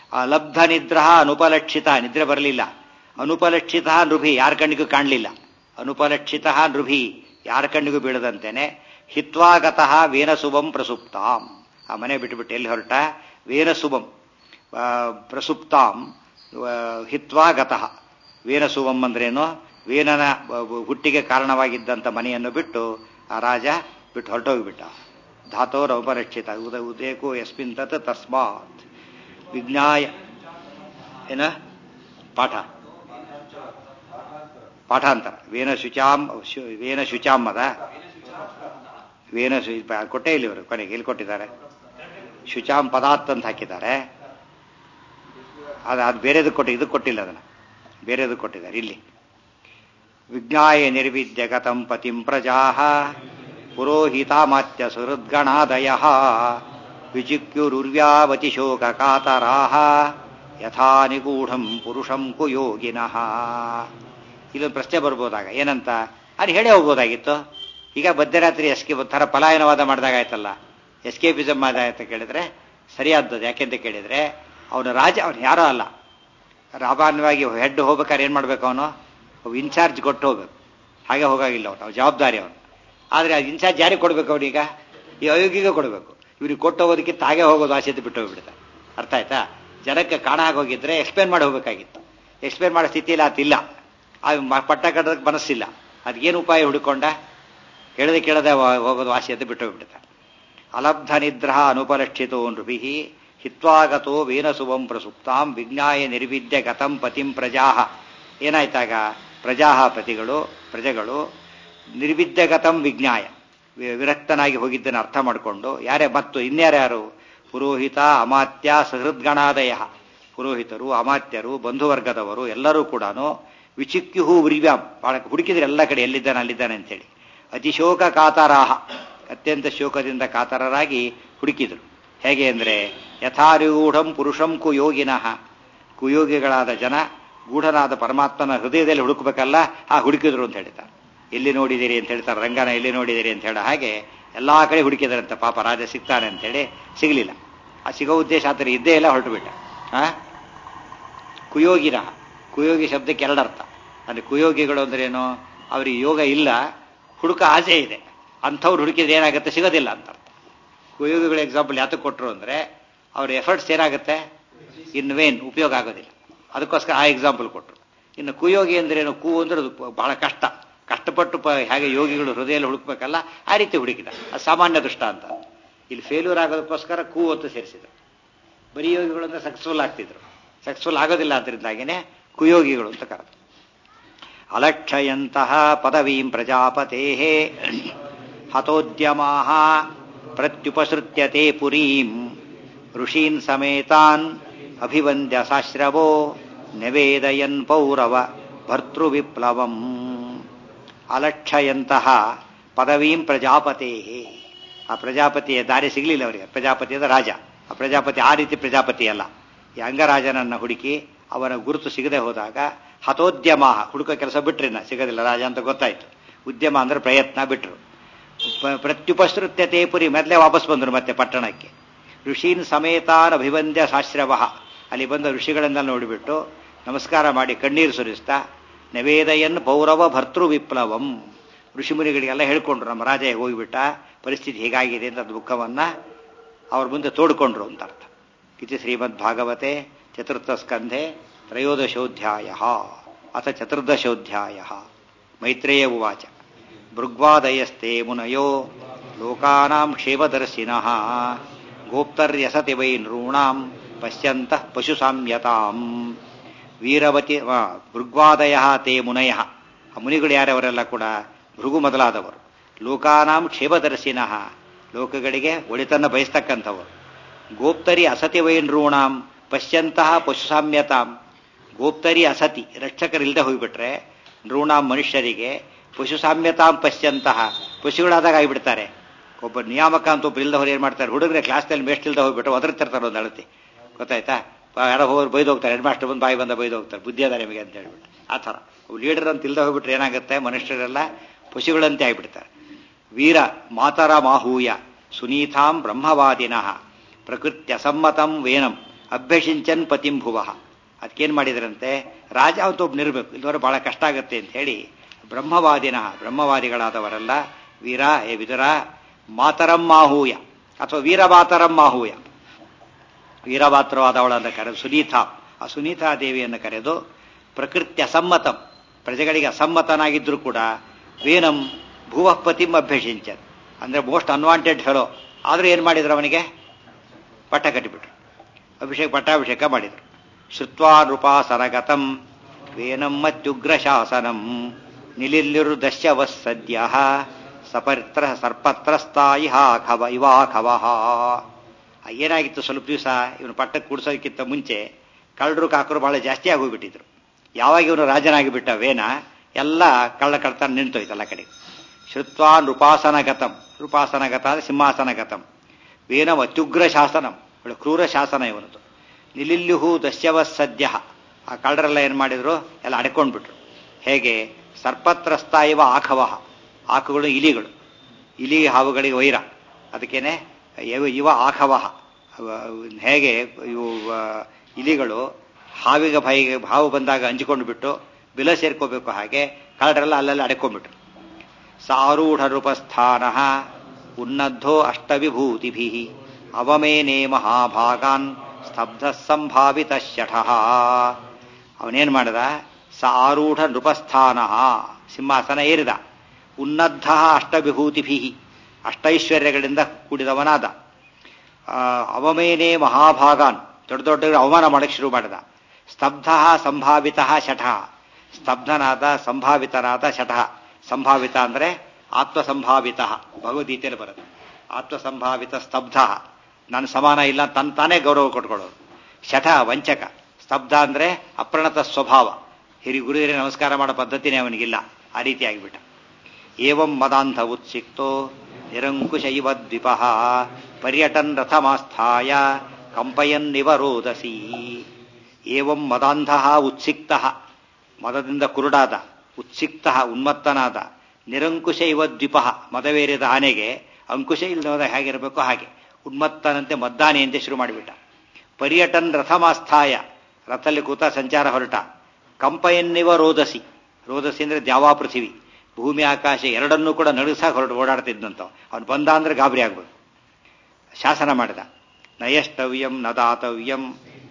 ಅಲಬ್ಧ ನಿದ್ರಹ ಅನುಪಲಕ್ಷಿತ ನಿದ್ರೆ ಬರಲಿಲ್ಲ ಅನುಪಲಕ್ಷಿತ ನೃಭಿ ಯಾರ ಕಣ್ಣಿಗೂ ಕಾಣಲಿಲ್ಲ ಅನುಪಲಕ್ಷಿತ ನೃಭಿ ಯಾರ ಕಣ್ಣಿಗೂ ಬೀಳದಂತೆನೆ ಹಿತ್ವಾಗತಃ ವೇನಸುಭಂ ಪ್ರಸುಪ್ತಾಂ ಆ ಮನೆ ಬಿಟ್ಟುಬಿಟ್ಟು ಎಲ್ಲಿ ಹೊರಟ ವೇನಸುಭಂ ಆ, ಪ್ರಸುಪ್ತಾಂ ಆ, ಹಿತ್ವಾಗತಃ ವೇನಸುಭಂ ಅಂದ್ರೇನು ವೇನನ ಬ- ಬ- ಹುಟ್ಟಿಗೆ ಕಾರಣವಾಗಿದ್ದಂಥ ಮನೆಯನ್ನು ಬಿಟ್ಟು ಆ ರಾಜ ಬಿಟ್ಟು ಹೊರಟೋಗಿಬಿಟ್ಟ ಧಾತೋರ ಉಪರಕ್ಷಿತ ಉದ ಉದೇಕೋ ಯಸ್ಮಿನ್ ತತ್ ತಸ್ಮಾತ್ ವಿಜ್ಞಾಯ ಏನ ಪಾಠ ಪಾಠಾಂತರ ವೇನ ಶುಚಾಂ ಶು- ವೇನ ಶುಚಾಂ ಅದ ವೇನ ಶು ಪ- ಕೊಟ್ಟೇ ಇಲ್ಲಿ ಇವರು ಕೊನೆಗೆ ಎಲ್ಲಿ ಕೊಟ್ಟಿದ್ದಾರೆ ಶುಚಾಂ ಪದಾರ್ಥ ಅಂತ ಹಾಕಿದ್ದಾರೆ ಅದು ಅದು ಬೇರೆದಕ್ಕೆ ಕೊಟ್ಟು ಇದಕ್ಕೆ ಕೊಟ್ಟಿಲ್ಲ ಅದನ್ನು ಬೇರೆದಕ್ಕೆ ಕೊಟ್ಟಿದ್ದಾರೆ ಇಲ್ಲಿ ವಿಜ್ಞಾಯ ನಿರ್ವಿದ್ಯಗತಂ ಪತಿಂ ಪ್ರಜಾಹ ಪುರೋಹಿತಾಮಾತ್ಯ ಸುಹೃದ್ಗಣಾದಯ ವಿಚಿಕ್ಯುರುರ್ವ್ಯಾವತಿ ಶೋಕ ಕಾತರಾಹ ಯಥಾ ನಿಗೂಢಂ ಪುರುಷಂ ಕುಯೋಗಿನಃ ಇಲ್ಲೊಂದು ಪ್ರಶ್ನೆ ಬರ್ಬೋದಾಗ ಏನಂತ ಅದು ಹೇಳೇ ಹೋಗ್ಬೋದಾಗಿತ್ತು ಈಗ ಮಧ್ಯರಾತ್ರಿ ಎಸ್ಕೆ ಥರ ಪಲಾಯನವಾದ ಮಾಡಿದಾಗ ಆಯ್ತಲ್ಲ ಎಸ್ಕೇಪಿಸಮ್ ಮಾದ ಅಂತ ಕೇಳಿದ್ರೆ ಸರಿಯಾದದ್ದು ಯಾಕೆಂತ ಕೇಳಿದ್ರೆ ಅವನು ರಾಜ ಅವನು ಯಾರೋ ಅಲ್ಲ ರಾಮಾನ್ಯವಾಗಿ ಹೆಡ್ ಹೋಗ್ಬೇಕಾದ್ರೆ ಏನು ಮಾಡ್ಬೇಕು ಅವನು ಒಬ್ಬ ಇನ್ಚಾರ್ಜ್ ಕೊಟ್ಟು ಹೋಗ್ಬೇಕು ಹಾಗೆ ಹೋಗಾಗಿಲ್ಲ ಅವನು ಅವ್ನ ಜವಾಬ್ದಾರಿ ಅವನು ಆದರೆ ಆ ಇನ್ಚಾರ್ಜ್ ಯಾರಿಗೆ ಕೊಡ್ಬೇಕು ಅವನೀಗ ಈ ಅಯೋಗಿಗೆ ಕೊಡಬೇಕು ಇವ್ರಿಗೆ ಕೊಟ್ಟು ಹೋಗೋದಕ್ಕಿಂತ ಹಾಗೆ ಹೋಗೋದು ಆಸೆ ಬಿಟ್ಟು ಹೋಗ್ಬಿಡ್ತಾರೆ ಅರ್ಥ ಆಯ್ತಾ ಜನಕ್ಕೆ ಕಾಣ ಹೋಗಿದ್ರೆ ಎಕ್ಸ್ಪ್ಲೇನ್ ಮಾಡಿ ಹೋಗ್ಬೇಕಾಗಿತ್ತು ಎಕ್ಸ್ಪ್ಲೇನ್ ಮಾಡೋ ಸ್ಥಿತಿಯಲ್ಲಿ ಆತಿಲ್ಲ ಆ ಮ- ಪಟ್ಟ ಕಟ್ಟೋದಕ್ಕೆ ಮನಸ್ಸಿಲ್ಲ ಅದಕ್ಕೇನು ಉಪಾಯ ಹುಡುಕೊಂಡ ಹೇಳದೆ ಕೇಳದೆ ಹೋ- ಹೋಗೋದು ಆಸೆ ಅಂತ ಬಿಟ್ಟು ಹೋಗ್ಬಿಡ್ತಾರೆ ಅಲಬ್ಧ ನಿದ್ರಹ ಅನುಪಲಕ್ಷಿತೋ ನೃಭಿ ಹಿತ್ವಾಗತೋ ವೇನಸುವಂ ಪ್ರಸುಪ್ತಾಂ ವಿಜ್ಞಾಯ ನಿರ್ವಿದ್ಯ ಗತಂ ಪತಿಂ ಪ್ರಜಾಹ ಏನಾಯ್ತಾಗ ಪ್ರಜಾಹ ಪ್ರತಿಗಳು ಪ್ರಜೆಗಳು ನಿರ್ವಿದ್ಯಗತಂ ವಿಜ್ಞಾಯ ವಿ- ವಿರಕ್ತನಾಗಿ ಹೋಗಿದ್ದನ್ನು ಅರ್ಥ ಮಾಡಿಕೊಂಡು ಯಾರೇ ಮತ್ತು ಇನ್ಯಾರ್ಯಾರು ಪುರೋಹಿತ ಅಮಾತ್ಯ ಸಹೃದ್ಗಣಾದಯ ಪುರೋಹಿತರು ಅಮಾತ್ಯರು ಬಂಧುವರ್ಗದವರು ಎಲ್ಲರೂ ಕೂಡ ವಿಚಿಕ್ಯುಹು ಉರಿವ್ಯಾಂ ಬಹಳ ಹುಡುಕಿದ್ರೆ ಎಲ್ಲ ಕಡೆ ಎಲ್ಲಿದ್ದಾನೆ ಅಲ್ಲಿದ್ದಾನೆ ಅಂತೇಳಿ ಅತಿಶೋಕ ಕಾತರಾಹ ಅತ್ಯಂತ ಶೋಕದಿಂದ ಕಾತರರಾಗಿ ಹುಡುಕಿದರು ಹೇಗೆ ಅಂದರೆ ಯಥಾರೂಢಂ ಪುರುಷಂ ಕುಯೋಗಿನಃ ಕುಯೋಗಿಗಳಾದ ಜನ ಗೂಢನಾದ ಪರಮಾತ್ಮನ ಹೃದಯದಲ್ಲಿ ಹುಡುಕಬೇಕಲ್ಲ ಆ ಹುಡುಕಿದ್ರು ಅಂತ ಹೇಳ್ತಾರೆ ಎಲ್ಲಿ ನೋಡಿದಿರಿ ಅಂತ ಹೇಳ್ತಾರೆ ರಂಗನ ಎಲ್ಲಿ ನೋಡಿದಿರಿ ಅಂತ ಹೇಳೋ ಹಾಗೆ ಎಲ್ಲಾ ಕಡೆ ಹುಡುಕಿದ್ರಂತೆ ಪಾಪ ರಾಜ ಸಿಗ್ತಾನೆ ಅಂತೇಳಿ ಸಿಗಲಿಲ್ಲ ಆ ಸಿಗೋ ಉದ್ದೇಶ ಆತರ ಇದ್ದೇ ಇಲ್ಲ ಹೊರಟುಬಿಟ್ಟ ಆ ಕುಯೋಗಿನ ಕುಯೋಗಿ ಶಬ್ದಕ್ಕೆ ಎರಡರ್ಥ ಅಂದ್ರೆ ಕುಯೋಗಿಗಳು ಅಂದ್ರೇನು ಅವ್ರಿಗೆ ಯೋಗ ಇಲ್ಲ ಹುಡುಕ ಆಸೆ ಇದೆ ಅಂಥವ್ರು ಹುಡುಕಿದ್ರೆ ಏನಾಗುತ್ತೆ ಸಿಗೋದಿಲ್ಲ ಅಂತ ಅರ್ಥ ಕುಯೋಗಿಗಳ ಎಕ್ಸಾಂಪಲ್ ಯಾತಕ್ಕೆ ಕೊಟ್ಟರು ಅಂದ್ರೆ ಅವ್ರ ಎಫರ್ಟ್ಸ್ ಏನಾಗುತ್ತೆ ಇನ್ ವೇನ್ ಉಪಯೋಗ ಆಗೋದಿಲ್ಲ ಅದಕ್ಕೋಸ್ಕರ ಆ ಎಕ್ಸಾಂಪಲ್ ಕೊಟ್ಟರು ಇನ್ನು ಕುಯೋಗಿ ಅಂದ್ರೇನು ಕು ಅಂದ್ರೆ ಅದು ಬಹಳ ಕಷ್ಟ ಕಷ್ಟಪಟ್ಟು ಪ ಹೇಗೆ ಯೋಗಿಗಳು ಹೃದಯದಲ್ಲಿ ಹುಡುಕ್ಬೇಕಲ್ಲ ಆ ರೀತಿ ಹುಡುಕಿದ ಅದು ಸಾಮಾನ್ಯ ದೃಷ್ಟ ಅಂತ ಇಲ್ಲಿ ಫೇಲ್ಯೂರ್ ಆಗೋದಕ್ಕೋಸ್ಕರ ಕು ಅಂತ ಸೇರಿಸಿದ್ರು ಬರೀ ಯೋಗಿಗಳು ಅಂದ್ರೆ ಸಕ್ಸಸ್ಫುಲ್ ಆಗ್ತಿದ್ರು ಸಕ್ಸಸ್ಫುಲ್ ಆಗೋದಿಲ್ಲ ಅದರಿಂದಾಗಿನೇ ಕುಯೋಗಿಗಳು ಅಂತ ಕರೆದು ಅಲಕ್ಷಯಂತಹ ಪದವೀಂ ಪ್ರಜಾಪತೆ ಹತೋದ್ಯಮಾ ಪ್ರತ್ಯುಪಸೃತ್ಯತೆ ಪುರೀಂ ಋಷೀನ್ ಸಮೇತಾನ್ ಅಭಿವಂದ್ಯ ಸಾಶ್ರವೋ ನಿವೇದಯನ್ ಪೌರವ ಭರ್ತೃವಿಪ್ಲವಂ ಅಲಕ್ಷಯಂತಹ ಪದವೀಂ ಪ್ರಜಾಪತೆ ಆ ಪ್ರಜಾಪತಿಯ ದಾರಿ ಸಿಗಲಿಲ್ಲ ಅವರಿಗೆ ಪ್ರಜಾಪತಿ ಅಂದ್ರೆ ರಾಜ ಆ ಪ್ರಜಾಪತಿ ಆ ರೀತಿ ಪ್ರಜಾಪತಿ ಅಲ್ಲ ಈ ಅಂಗರಾಜನನ್ನ ಹುಡುಕಿ ಅವನ ಗುರುತು ಸಿಗದೆ ಹೋದಾಗ ಹತೋದ್ಯಮ ಹುಡುಕೋ ಕೆಲಸ ಬಿಟ್ರಿ ನಾ ಸಿಗೋದಿಲ್ಲ ರಾಜ ಅಂತ ಗೊತ್ತಾಯ್ತು ಉದ್ಯಮ ಅಂದ್ರೆ ಪ್ರಯತ್ನ ಬಿಟ್ರು ಪ- ಪ್ರತ್ಯುಪಸೃತ್ಯತೆ ಪುರಿ ಮೊದಲೇ ವಾಪಸ್ ಬಂದರು ಮತ್ತೆ ಪಟ್ಟಣಕ್ಕೆ ಋಷೀನ್ ಸಮೇತಾನ್ ಅಭಿವಂದ್ಯ ಸಾಶ್ರವ ಅಲ್ಲಿ ಬಂದ ಋಷಿಗಳನ್ನೆಲ್ಲ ನೋಡಿಬಿಟ್ಟು ನಮಸ್ಕಾರ ಮಾಡಿ ಕಣ್ಣೀರು ಸುರಿಸ್ತಾ ನವೇದಯನ್ ಪೌರವ ಭರ್ತೃ ವಿಪ್ಲವಂ ಋಷಿಮುನಿಗಳಿಗೆಲ್ಲ ಹೇಳ್ಕೊಂಡ್ರು ನಮ್ಮ ರಾಜ ಹೋಗಿಬಿಟ್ಟ ಪರಿಸ್ಥಿತಿ ಹೇಗಾಗಿದೆ ಅಂತ ದುಃಖವನ್ನ ಅವ್ರ ಮುಂದೆ ತೋಡ್ಕೊಂಡ್ರು ಅಂತ ಅರ್ಥ ಇತಿ ಶ್ರೀಮದ್ ಭಾಗವತೆ ಚತುರ್ಥ ಸ್ಕಂಧೆ ತ್ರಯೋದಶೋಧ್ಯಾಯ ಅಥ ಚತುರ್ದಶೋಧ್ಯಾಯ ಮೈತ್ರೇಯ ಉವಾಚ ಭೃಗ್ವಾದಯಸ್ತೆ ಮುನಯೋ ಲೋಕಾನಾಂ ಕ್ಷೇಮದರ್ಶಿನಃ ಗೋಪ್ತರ್ಯಸತಿ ವೈ ನೃಣಾಂ ಪಶ್ಯಂತಃ ಪಶುಸಾಮ್ಯತಾಂ ವೀರವತಿ ಆ, ಭೃಗ್ವಾದಯ ತೇ ಮುನಯ ಆ ಮುನಿಗಳು ಯಾರವರೆಲ್ಲ ಕೂಡ ಭೃಗು ಮೊದಲಾದವರು ಲೋಕಾನಾಂ ಕ್ಷೇಮದರ್ಶಿನಃ ಲೋಕಗಳಿಗೆ ಒಳಿತನ್ನ ಬಯಸ್ತಕ್ಕಂಥವರು ಗೋಪ್ತರಿ ಅಸತಿ ವೈ ನೃಣಾಂ ಪಶ್ಯಂತಹ ಪಶುಸಾಮ್ಯತಾಂ ಗೋಪ್ತರಿ ಅಸತಿ ರಕ್ಷಕರಿಲ್ಲದೆ ಹೋಗ್ಬಿಟ್ರೆ ನೃಣಾಂ ಮನುಷ್ಯರಿಗೆ ಪಶುಸಾಮ್ಯತಾಂ ಪಶ್ಯಂತಹ ಪಶುಗಳಾದಾಗ ಆಗಿಬಿಡ್ತಾರೆ ಒಬ್ಬ ನಿಯಾಮಕ ಅಂತ ಒಬ್ಬ ಇಲ್ದವ್ರು ಏನ್ ಮಾಡ್ತಾರೆ ಹುಡುಗರೆ ಕ್ಲಾಸ್ನಲ್ಲಿ ಮೇಸ್ಟ್ ಇಲ್ದ ಹೋಗ್ಬಿಟ್ಟು ಒದರ್ತಿರ್ತಾರೆ ಒಂದು ಅಳತಿ ಗೊತ್ತಾಯ್ತಾ ಪ- ಯಾರೋ ಹೋಗಿ ಬೈದು ಹೋಗ್ತಾರೆ ಹೆಡ್ ಮಾಸ್ಟರ್ ಬಂದು ಬಾಯಿ ಬಂದ ಬೈದು ಹೋಗ್ತಾರೆ ಬುದ್ಧಿ ಅದ ನಿಮಗೆ ಅಂತ ಹೇಳ್ಬಿಟ್ಟು ಆ ಥರ ಲೀಡರ್ ಅಂತ ಇಲ್ದ ಹೋಗ್ಬಿಟ್ರೆ ಏನಾಗುತ್ತೆ ಮನುಷ್ಯರೆಲ್ಲ ಪಶುಗಳಂತೆ ಆಗಿಬಿಡ್ತಾರೆ ವೀರ ಮಾತರ ಮಾಹೂಯ ಸುನೀತಾಂ ಬ್ರಹ್ಮವಾದಿನಃ ಪ್ರಕೃತ್ಯ ಸಮ್ಮತಂ ವೇನಂ ಅಭ್ಯಸಿಂಚನ್ ಪತಿಂ ಭುವಃ ಅದಕ್ಕೇನು ಮಾಡಿದ್ರಂತೆ ರಾಜ ಅಂತ ಒಬ್ಬ ನಿರ್ಬೇಕು ಇಲ್ಲವರೆ ಬಹಳ ಕಷ್ಟ ಆಗುತ್ತೆ ಅಂತ ಹೇಳಿ ಬ್ರಹ್ಮವಾದಿನ ಬ್ರಹ್ಮವಾದಿಗಳಾದವರೆಲ್ಲ ವೀರ ಏ ವಿದುರ ಮಾತರಂ ಮಾಹೂಯ ಅಥವಾ ವೀರಮಾತರಂ ಮಾಹೂಯ ವೀರಮಾತ್ರವಾದವಳನ್ನು ಕರೆದು ಸುನೀತಾ ಆ ಸುನೀತಾ ದೇವಿಯನ್ನು ಕರೆದು ಪ್ರಕೃತ್ಯ ಸಮ್ಮತಂ ಪ್ರಜೆಗಳಿಗೆ ಅಸಮ್ಮತನಾಗಿದ್ದರೂ ಕೂಡ ವೇನಂ ಭೂವಪತಿಂ ಅಭ್ಯಸಿಂಚ ಅಂದರೆ ಮೋಸ್ಟ್ ಅನ್ವಾಂಟೆಡ್ ಹೆಲೋ ಆದರೂ ಏನು ಮಾಡಿದ್ರು ಅವನಿಗೆ ಪಟ್ಟ ಕಟ್ಟಿಬಿಟ್ರು ಅಭಿಷೇಕ ಪಟ್ಟಾಭಿಷೇಕ ಮಾಡಿದರು ಶ್ರುತ್ವಾ ನೃಪಾಸನಗತಂ ವೇನಂ ಮತ್ಯುಗ್ರ ಶಾಸನಂ ನಿಲಿಲ್ಲಿರುದಶ್ಯವಸ್ ಸದ್ಯ ಸಪತ್ರ ಸರ್ಪತ್ರಸ್ತಾಯಿ ಹಾ ಖವ ಇವಾ ಖವಹ ಏನಾಗಿತ್ತು ಸ್ವಲ್ಪ ದಿವಸ ಇವನು ಪಟ್ಟಕ್ಕೆ ಕೂಡಿಸೋದಕ್ಕಿಂತ ಮುಂಚೆ ಕಳ್ಳರು ಕಾಕರು ಬಹಳ ಜಾಸ್ತಿ ಆಗೋಗ್ಬಿಟ್ಟಿದ್ರು ಯಾವಾಗ ಇವನು ರಾಜನಾಗಿ ಬಿಟ್ಟ ವೇನ ಎಲ್ಲ ಕಳ್ಳ ಕಳ್ತನ ನಿಂತೋಯ್ತಲ್ಲ ಕಡೆ ಶ್ರುತ್ವಾ ನೃಪಾಸನಗತಂ ನೃಪಾಸನಗತ ಅಂದ್ರೆ ಸಿಂಹಾಸನಗತಂ ವೇನಂ ಅತ್ಯುಗ್ರ ಶಾಸನಂ ಒಳ್ಳೆ ಕ್ರೂರ ಶಾಸನ ಇವನದು ನಿಲಿಲ್ಯುಹು ದಶ್ಯವ ಸದ್ಯ ಆ ಕಳ್ಳರೆಲ್ಲ ಏನು ಮಾಡಿದ್ರು ಎಲ್ಲ ಅಡ್ಕೊಂಡ್ಬಿಟ್ರು ಹೇಗೆ ಸರ್ಪತ್ರಸ್ತ ಇವ ಆಖವಹ ಆಕುಗಳು ಇಲಿಗಳು ಇಲಿ ಹಾವುಗಳಿಗೆ ವೈರ ಅದಕ್ಕೇನೆ ಇವ ಇವ ಆಖವಹ ಹೇಗೆ ಇವು ಇಲಿಗಳು ಹಾವಿಗೆ ಬಾಯಿಗೆ ಹಾವು ಬಂದಾಗ ಹಂಚಿಕೊಂಡು ಬಿಟ್ಟು ಬಿಲ ಸೇರ್ಕೋಬೇಕು ಹಾಗೆ ಕಳ್ಳರೆಲ್ಲ ಅಲ್ಲೆಲ್ಲ ಅಡ್ಕೊಂಡ್ಬಿಟ್ರು ಸಾರೂಢ ರೂಪಸ್ಥಾನ ಉನ್ನದ್ಧೋ ಅಷ್ಟವಿಭೂತಿಭಿ ಅವಮೇನೆ ಮಹಾಭಾಗಾನ್ ಸ್ತಬ್ಧ ಸಂಭಾವಿತ ಶಠ ಅವನೇನ್ ಮಾಡಿದ ಸ ಆರೂಢ ನೃಪಸ್ಥಾನ ಸಿಂಹಾಸನ ಏರಿದ ಉನ್ನದ್ಧ ಅಷ್ಟವಿಭೂತಿಭಿ ಅಷ್ಟೈಶ್ವರ್ಯಗಳಿಂದ ಕೂಡಿದವನಾದ ಅವಮೇನೆ ಮಹಾಭಾಗಾನ್ ದೊಡ್ಡ ದೊಡ್ಡ ಅವಮಾನ ಮಾಡಕ್ಕೆ ಶುರು ಮಾಡಿದ ಸ್ತಬ್ಧ ಸಂಭಾವಿತ ಶಠ ಸ್ತಬ್ಧನಾದ ಸಂಭಾವಿತನಾದ ಶಠ ಸಂಭಾವಿತ ಅಂದ್ರೆ ಆತ್ಮಸಂಭಾವಿತ ಭಗವದ್ಗೀತೆಯಲ್ಲಿ ಬರುತ್ತೆ ಆತ್ಮಸಂಭಾವಿತ ಸ್ತಬ್ಧ ನಾನು ಸಮಾನ ಇಲ್ಲ ತನ್ ತಾನೇ ಗೌರವ ಕೊಟ್ಕೊಳ್ಳೋದು ಶಠ ವಂಚಕ ಸ್ತಬ್ಧ ಅಂದ್ರೆ ಅಪ್ರಣತ ಸ್ವಭಾವ ಹಿರಿ ಗುರುಹಿರಿ ನಮಸ್ಕಾರ ಮಾಡೋ ಪದ್ಧತಿನೇ ಅವನಿಗಿಲ್ಲ ಆ ರೀತಿ ಆಗಿಬಿಟ್ಟ ಏವಂ ಮದಾಂಧ ಉತ್ಸಿಕ್ತೋ ನಿರಂಕುಶ ಇವ ದ್ವಿಪ ಪರ್ಯಟನ್ ರಥಮಾಸ್ಥಾಯ ಕಂಪಯನ್ನಿವ ರೋದಸಿ ಏವಂ ಮದಾಂಧ ಉತ್ಸಿಕ್ತ ಮದದಿಂದ ಕುರುಡಾದ ಉತ್ಸಿಕ್ತ ಉನ್ಮತ್ತನಾದ ನಿರಂಕುಶ ಇವ ದ್ವಿಪ ಮದವೇರಿದ ಆನೆಗೆ ಅಂಕುಶ ಇಲ್ಲದ ಹೇಗಿರಬೇಕು ಹಾಗೆ ಉನ್ಮತ್ತನಂತೆ ಮದ್ದಾನೆಯಂತೆ ಶುರು ಮಾಡಿಬಿಟ್ಟ ಪರ್ಯಟನ್ ರಥಮಾಸ್ಥಾಯ ರಥಲ್ಲಿ ಕೂತ ಸಂಚಾರ ಹೊರಟ ಕಂಪಯನ್ನಿವ ರೋದಸಿ ರೋದಸಿ ಅಂದ್ರೆ ದ್ಯಾವಾ ಪೃಥಿವಿ ಭೂಮಿ ಆಕಾಶ ಎರಡನ್ನೂ ಕೂಡ ನಡುಸಾಗಿ ಹೊರಟು ಓಡಾಡ್ತಿದ್ದಂತ ಅವನು ಬಂದ ಅಂದ್ರೆ ಗಾಬರಿ ಆಗ್ಬೇಕು ಶಾಸನ ಮಾಡಿದ ನಯಷ್ಟವ್ಯಂ ನ ದಾತವ್ಯಂ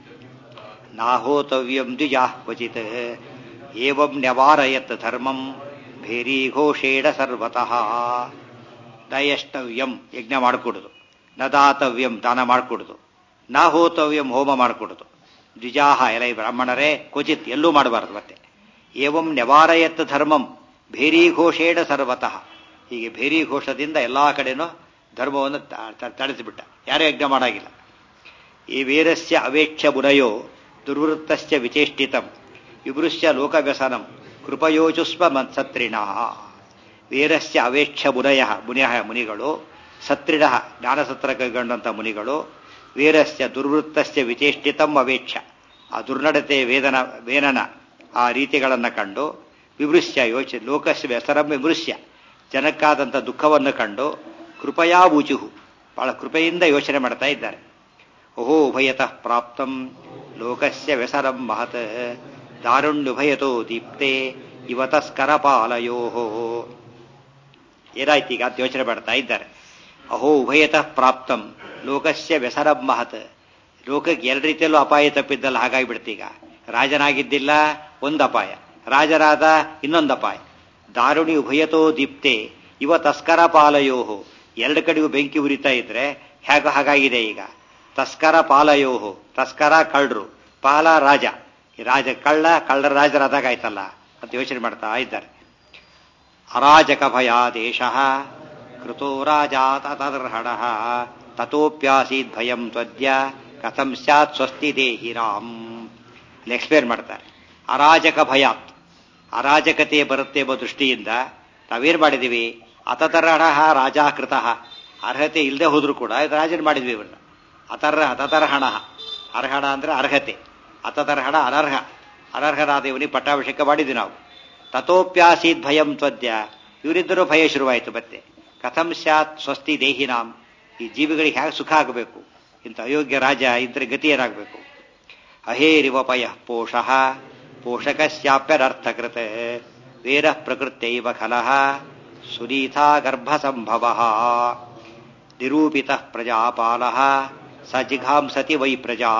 ನಾಹೋತವ್ಯಂ ದ್ವಿಜಾ ಕ್ವಚಿತ್ ಏವಂ ನ್ಯವಾರಯತ್ ಧರ್ಮಂ ಭೇರಿ ಘೋಷೇಡ ಸರ್ವತಃ ನಯಷ್ಟವ್ಯಂ ಯಜ್ಞ ಮಾಡಿಕೊಡುದು ನ ದಾತವ್ಯಂ ದಾನ ಮಾಡಿಕೊಡುದು ನ ಹೋತವ್ಯಂ ಹೋಮ ಮಾಡಿಕೊಡುದು ದ್ವಿಜಾಹ ಎಲೈ ಬ್ರಾಹ್ಮಣರೇ ಕ್ವಚಿತ್ ಎಲ್ಲೂ ಮಾಡಬಾರದು ಮತ್ತೆ ಏವಂ ನ್ಯವಾರಯತ್ ಧರ್ಮಂ ಭೇರಿ ಘೋಷೇಡ ಸರ್ವತಃ ಹೀಗೆ ಭೇರಿ ಘೋಷದಿಂದ ಎಲ್ಲಾ ಕಡೆನೂ ಧರ್ಮವನ್ನು ತಡೆಸಿಬಿಟ್ಟ ಯಾರೂ ಯಜ್ಞ ಮಾಡಾಗಿಲ್ಲ ಈ ವೀರಸ್ಯ ಅವೇಕ್ಷ ಮುನಯೋ ದುರ್ವೃತ್ತಸ್ಯ ವಿಚೇಷ್ಟಿತಂ ವಿಭೃಶ್ಯ ಲೋಕವ್ಯಸನಂ ಕೃಪಯೋಚುಸ್ವ ಮತ್ಸತ್ರಿಣ ವೀರಸ್ಯ ಅವೇಕ್ಷ ಮುನಯ ಮುನಿಯ ಮುನಿಗಳು ಸತ್ರಿಣ ಜ್ಞಾನಸತ್ರ ಕೈಗೊಂಡಂಥ ಮುನಿಗಳು ವೀರಸ್ಯ ದುರ್ವೃತ್ತಸ್ಯ ವಿಚೇಷ್ಟಿತಂ ಅವೇಕ್ಷ ಆ ದುರ್ನಡತೆ ವೇದನ ವೇನನ ಆ ರೀತಿಗಳನ್ನು ಕಂಡು ವಿಮೃಶ್ಯ ಯೋಚ ಲೋಕಸ್ಯ ವ್ಯಸರಂ ವಿಮೃಶ್ಯ ಜನಕ್ಕಾದಂಥ ದುಃಖವನ್ನು ಕಂಡು ಕೃಪಯಾ ಬೂಚುಹು ಬಹಳ ಕೃಪೆಯಿಂದ ಯೋಚನೆ ಮಾಡ್ತಾ ಇದ್ದಾರೆ ಓಹೋ ಉಭಯತಃ ಪ್ರಾಪ್ತಂ ಲೋಕಸ್ಯ ವ್ಯಸರಂ ಮಹತ್ ದಾರುಣ್ಯುಭಯತೋ ದೀಪ್ತೆ ಇವತಸ್ಕರ ಪಾಲಯೋ ಏನಾಯ್ತು ಈಗ ಅಂತ ಯೋಚನೆ ಮಾಡ್ತಾ ಇದ್ದಾರೆ ಅಹೋ ಉಭಯತಃ ಪ್ರಾಪ್ತಂ ಲೋಕಸ್ಯ ವ್ಯಸರಂ ಮಹತ್ ಲೋಕಕ್ಕೆ ಎರಡು ರೀತಿಯಲ್ಲೂ ಅಪಾಯ ತಪ್ಪಿದ್ದಲ್ಲ ಹಾಗಾಗಿ ಬಿಡ್ತೀಗ ರಾಜನಾಗಿದ್ದಿಲ್ಲ ಒಂದು ಅಪಾಯ ರಾಜರಾದ ಇನ್ನೊಂದು ಅಪಾಯ ದಾರುಣಿ ಉಭಯತೋ ದೀಪ್ತೆ ಇವ ತಸ್ಕರ ಪಾಲಯೋಹು ಎರಡು ಕಡೆಗೂ ಬೆಂಕಿ ಉರಿತಾ ಇದ್ರೆ ಹೇಗ ಹಾಗಾಗಿದೆ ಈಗ ತಸ್ಕರ ಪಾಲಯೋಹು ತಸ್ಕರ ಕಳ್ಳರು ಪಾಲ ರಾಜ ಈ ರಾಜ ಕಳ್ಳ ಕಳ್ಳರ ರಾಜರಾದಾಗ ಆಯ್ತಲ್ಲ ಅಂತ ಯೋಚನೆ ಮಾಡ್ತಾ ಇದ್ದಾರೆ ಅರಾಜಕ ಭಯಾದೇಶ ಕೃತೋ ರಾಜ ತದರ್ಹಣ ತಥೋಪ್ಯಾಸೀತ್ ಭಯಂ ತ್ವದ್ಯ ಕಥಂ ಸ್ಯಾತ್ ಸ್ವಸ್ತಿ ದೇಹಿರಾಮ್ ಅಲ್ಲಿ ಎಕ್ಸ್ಪ್ಲೇನ್ ಮಾಡ್ತಾರೆ ಅರಾಜಕ ಭಯಾತ್ ಅರಾಜಕತೆ ಬರುತ್ತೆ ಎಂಬ ದೃಷ್ಟಿಯಿಂದ ನಾವೇನ್ ಮಾಡಿದೀವಿ ಅತತರಣ ರಾಜಾಕೃತ ಅರ್ಹತೆ ಇಲ್ಲದೆ ಹೋದ್ರು ಕೂಡ ರಾಜನ್ ಮಾಡಿದ್ವಿ ಇವನ್ನ ಅತರ್ಹ ತತರ್ಹಣ ಅರ್ಹಣ ಅಂದ್ರೆ ಅರ್ಹತೆ ಅತತರ್ಹಣ ಅನರ್ಹ ಅನರ್ಹನಾದ ಇವನಿಗೆ ಪಟ್ಟಾಭಿಷೇಕ ಮಾಡಿದ್ವಿ ನಾವು ತಥೋಪ್ಯಾಸೀತ್ ಭಯಂ ತ್ವದ್ಯ ಇವರಿದ್ದರೂ ಭಯ ಶುರುವಾಯಿತು ಮತ್ತೆ ಕಥಂ ಸ್ಯಾತ್ ಸ್ವಸ್ತಿ ದೇಹಿನಾಂ ಈ ಜೀವಿಗಳಿಗೆ ಹೇಗೆ ಸುಖ ಆಗಬೇಕು ಇಂಥ ಅಯೋಗ್ಯ ರಾಜ ಇದ್ರೆ ಗತಿ ಏನಾಗಬೇಕು ಅಹೇರಿವ ಪಯ ಪೋಷಃ ಪೋಷಕಸ್ಯಾಪ್ಯರರ್ಥಕೃತ ವೇರ ಪ್ರಕೃತ್ಯೈವ ಖಲಃ ಸುನೀತಾ ಗರ್ಭಸಂಭವ ನಿರೂಪಿತ ಪ್ರಜಾಪಾಲ ಸ ಜಿಘಾಂಸತಿ ವೈ ಪ್ರಜಾ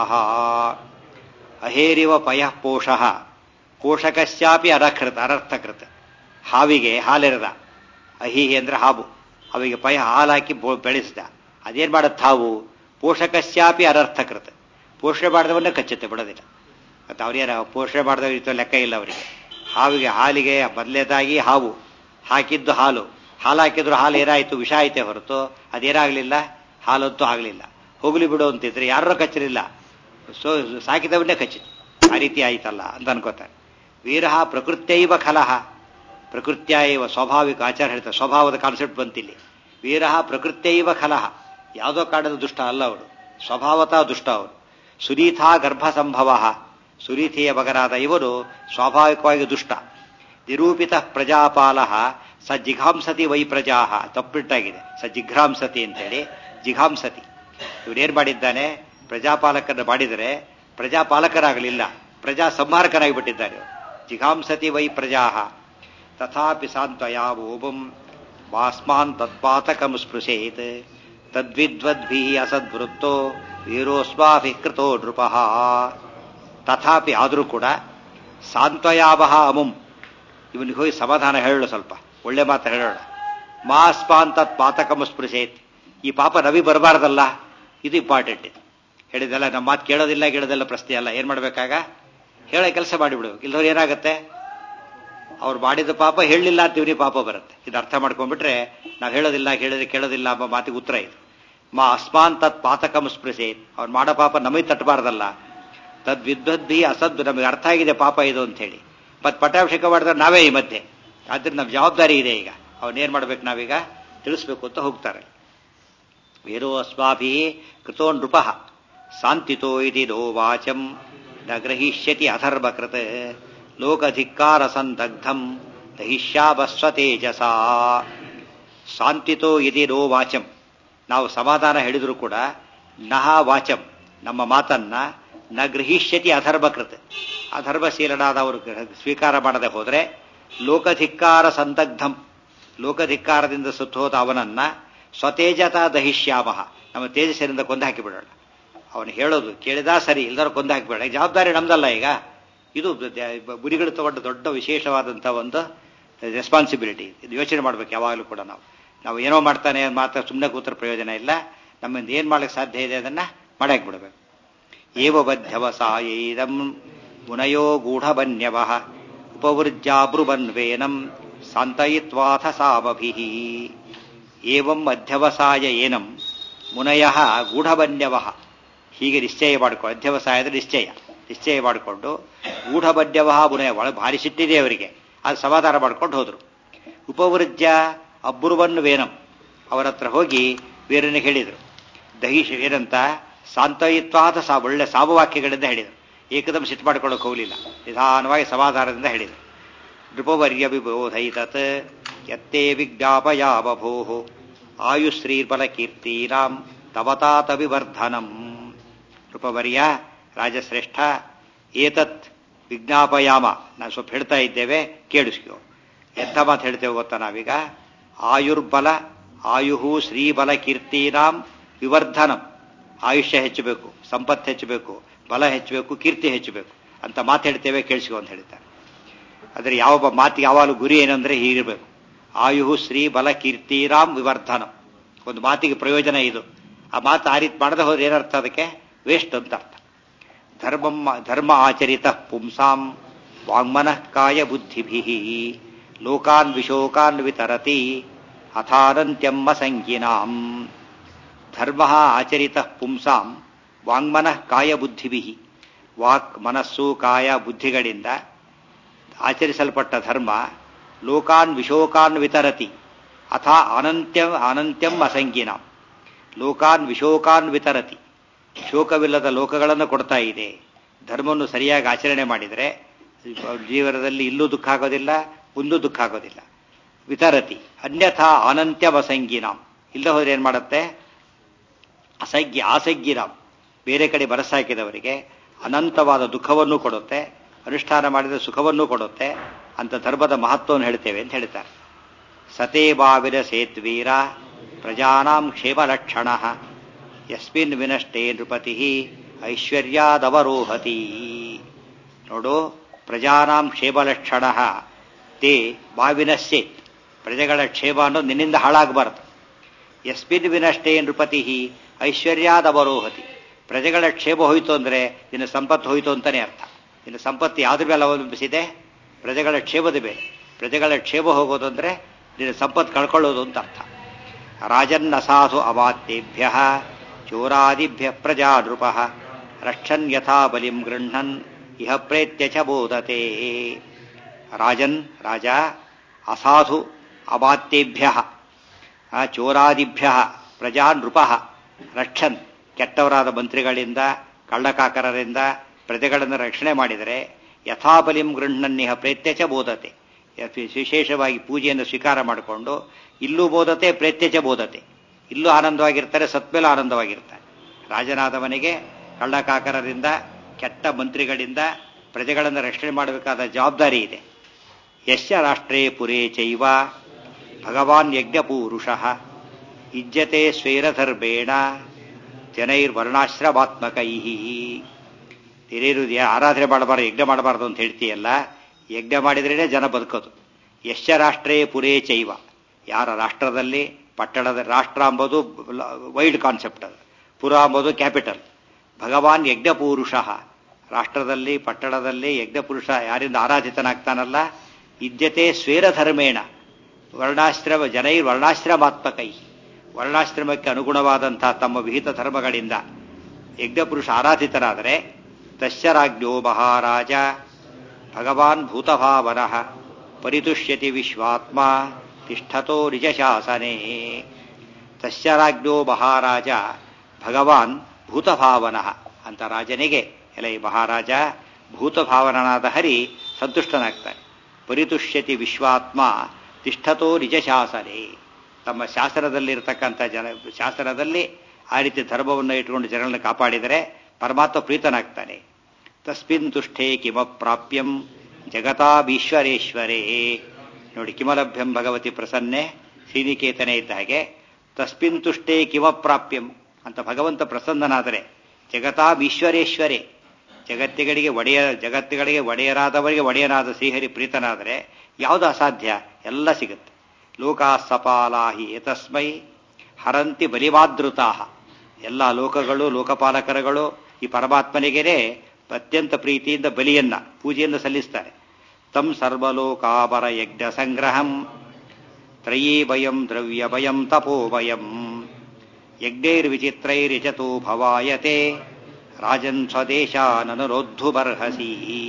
ಅಹೇರಿವ ಪಯ ಪೋಷ ಪೋಷಕಸ್ಯಾಪಿ ಅರಕೃತ ಅನರ್ಥಕೃತ ಹಾವಿಗೆ ಹಾಲೆರೆದ ಅಹಿಹಿ ಅಂದ್ರೆ ಹಾವು ಅವಿಗೆ ಪಯ ಹಾಲಾಕಿ ಬೆಳೆಸಿದ ಅದೇನ್ ಮಾಡತ್ ಹಾವು ಪೋಷಕಸ್ಯಾಪಿ ಅನರ್ಥಕೃತ ಪೋಷಣೆ ಮಾಡಿದವನ್ನ ಕಚ್ಚುತ್ತೆ ಬಿಡೋದಿಲ್ಲ ಮತ್ತು ಅವ್ರೇನ ಪೋಷಣೆ ಮಾಡಿದವ ಲೆಕ್ಕ ಇಲ್ಲ ಅವರಿಗೆ ಹಾವಿಗೆ ಹಾಲಿಗೆ ಬದಲೇದಾಗಿ ಹಾವು ಹಾಕಿದ್ದು ಹಾಲು ಹಾಲು ಹಾಕಿದ್ರು ಹಾಲು ಏನಾಯಿತು ವಿಷ ಆಯ್ತೆ ಹೊರತು ಅದೇನಾಗಲಿಲ್ಲ ಹಾಲಂತೂ ಆಗಲಿಲ್ಲ ಹೋಗ್ಲಿ ಬಿಡು ಅಂತಿದ್ರೆ ಯಾರೂ ಕಚ್ಚಲಿಲ್ಲ ಸೊ ಸಾಕಿದವನ್ನೇ ಕಚ್ಚಿತು ಆ ರೀತಿ ಆಯ್ತಲ್ಲ ಅಂತ ಅನ್ಕೋತಾರೆ ವೀರಃ ಪ್ರಕೃತ್ಯೈವ ಖಲಃ ಪ್ರಕೃತ್ಯ ಇವ ಸ್ವಾಭಾವಿಕ ಆಚಾರ ಹೇಳ್ತಾರೆ ಸ್ವಭಾವದ ಕಾನ್ಸೆಪ್ಟ್ ಬಂತಿಲ್ಲಿ ವೀರಃ ಪ್ರಕೃತ್ಯೈವ ಖಲಃ ಯಾವುದೋ ಕಾರಣದ ದುಷ್ಟ ಅಲ್ಲ ಅವರು ಸ್ವಭಾವತಃ ದುಷ್ಟ ಅವರು ಸುನೀತಾ ಗರ್ಭ ಸಂಭವ ಸುನೀತಿಯ ಮಗನಾದ ಇವರು ಸ್ವಾಭಾವಿಕವಾಗಿ ದುಷ್ಟ ನಿರೂಪಿತ ಪ್ರಜಾಪಾಲ ಸ ಜಿಘಾಂಸತಿ ವೈ ಪ್ರಜಾ ತಪ್ಪಿಟ್ಟಾಗಿದೆ ಸ ಜಿಘ್ರಾಂಸತಿ ಅಂತೇಳಿ ಜಿಘಾಂಸತಿ ಇವನೇನ್ ಮಾಡಿದ್ದಾನೆ ಪ್ರಜಾಪಾಲಕರನ್ನು ಮಾಡಿದರೆ ಪ್ರಜಾಪಾಲಕರಾಗಲಿಲ್ಲ ಪ್ರಜಾ ಸಂಹಾರಕರಾಗಿ ಬಿಟ್ಟಿದ್ದಾರೆ ಜಿಘಾಂಸತಿ ವೈ ಪ್ರಜಾ ತಥಾಪಿ ಸಾಂತ್ವಯಾ ಓಬಂ ವಾಸ್ಮಾನ್ ತತ್ಪಾತಕಂ ಸ್ಪೃಶೇತ್ ತದ್ವಿದ್ವದ್ಭಿ ಅಸದ್ವೃತ್ತೋ ವೀರೋಸ್ವಾಭಿ ಕೃತೋ ನೃಪ ತಥಾಪಿ ಆದರೂ ಕೂಡ ಸಾಂತ್ವಯಾವಹ ಅಮುಂ ಇವನಿಗೆ ಹೋಗಿ ಸಮಾಧಾನ ಹೇಳಲು ಸ್ವಲ್ಪ ಒಳ್ಳೆ ಮಾತು ಹೇಳೋಣ ಮಾಸ್ಪಾನ್ ತತ್ ಪಾತಕಂ ಸ್ಪೃಶೇತ್ ಈ ಪಾಪ ರವಿ ಬರಬಾರ್ದಲ್ಲ ಇದು ಇಂಪಾರ್ಟೆಂಟ್ ಇದು ಹೇಳಿದೆಲ್ಲ ನಮ್ಮ ಮಾತು ಕೇಳೋದಿಲ್ಲ ಕೇಳೋದಿಲ್ಲ ಪ್ರಶ್ನೆ ಅಲ್ಲ ಏನ್ ಮಾಡ್ಬೇಕಾಗ ಹೇಳೋ ಕೆಲಸ ಮಾಡಿಬಿಡು ಇಲ್ಲದವ್ರು ಏನಾಗುತ್ತೆ ಅವ್ರು ಮಾಡಿದ ಪಾಪ ಹೇಳಲಿಲ್ಲ ಅಂತ ಇವನಿಗೆ ಪಾಪ ಬರುತ್ತೆ ಇದು ಅರ್ಥ ಮಾಡ್ಕೊಂಡ್ಬಿಟ್ರೆ ನಾವು ಹೇಳೋದಿಲ್ಲ ಹೇಳಿದ್ರೆ ಕೇಳೋದಿಲ್ಲ ಎಂಬ ಮಾತಿಗೆ ಉತ್ತರ ಇದು ಮಾ ಅಸ್ಮಾನ್ ತತ್ ಪಾತಕಂ ಸ್ಪೃಶೇತ್ ಅವ್ನು ಮಾಡೋ ಪಾಪ ನಮಗೆ ತಟ್ಟಬಾರ್ದಲ್ಲ ತದ್ ವಿದ್ವದ್ಭಿ ಅಸದ್ ನಮಗೆ ಅರ್ಥ ಆಗಿದೆ ಪಾಪ ಇದು ಅಂತ ಹೇಳಿ ಮತ್ತೆ ಪಟ್ಟಾಭಿಷೇಕ ಮಾಡಿದ್ರೆ ನಾವೇ ಈ ಮಧ್ಯೆ ಆದ್ರೆ ನಮ್ಮ ಜವಾಬ್ದಾರಿ ಇದೆ ಈಗ ಅವನೇನ್ ಮಾಡ್ಬೇಕು ನಾವೀಗ ತಿಳಿಸ್ಬೇಕು ಅಂತ ಹೋಗ್ತಾರೆ ವೇರೋ ಅಸ್ಮಾಭಿ ಕೃತೋ ನೃಪ ಶಾಂತಿತೋ ಇತಿ ನೋ ವಾಚಂ ನ ಗ್ರಹಿಷ್ಯತಿ ಅಧರ್ಮಕೃತ ಲೋಕಧಿಕ್ಕಾರ ಸಂದಗ್ಧಂ ದಹಿಷ್ಯಾಬಸ್ವತೇಜಸ ಶಾಂತಿತೋ ಇತಿ ನೋ ವಾಚಂ ನಾವು ಸಮಾಧಾನ ಹೇಳಿದ್ರು ಕೂಡ ನಹ ವಾಚಂ ನಮ್ಮ ಮಾತನ್ನ ನ ಗೃಹಿಷ್ಯತಿ ಅಧರ್ಮಕೃತ ಅಧರ್ಮಶೀಲನಾದವರು ಸ್ವೀಕಾರ ಮಾಡದೆ ಹೋದರೆ ಲೋಕಧಿಕ್ಕಾರ ಸಂದಗ್ಧಂ ಲೋಕಧಿಕ್ಕಾರದಿಂದ ಸುತ್ತೋದ ಅವನನ್ನ ಸ್ವತೇಜತ ದಹಿಷ್ಯಾಮ ನಮ್ಮ ತೇಜಸ್ಸಿನಿಂದ ಕೊಂದು ಹಾಕಿಬಿಡೋಣ ಅವನು ಹೇಳೋದು ಕೇಳಿದ ಸರಿ ಇಲ್ದಾರ ಕೊಂದು ಹಾಕಿಬಿಡೋಣ ಜವಾಬ್ದಾರಿ ನಮ್ದಲ್ಲ ಈಗ ಇದು ಗುರಿಗಳು ತಗೊಂಡ ದೊಡ್ಡ ವಿಶೇಷವಾದಂಥ ಒಂದು ರೆಸ್ಪಾನ್ಸಿಬಿಲಿಟಿ ಇದು ಯೋಚನೆ ಮಾಡ್ಬೇಕು ಯಾವಾಗಲೂ ಕೂಡ ನಾವು ನಾವು ಏನೋ ಮಾಡ್ತಾನೆ ಮಾತ್ರ ಸುಮ್ಮನೆ ಕೂತರ ಪ್ರಯೋಜನ ಇಲ್ಲ ನಮ್ಮಿಂದ ಏನು ಮಾಡ್ಲಿಕ್ಕೆ ಸಾಧ್ಯ ಇದೆ ಅದನ್ನ ಮಾಡಾಕ್ ಬಿಡಬೇಕು ಏವ ಬದ್ಧವಸಾಯೈದಂ ಮುನಯೋ ಗೂಢಬನ್ಯವ ಉಪವೃಜ್ಜಾಬ್ರುಬನ್ವೇನಂ ಸಾಂತಯಿತ್ವಾಥ ಸಾಮಭಿ ಏವಂ ಅಧ್ಯವಸಾಯ ಏನಂ ಮುನಯ ಗೂಢಬನ್ಯವ ಹೀಗೆ ನಿಶ್ಚಯ ಮಾಡಿಕೊಂಡು ಅಧ್ಯವಸಾಯದ ನಿಶ್ಚಯ ನಿಶ್ಚಯ ಮಾಡಿಕೊಂಡು ಗೂಢಬನ್ಯವ ಮುನಯ ಒಳ ಭಾರಿ ಸಿಟ್ಟಿದೆ ಅವರಿಗೆ ಅದು ಸಮಾಧಾನ ಮಾಡ್ಕೊಂಡು ಹೋದ್ರು ಉಪವೃಜ್ಯ ಅಬ್ರುವನ್ ವೇನಂ ಅವರ ಹತ್ರ ಹೋಗಿ ವೀರನಿಗೆ ಹೇಳಿದರು ದಹಿಷ್ ಏನಂತ ಸಾಂತಯಿತ್ವಾದ ಸಾ ಒಳ್ಳೆ ಸಾಮವಾಕ್ಯಗಳಿಂದ ಹೇಳಿದರು ಏಕದಂ ಸಿಟ್ಟು ಮಾಡ್ಕೊಳ್ಳೋಕೆ ಹೋಗಲಿಲ್ಲ ನಿಧಾನವಾಗಿ ಸಮಾಧಾನದಿಂದ ಹೇಳಿದರು ನೃಪವರ್ಯ ವಿಬೋಧೈತತ್ ಯತ್ತೇ ವಿಜ್ಞಾಪಯಾ ಬಭೋ ಆಯುಶ್ರೀರ್ಬಲ ಕೀರ್ತೀನಾಂ ತವತಾತ ವಿವರ್ಧನಂ ನೃಪವರ್ಯ ರಾಜಶ್ರೇಷ್ಠ ಏತತ್ ವಿಜ್ಞಾಪಯಾಮ ನಾವು ಸ್ವಲ್ಪ ಹೇಳ್ತಾ ಇದ್ದೇವೆ ಕೇಳಿಸ್ಕೋ ಎಂಥ ಮಾತು ಹೇಳ್ತೇವೆ ಗೊತ್ತಾ ನಾವೀಗ ಆಯುರ್ಬಲ ಆಯುಹು ಶ್ರೀಬಲ ಕೀರ್ತಿನಾಂ ವಿವರ್ಧನಂ ಆಯುಷ್ಯ ಹೆಚ್ಚಬೇಕು ಸಂಪತ್ತು ಹೆಚ್ಚಬೇಕು ಬಲ ಹೆಚ್ಚಬೇಕು ಕೀರ್ತಿ ಹೆಚ್ಚಬೇಕು ಅಂತ ಮಾತು ಹೇಳ್ತೇವೆ ಕೇಳಿಸ್ಕೊ ಅಂತ ಹೇಳ್ತಾರೆ ಆದರೆ ಯಾವ ಮಾತಿಗೆ ಯಾವಾಗಲೂ ಗುರಿ ಏನಂದ್ರೆ ಹೀಗಿರಬೇಕು ಆಯುಹು ಶ್ರೀ ಬಲ ಕೀರ್ತಿರಾಂ ವಿವರ್ಧನಂ ಒಂದು ಮಾತಿಗೆ ಪ್ರಯೋಜನ ಇದು ಆ ಮಾತು ಆ ರೀತಿ ಮಾಡದೆ ಹೋದ್ರೆ ಏನರ್ಥ ಅದಕ್ಕೆ ವೇಸ್ಟ್ ಅಂತ ಅರ್ಥ ಧರ್ಮ ಧರ್ಮ ಆಚರಿತ ಪುಂಸಾಂ ವಾಂಗ್ಮನಃ ಕಾಯ ಬುದ್ಧಿಭಿ ಲೋಕಾನ್ ವಿಶೋಕಾನ್ ವಿತರತಿ ಅಥಾನಂತ್ಯಮ್ಮ ಸಂಗಿನಾಂ ಧರ್ಮ ಆಚರಿತ ಪುಂಸಾಂ ವಾಂಗ್ಮನಃ ಕಾಯ ಬುದ್ಧಿಭಿ ವಾಕ್ ಮನಸ್ಸು ಕಾಯ ಬುದ್ಧಿಗಳಿಂದ ಆಚರಿಸಲ್ಪಟ್ಟ ಧರ್ಮ ಲೋಕಾನ್ ವಿಶೋಕಾನ್ ವಿತರತಿ ಅಥ ಅನಂತ್ಯ ಅನಂತ್ಯಂ ಅಸಂಗಿನ ಲೋಕಾನ್ ವಿಶೋಕಾನ್ ವಿತರತಿ ಶೋಕವಿಲ್ಲದ ಲೋಕಗಳನ್ನು ಕೊಡ್ತಾ ಇದೆ ಧರ್ಮವನ್ನು ಸರಿಯಾಗಿ ಆಚರಣೆ ಮಾಡಿದರೆ ಜೀವನದಲ್ಲಿ ಇಲ್ಲೂ ದುಃಖ ಆಗೋದಿಲ್ಲ ಮುಂದೂ ದುಃಖ ಆಗೋದಿಲ್ಲ ವಿತರತಿ ಅನ್ಯಥಾ ಅನಂತ್ಯಂ ಅಸಂಗಿನಾಂ ಇಲ್ಲದ ಹೋದ್ರೆ ಏನ್ ಮಾಡುತ್ತೆ ಅಸಂಖ್ಯ ಆಸಂಗಿನಾಂ ಬೇರೆ ಕಡೆ ಬರಸಾಕಿದವರಿಗೆ ಅನಂತವಾದ ದುಃಖವನ್ನು ಕೊಡುತ್ತೆ ಅನುಷ್ಠಾನ ಮಾಡಿದ ಸುಖವನ್ನು ಕೊಡುತ್ತೆ ಅಂತ ಧರ್ಮದ ಮಹತ್ವವನ್ನು ಹೇಳ್ತೇವೆ ಅಂತ ಹೇಳ್ತಾರೆ ಸತೇ ಬಾವಿರ ಸೇತ್ವೀರ ಪ್ರಜಾನಾಂ ಕ್ಷೇಮಲಕ್ಷಣ ಯಸ್ಮಿನ್ ವಿನಷ್ಟೇ ನೃಪತಿ ಐಶ್ವರ್ಯಾದವರೋಹತಿ ನೋಡು ಪ್ರಜಾನಾಂ ಕ್ಷೇಮಲಕ್ಷಣ ತೇ ಬಾವಿನ ಸೇತ್ ಪ್ರಜೆಗಳ ಕ್ಷೇಮ ಅನ್ನೋದು ನಿನ್ನಿಂದ ಹಾಳಾಗಬಾರದು ಯಸ್ಮಿನ್ ವಿನಷ್ಟೇ ನೃಪತಿ ಐಶ್ವರ್ಯಾದವರೋಹತಿ ಪ್ರಜೆಗಳ ಕ್ಷೇಮ ಹೋಯಿತು ಅಂದರೆ ನಿನ್ನ ಸಂಪತ್ತು ಹೋಯಿತು ಅಂತಾನೆ ಅರ್ಥ ನಿನ್ನ ಸಂಪತ್ತು ಯಾವ್ದ್ರ ಮೇಲೆ ಅವಲಂಬಿಸಿದೆ ಪ್ರಜೆಗಳ ಕ್ಷೇಮದ ಮೇಲೆ ಪ್ರಜೆಗಳ ಕ್ಷೇಮ ಹೋಗೋದು ಅಂದರೆ ನಿನ್ನ ಸಂಪತ್ತು ಕಳ್ಕೊಳ್ಳೋದು ಅಂತ ಅರ್ಥ ರಾಜನ್ನ ಸಾಧು ಅವಾತ್ಯೇಭ್ಯ ಚೋರಾದಿಭ್ಯ ಪ್ರಜಾ ನೃಪ ರಕ್ಷನ್ ಯಥಾ ಬಲಿಂ ಗೃಹನ್ ಇಹ ಪ್ರೇತ್ಯ ಚ ಬೋಧತೆ ರಾಜನ್ ರಾಜ ಅಸಾಧು ಅವಾತ್ಯೇಭ್ಯ ಚೋರಾದಿಭ್ಯ ಪ್ರಜಾ ನೃಪ ರಕ್ಷನ್ ಕೆಟ್ಟವರಾದ ಮಂತ್ರಿಗಳಿಂದ ಕಳ್ಳಕಾಕರರಿಂದ ಪ್ರಜೆಗಳನ್ನು ರಕ್ಷಣೆ ಮಾಡಿದರೆ ಯಥಾಬಲಿಂ ಗೃಹನ್ನಿಹ ಪ್ರೇತ್ಯಚ ಬೋಧತೆ ವಿಶೇಷವಾಗಿ ಪೂಜೆಯನ್ನು ಸ್ವೀಕಾರ ಮಾಡಿಕೊಂಡು ಇಲ್ಲೂ ಬೋಧತೆ ಪ್ರೇತ್ಯಚ ಬೋಧತೆ ಇಲ್ಲೂ ಆನಂದವಾಗಿರ್ತಾರೆ ಸತ್ಮೇಲೂ ಆನಂದವಾಗಿರ್ತಾರೆ ರಾಜನಾದವನಿಗೆ ಕಳ್ಳಕಾಕರರಿಂದ ಕೆಟ್ಟ ಮಂತ್ರಿಗಳಿಂದ ಪ್ರಜೆಗಳನ್ನು ರಕ್ಷಣೆ ಮಾಡಬೇಕಾದ ಜವಾಬ್ದಾರಿ ಇದೆ ಯಶ್ಚ ರಾಷ್ಟ್ರೇ ಪುರೇ ಚೈವ ಭಗವಾನ್ ಯಜ್ಞಪೂರುಷ ಇಜ್ಜತೆ ಸ್ವೇರಧರ್ಮೇಣ ಜನೈರ್ವರ್ಣಾಶ್ರಮಾತ್ಮಕೈ ಹಿರಿಯರು ಆರಾಧನೆ ಮಾಡಬಾರ್ದು ಯಜ್ಞ ಮಾಡಬಾರ್ದು ಅಂತ ಹೇಳ್ತೀಯಲ್ಲ ಯಜ್ಞ ಮಾಡಿದ್ರೇ ಜನ ಬದುಕೋದು ಯಶ್ಚ ರಾಷ್ಟ್ರೇ ಪುರೇ ಚೈವ ಯಾರ ರಾಷ್ಟ್ರದಲ್ಲಿ ಪಟ್ಟಣದ ರಾಷ್ಟ್ರ ಅಂಬೋದು ವೈಡ್ ಕಾನ್ಸೆಪ್ಟ್ ಅದು ಪುರ ಅಂಬೋದು ಕ್ಯಾಪಿಟಲ್ ಭಗವಾನ್ ಯಜ್ಞಪುರುಷ ರಾಷ್ಟ್ರದಲ್ಲಿ ಪಟ್ಟಣದಲ್ಲಿ ಯಜ್ಞಪುರುಷ ಯಾರಿಂದ ಆರಾಧಿತನಾಗ್ತಾನಲ್ಲ ಇದ್ಯತೆ ಸ್ವೇರಧರ್ಮೇಣ ವರ್ಣಾಶ್ರಮ ಜನೈ ವರ್ಣಾಶ್ರಮಾತ್ಮಕೈ ವರ್ಣಾಶ್ರಮಕ್ಕೆ ಅನುಗುಣವಾದಂತಹ ತಮ್ಮ ವಿಹಿತ ಧರ್ಮಗಳಿಂದ ಯಜ್ಞಪುರುಷ ಆರಾಧಿತರಾದರೆ ತಶ್ಚರಾಜ್ಞೋ ಮಹಾರಾಜ ಭಗವಾನ್ ಭೂತಭಾವನಃ ಪರಿತುಷ್ಯತಿ ವಿಶ್ವಾತ್ಮ ತಿಷ್ಠತೋ ನಿಜಶಾಸನೆ ತಶ್ಚರಾಜ್ಞೋ ಮಹಾರಾಜ ಭಗವಾನ್ ಭೂತಭಾವನಃ ಅಂತ ರಾಜನಿಗೆ ಎಲೈ ಮಹಾರಾಜ ಭೂತಭಾವನನಾದ ಹರಿ ಸಂತುಷ್ಟನಾಗ್ತಾನೆ ಪರಿತುಷ್ಯತಿ ವಿಶ್ವಾತ್ಮ ತಿಷ್ಠತೋ ನಿಜಶಾಸನೆ ತಮ್ಮ ಶಾಸನದಲ್ಲಿರ್ತಕ್ಕಂಥ ಜನ ಶಾಸನದಲ್ಲಿ ಆ ರೀತಿ ಧರ್ಮವನ್ನು ಇಟ್ಟುಕೊಂಡು ಜನರನ್ನು ಕಾಪಾಡಿದರೆ ಪರಮಾತ್ಮ ಪ್ರೀತನಾಗ್ತಾನೆ ತಸ್ಮಿನ್ ತುಷ್ಠೇ ಕಿಮ ಪ್ರಾಪ್ಯಂ ಜಗತಾಬೀಶ್ವರೇಶ್ವರೇ ನೋಡಿ ಕಿಮಲಭ್ಯಂ ಭಗವತಿ ಪ್ರಸನ್ನೆ ಶ್ರೀನಿಕೇತನೆ ಇದ್ದ ಹಾಗೆ ತಸ್ಮಿನ್ ತುಷ್ಟೇ ಕಿಮ ಪ್ರಾಪ್ಯಂ ಅಂತ ಭಗವಂತ ಪ್ರಸನ್ನನಾದರೆ ಜಗತಾಬೀಶ್ವರೇಶ್ವರೇ ಜಗತ್ತಿಗಳಿಗೆ ಒಡೆಯ ಜಗತ್ತುಗಳಿಗೆ ಒಡೆಯರಾದವರಿಗೆ ಒಡೆಯನಾದ ಶ್ರೀಹರಿ ಪ್ರೀತನಾದರೆ ಯಾವುದು ಅಸಾಧ್ಯ ಎಲ್ಲ ಸಿಗುತ್ತೆ ಲೋಕಾ ಸಪಾಲಾಹಿ ಏತಸ್ಮೈ ಹರಂತಿ ಬಲಿವಾದೃತಾ ಎಲ್ಲ ಲೋಕಗಳು ಲೋಕಪಾಲಕರುಗಳು ಈ ಪರಮಾತ್ಮನಿಗೇನೆ ಅತ್ಯಂತ ಪ್ರೀತಿಯಿಂದ ಬಲಿಯನ್ನ ಪೂಜೆಯನ್ನು ಸಲ್ಲಿಸ್ತಾರೆ ತಂ ಸರ್ವಲೋಕಾಬರ ಯಜ್ಞ ಸಂಗ್ರಹಂ ತ್ರಯೀ ಭಯಂ ದ್ರವ್ಯ ಭಯಂ ತಪೋಭಯಂ ಯಜ್ಞೈರ್ವಿಚಿತ್ರೈರಿಚತೋ ಭವಾಯತೆ ರಾಜನ್ ಸ್ವದೇಶಾನನುರೋದ್ಧುಬರ್ಹಸಿ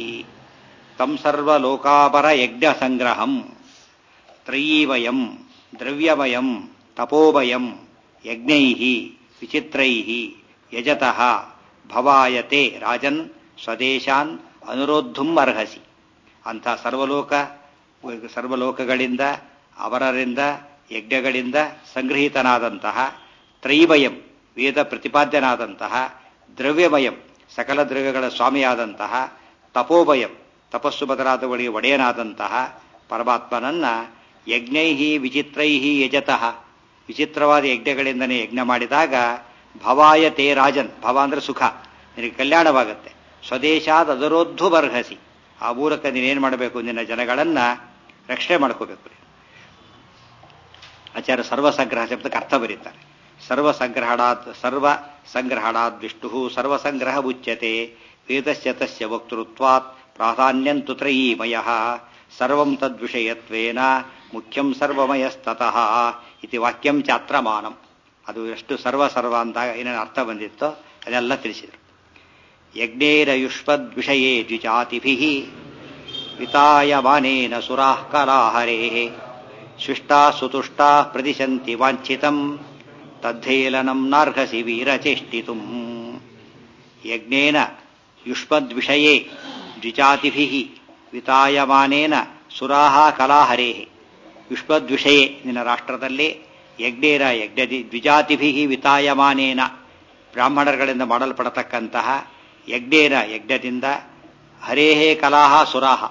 ತಂ ಸರ್ವಲೋಕಾಬರ ಯಜ್ಞ ಸಂಗ್ರಹಂ ತ್ರಯೀವಯಂ ದ್ರವ್ಯವಯಂ ತಪೋಭಯಂ ಯಜ್ಞೈ ವಿಚಿತ್ರೈ ಯಜತಃ ಭವಾಯತೆ ರಾಜನ್ ಸ್ವದೇಶಾನ್ ಅನುರೋದ್ಧುಂ ಅರ್ಹಸಿ ಅಂಥ ಸರ್ವಲೋಕ ಸರ್ವಲೋಕಗಳಿಂದ ಅವರರಿಂದ ಯಜ್ಞಗಳಿಂದ ಸಂಗ್ರಹಿತನಾದಂತಹ ತ್ರೈವಯಂ ವೇದ ಪ್ರತಿಪಾದ್ಯನಾದಂತಹ ದ್ರವ್ಯಮಯಂ ಸಕಲ ದ್ರವ್ಯಗಳ ಸ್ವಾಮಿಯಾದಂತಹ ತಪೋಭಯಂ ತಪಸ್ಸು ಬದಲಾದವಳಿಗೆ ಒಡೆಯನಾದಂತಹ ಪರಮಾತ್ಮನನ್ನ ಯಜ್ಞೈ ವಿಚಿತ್ರೈ ಯಜತಃ ವಿಚಿತ್ರವಾದ ಯಜ್ಞಗಳಿಂದನೇ ಯಜ್ಞ ಮಾಡಿದಾಗ ಭವಾಯ ತೇ ರಾಜನ್ ಭವ ಅಂದ್ರೆ ಸುಖ ನಿನಗೆ ಕಲ್ಯಾಣವಾಗುತ್ತೆ ಸ್ವದೇಶಾದ ಅದರೋದ್ದು ಬರ್ಹಸಿ ಆ ಮೂಲಕ ನೀನೇನು ಮಾಡಬೇಕು ನಿನ್ನ ಜನಗಳನ್ನ ರಕ್ಷಣೆ ಮಾಡ್ಕೋಬೇಕು ಆಚಾರ್ಯ ಸರ್ವಸಂಗ್ರಹ ಶಬ್ದಕ್ಕೆ ಅರ್ಥ ಬರೀತಾರೆ ಸರ್ವಸಂಗ್ರಹಣಾತ್ ಸರ್ವ ಸಂಗ್ರಹಣಾದ್ ವಿಷ್ಣು ಸರ್ವಸಂಗ್ರಹ ಉಚ್ಯತೆ ವೇದಸ್ಯ ತಸ್ಯ ವಕ್ತೃತ್ವಾತ್ ಪ್ರಾಧಾನ್ಯಂತು ತ್ರಯೀಮಯ ಸರ್ವಂ ತದ್ವಿಷಯತ್ವೇನ ಮುಖ್ಯಂ ಸರ್ವಮಯಸ್ತತಃ ಇತಿ ವಾಕ್ಯಂ ಚಾತ್ರಮಾನಂ ಅದು ಎಷ್ಟು ಸರ್ವ ಸರ್ವ ಅಂದಾಗ ಏನೇನು ಅರ್ಥ ಬಂದಿತ್ತೋ ಅದೆಲ್ಲ ತಿಳಿಸಿದರು ಯಜ್ಞೇರಯುಷ್ಪದ್ವಿಷಯೇ ದ್ವಿಜಾತಿಭಿ ವಿತಾಯಮಾನೇನ ಸುರಾಃ ಕಲಾಹರೇ ಶಿಷ್ಟಾ ಸುತುಷ್ಟಾ ಪ್ರದಿಶಂತಿ ವಾಂಛಿತಂ ತದ್ದೇಲನಂ ನಾರ್ಹಸಿ ವೀರಚೇಷ್ಟಿತು ಯಜ್ಞೇನ ಯುಷ್ಮದ್ವಿಷಯೇ ದ್ವಿಜಾತಿಭಿ ವಿತಾಯಮಾನೇನ ಸುರಾಹ ಕಲಾಹರೇ ಯುಷ್ಮದ್ವಿಷಯೇ ನಿನ್ನ ರಾಷ್ಟ್ರದಲ್ಲಿ ಯಜ್ಞೇನ ಯಜ್ಞದಿ ದ್ವಿಜಾತಿಭಿ ವಿತಾಯಮಾನೇನ ಬ್ರಾಹ್ಮಣರುಗಳಿಂದ ಮಾಡಲ್ಪಡತಕ್ಕಂತಹ ಯಜ್ಞೇನ ಯಜ್ಞದಿಂದ ಹರೇಹೇ ಕಲಾಹ ಸುರಾಹ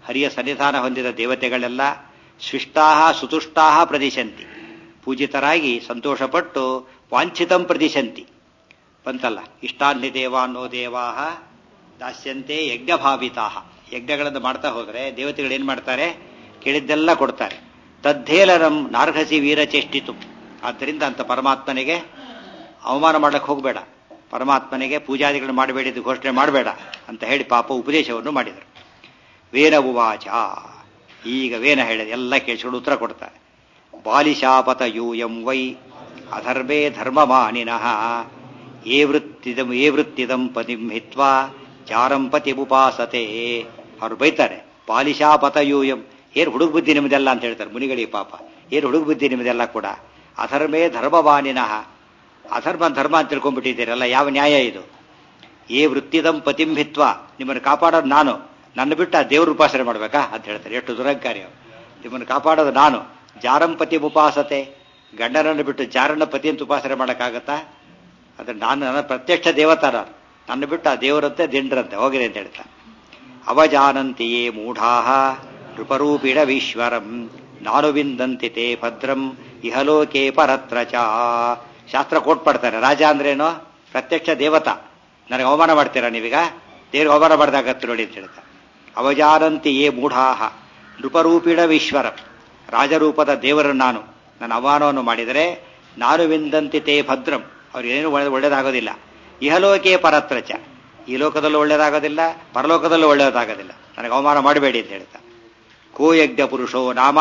ಹರಿಯ ಸನ್ನಿಧಾನ ಹೊಂದಿದ ದೇವತೆಗಳೆಲ್ಲ ಶಿಷ್ಟಾಹ ಸುತುಷ್ಟಾಹ ಪ್ರದಿಶಂತಿ ಪೂಜಿತರಾಗಿ ಸಂತೋಷಪಟ್ಟು ವಾಂಛಿತಂ ಪ್ರದಿಶಂತಿ ಬಂತಲ್ಲ ಇಷ್ಟಾನ್ಯ ದೇವಾನ್ನೋ ದೇವಾಹ ದಾಸ್ಯಂತೆ ಯಜ್ಞಭಾವಿತಾಹ ಯಜ್ಞಗಳನ್ನು ಮಾಡ್ತಾ ಹೋದರೆ ದೇವತೆಗಳು ಏನ್ ಮಾಡ್ತಾರೆ ಕೇಳಿದ್ದೆಲ್ಲ ಕೊಡ್ತಾರೆ ತದ್ದೇಲರಂ ನಾರ್ಹಸಿ ವೀರಚೇಷ್ಟಿತು ಆದ್ದರಿಂದ ಅಂತ ಪರಮಾತ್ಮನಿಗೆ ಅವಮಾನ ಮಾಡಕ್ಕೆ ಹೋಗಬೇಡ ಪರಮಾತ್ಮನಿಗೆ ಪೂಜಾದಿಗಳನ್ನು ಮಾಡಬೇಡಿದ್ದು ಘೋಷಣೆ ಮಾಡಬೇಡ ಅಂತ ಹೇಳಿ ಪಾಪ ಉಪದೇಶವನ್ನು ಮಾಡಿದರು ವೇನ ಉವಾಚ ಈಗ ವೇನ ಹೇಳಿದ ಎಲ್ಲ ಕೇಳಿಸ್ಕೊಂಡು ಉತ್ತರ ಕೊಡ್ತಾರೆ ಬಾಲಿಶಾಪತ ಯೂಯಂ ವೈ ಅಧರ್ಮೇ ಧರ್ಮಮಾನಿನಃ ಏ ವೃತ್ತಿದಂ ಏ ವೃತ್ತಿದಂ ಪತಿಂ ಹಿತ್ವಾ ಚಾರಂ ಪತಿಮುಪಾಸತೆ ಅವ್ರು ಬೈತಾರೆ ಬಾಲಿಶಾಪತ ಯೂಯಂ ಏನ್ ಹುಡುಗ ಬುದ್ಧಿ ನಿಮ್ದೆಲ್ಲ ಅಂತ ಹೇಳ್ತಾರೆ ಮುನಿಗಳಿಗೆ ಪಾಪ ಏನ್ ಹುಡುಗ ಬುದ್ಧಿ ನಿಮ್ದೆಲ್ಲ ಕೂಡ ಅಧರ್ಮೇ ಧರ್ಮವಾನಿನಃ ಅಧರ್ಮ ಧರ್ಮ ಅಂತ ತಿಳ್ಕೊಂಡ್ಬಿಟ್ಟಿದ್ದೀರಲ್ಲ ಯಾವ ನ್ಯಾಯ ಇದು ಏ ವೃತ್ತಿದಂ ಪತಿಂಭಿತ್ವ ನಿಮ್ಮನ್ನು ಕಾಪಾಡೋದು ನಾನು ನನ್ನ ಬಿಟ್ಟು ಆ ದೇವ್ರ ಉಪಾಸನೆ ಮಾಡ್ಬೇಕಾ ಅಂತ ಹೇಳ್ತಾರೆ ಎಷ್ಟು ದುರಂಕಾರಿ ಅವ್ರು ನಿಮ್ಮನ್ನು ಕಾಪಾಡೋದು ನಾನು ಜಾರಂಪತಿ ಉಪಾಸತೆ ಗಂಡನನ್ನು ಬಿಟ್ಟು ಜಾರನ ಪತಿ ಅಂತ ಉಪಾಸನೆ ಮಾಡೋಕ್ಕಾಗತ್ತಾ ಅದು ನಾನು ನನ್ನ ಪ್ರತ್ಯಕ್ಷ ದೇವತಾ ನಾನು ನನ್ನ ಬಿಟ್ಟು ಆ ದೇವರಂತೆ ದಿಂಡ್ರಂತೆ ಹೋಗಿರಿ ಅಂತ ಹೇಳ್ತಾರೆ ಅವಜಾನಂತಿಯೇ ಮೂಢಾಹ ನೃಪರೂಪಿಣವೀಶ್ವರಂ ನಾನು ವಿಂದಂತಿ ತೇ ಭದ್ರಂ ಇಹಲೋಕೆ ಪರತ್ರ ಚ ಶಾಸ್ತ್ರ ಕೊಟ್ಪಡ್ತಾರೆ ರಾಜ ಅಂದ್ರೇನು ಪ್ರತ್ಯಕ್ಷ ದೇವತಾ ನನಗೆ ಅವಮಾನ ಮಾಡ್ತೀರಾ ನೀವೀಗ ದೇವ್ರಿಗೆ ಅವಮಾನ ಮಾಡ್ದಾಗತ್ತೆ ನೋಡಿ ಅಂತ ಹೇಳ್ತಾರೆ ಅವಜಾನಂತಿ ಯೇ ಮೂಢಾಹ ನೃಪರೂಪಿಣವೀಶ್ವರಂ ರಾಜರೂಪದ ದೇವರನ್ನು ನಾನು ನನ್ನ ಅವಮಾನವನ್ನು ಮಾಡಿದರೆ ನಾನು ವಿಂದಂತಿ ತೇ ಭದ್ರಂ ಅವ್ರಿಗೇನು ಒಳ್ಳೇದಾಗೋದಿಲ್ಲ ಇಹಲೋಕೆ ಪರತ್ರಚ ಈ ಲೋಕದಲ್ಲೂ ಒಳ್ಳೇದಾಗೋದಿಲ್ಲ ಪರಲೋಕದಲ್ಲೂ ಒಳ್ಳೇದಾಗೋದಿಲ್ಲ ನನಗೆ ಅವಮಾನ ಮಾಡಬೇಡಿ ಅಂತ ಹೇಳ್ತಾ ಕೋಯಜ್ಞ ಪುರುಷೋ ನಾಮ